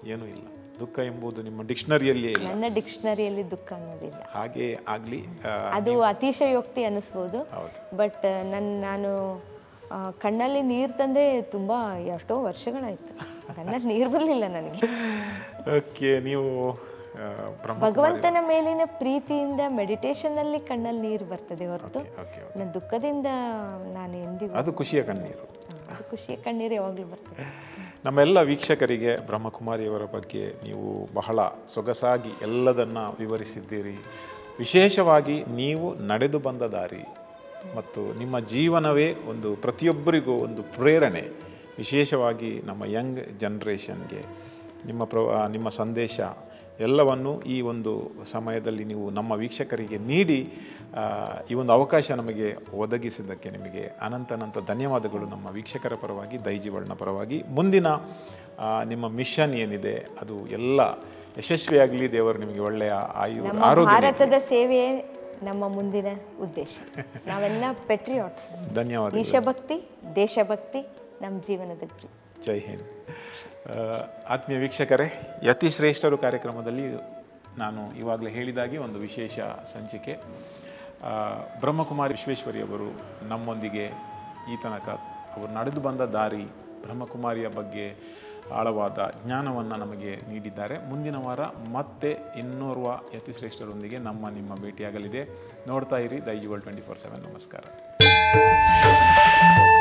Speaker 1: ಏನೂ ಇಲ್ಲ ದುಃಖ ಎಂಬುದು ನಿಮ್ಮ ಡಿಕ್ಷನರಿಯಲ್ಲಿಯೇ ಇಲ್ಲ
Speaker 2: ನನ್ನ ಡಿಕ್ಷನರಿಯಲ್ಲಿ ದುಃಖ ಅನ್ನೋದಿಲ್ಲ
Speaker 1: ಹಾಗೆ ಆಗಲಿ
Speaker 2: ಅದು ಅತಿಶಯೋಕ್ತಿ ಅನ್ನಿಸ್ಬೋದು
Speaker 1: ಹೌದು.
Speaker 2: ಬಟ್ ನನ್ನ ನಾನು ಆ, ಕಣ್ಣಲ್ಲಿ ನೀರು ತಂದೆ ತುಂಬ ಎಷ್ಟೋ ವರ್ಷಗಳಾಯ್ತು ಕಣ್ಣಲ್ಲಿ ನೀರು ಬರಲಿಲ್ಲ ನನಗೆ
Speaker 1: ಓಕೆ ನೀವು ಆ, ಬ್ರಹ್ಮ
Speaker 2: ಭಗವಂತನ ಮೇಲಿನ ಪ್ರೀತಿಯಿಂದ ಮೆಡಿಟೇಷನ್ ಅಲ್ಲಿ ಕಣ್ಣಲ್ಲಿ ನೀರು ಬರ್ತದೆ ಹೊರತು
Speaker 1: ಓಕೆ
Speaker 2: ನನ್ನ ದುಃಖದಿಂದ ನಾನು ಎಂದಿಗೂ
Speaker 1: ಅದು ಖುಷಿಯ ಕಣ್ಣೀರು
Speaker 2: ಅದು ಖುಷಿಯ ಕಣ್ಣೀರು ಯಾವಾಗಲೂ ಬರ್ತದೆ
Speaker 1: ನಮ್ಮೆಲ್ಲ ವೀಕ್ಷಕರಿಗೆ ಬ್ರಹ್ಮಕುಮಾರಿಯವರ ಬಗ್ಗೆ ನೀವು ಬಹಳ ಸೊಗಸಾಗಿ ಎಲ್ಲದನ್ನ ವಿವರಿಸಿದ್ದೀರಿ ವಿಶೇಷವಾಗಿ ನೀವು ನಡೆದು ಬಂದ ದಾರಿ ಮತ್ತು ನಿಮ್ಮ ಜೀವನವೇ ಒಂದು ಪ್ರತಿಯೊಬ್ಬರಿಗೂ ಒಂದು ಪ್ರೇರಣೆ ವಿಶೇಷವಾಗಿ ನಮ್ಮ ಯಂಗ್ ಜನ್ರೇಷನ್ಗೆ ನಿಮ್ಮ ಪ್ರ ಆ, ನಿಮ್ಮ ಸಂದೇಶ ಎಲ್ಲವನ್ನು ಈ ಒಂದು ಸಮಯದಲ್ಲಿ ನೀವು ನಮ್ಮ ವೀಕ್ಷಕರಿಗೆ ನೀಡಿ ಆ, ಈ ಒಂದು ಅವಕಾಶ ನಮಗೆ ಒದಗಿಸಿದ್ದಕ್ಕೆ ನಿಮಗೆ ಅನಂತ ಅನಂತ ಧನ್ಯವಾದಗಳು ನಮ್ಮ ವೀಕ್ಷಕರ ಪರವಾಗಿ ದೈಜಿವಳ್ನ ಪರವಾಗಿ ಮುಂದಿನ ಆ, ನಿಮ್ಮ ಮಿಷನ್ ಏನಿದೆ ಅದು ಎಲ್ಲ ಯಶಸ್ವಿಯಾಗಲಿ ದೇವರು ನಿಮಗೆ ಒಳ್ಳೆಯ ಆಯು
Speaker 2: ನಮ್ಮ
Speaker 1: ಆರೋಗ್ಯ
Speaker 2: ಭಾರತದ ಸೇವೆಯೇ ನಮ್ಮ ಮುಂದಿನ ಉದ್ದೇಶ ನಾವೆಲ್ಲ ಪೆಟ್ರಿಯಾಟ್ಸ್
Speaker 1: ಧನ್ಯವಾದ
Speaker 2: ದೇಶಭಕ್ತಿ ದೇಶಭಕ್ತಿ ನಮ್ಮ ಜೀವನದ ಗುರಿ
Speaker 1: ಜೈ ಹಿಂದ್ ಆ, ಆತ್ಮೀಯ ವೀಕ್ಷಕರೇ ಯತಿ ಶ್ರೇಷ್ಠರು ಕಾರ್ಯಕ್ರಮದಲ್ಲಿ ನಾನು ಇವಾಗಲೇ ಹೇಳಿದಾಗೆ ಒಂದು ವಿಶೇಷ ಸಂಚಿಕೆ ಆ, ಬ್ರಹ್ಮಕುಮಾರಿ ವಿಶ್ವೇಶ್ವರಿಯವರು ನಮ್ಮೊಂದಿಗೆ ಈ ತನಕ ಅವರು ನಡೆದು ಬಂದ ದಾರಿ ಬ್ರಹ್ಮಕುಮಾರಿಯ ಬಗ್ಗೆ ಆಳವಾದ ಜ್ಞಾನವನ್ನು ನಮಗೆ ನೀಡಿದ್ದಾರೆ ಮುಂದಿನ ವಾರ ಮತ್ತೆ ಇನ್ನೋರ್ವ ಯತಿಶ್ರೇಷ್ಠರೊಂದಿಗೆ ನಮ್ಮ ನಿಮ್ಮ ಭೇಟಿಯಾಗಲಿದೆ ನೋಡ್ತಾ ಇರಿ ದೈಜುವಲ್ ಟ್ವೆಂಟಿ ಫೋರ್ ಸೆವೆನ್ ನಮಸ್ಕಾರ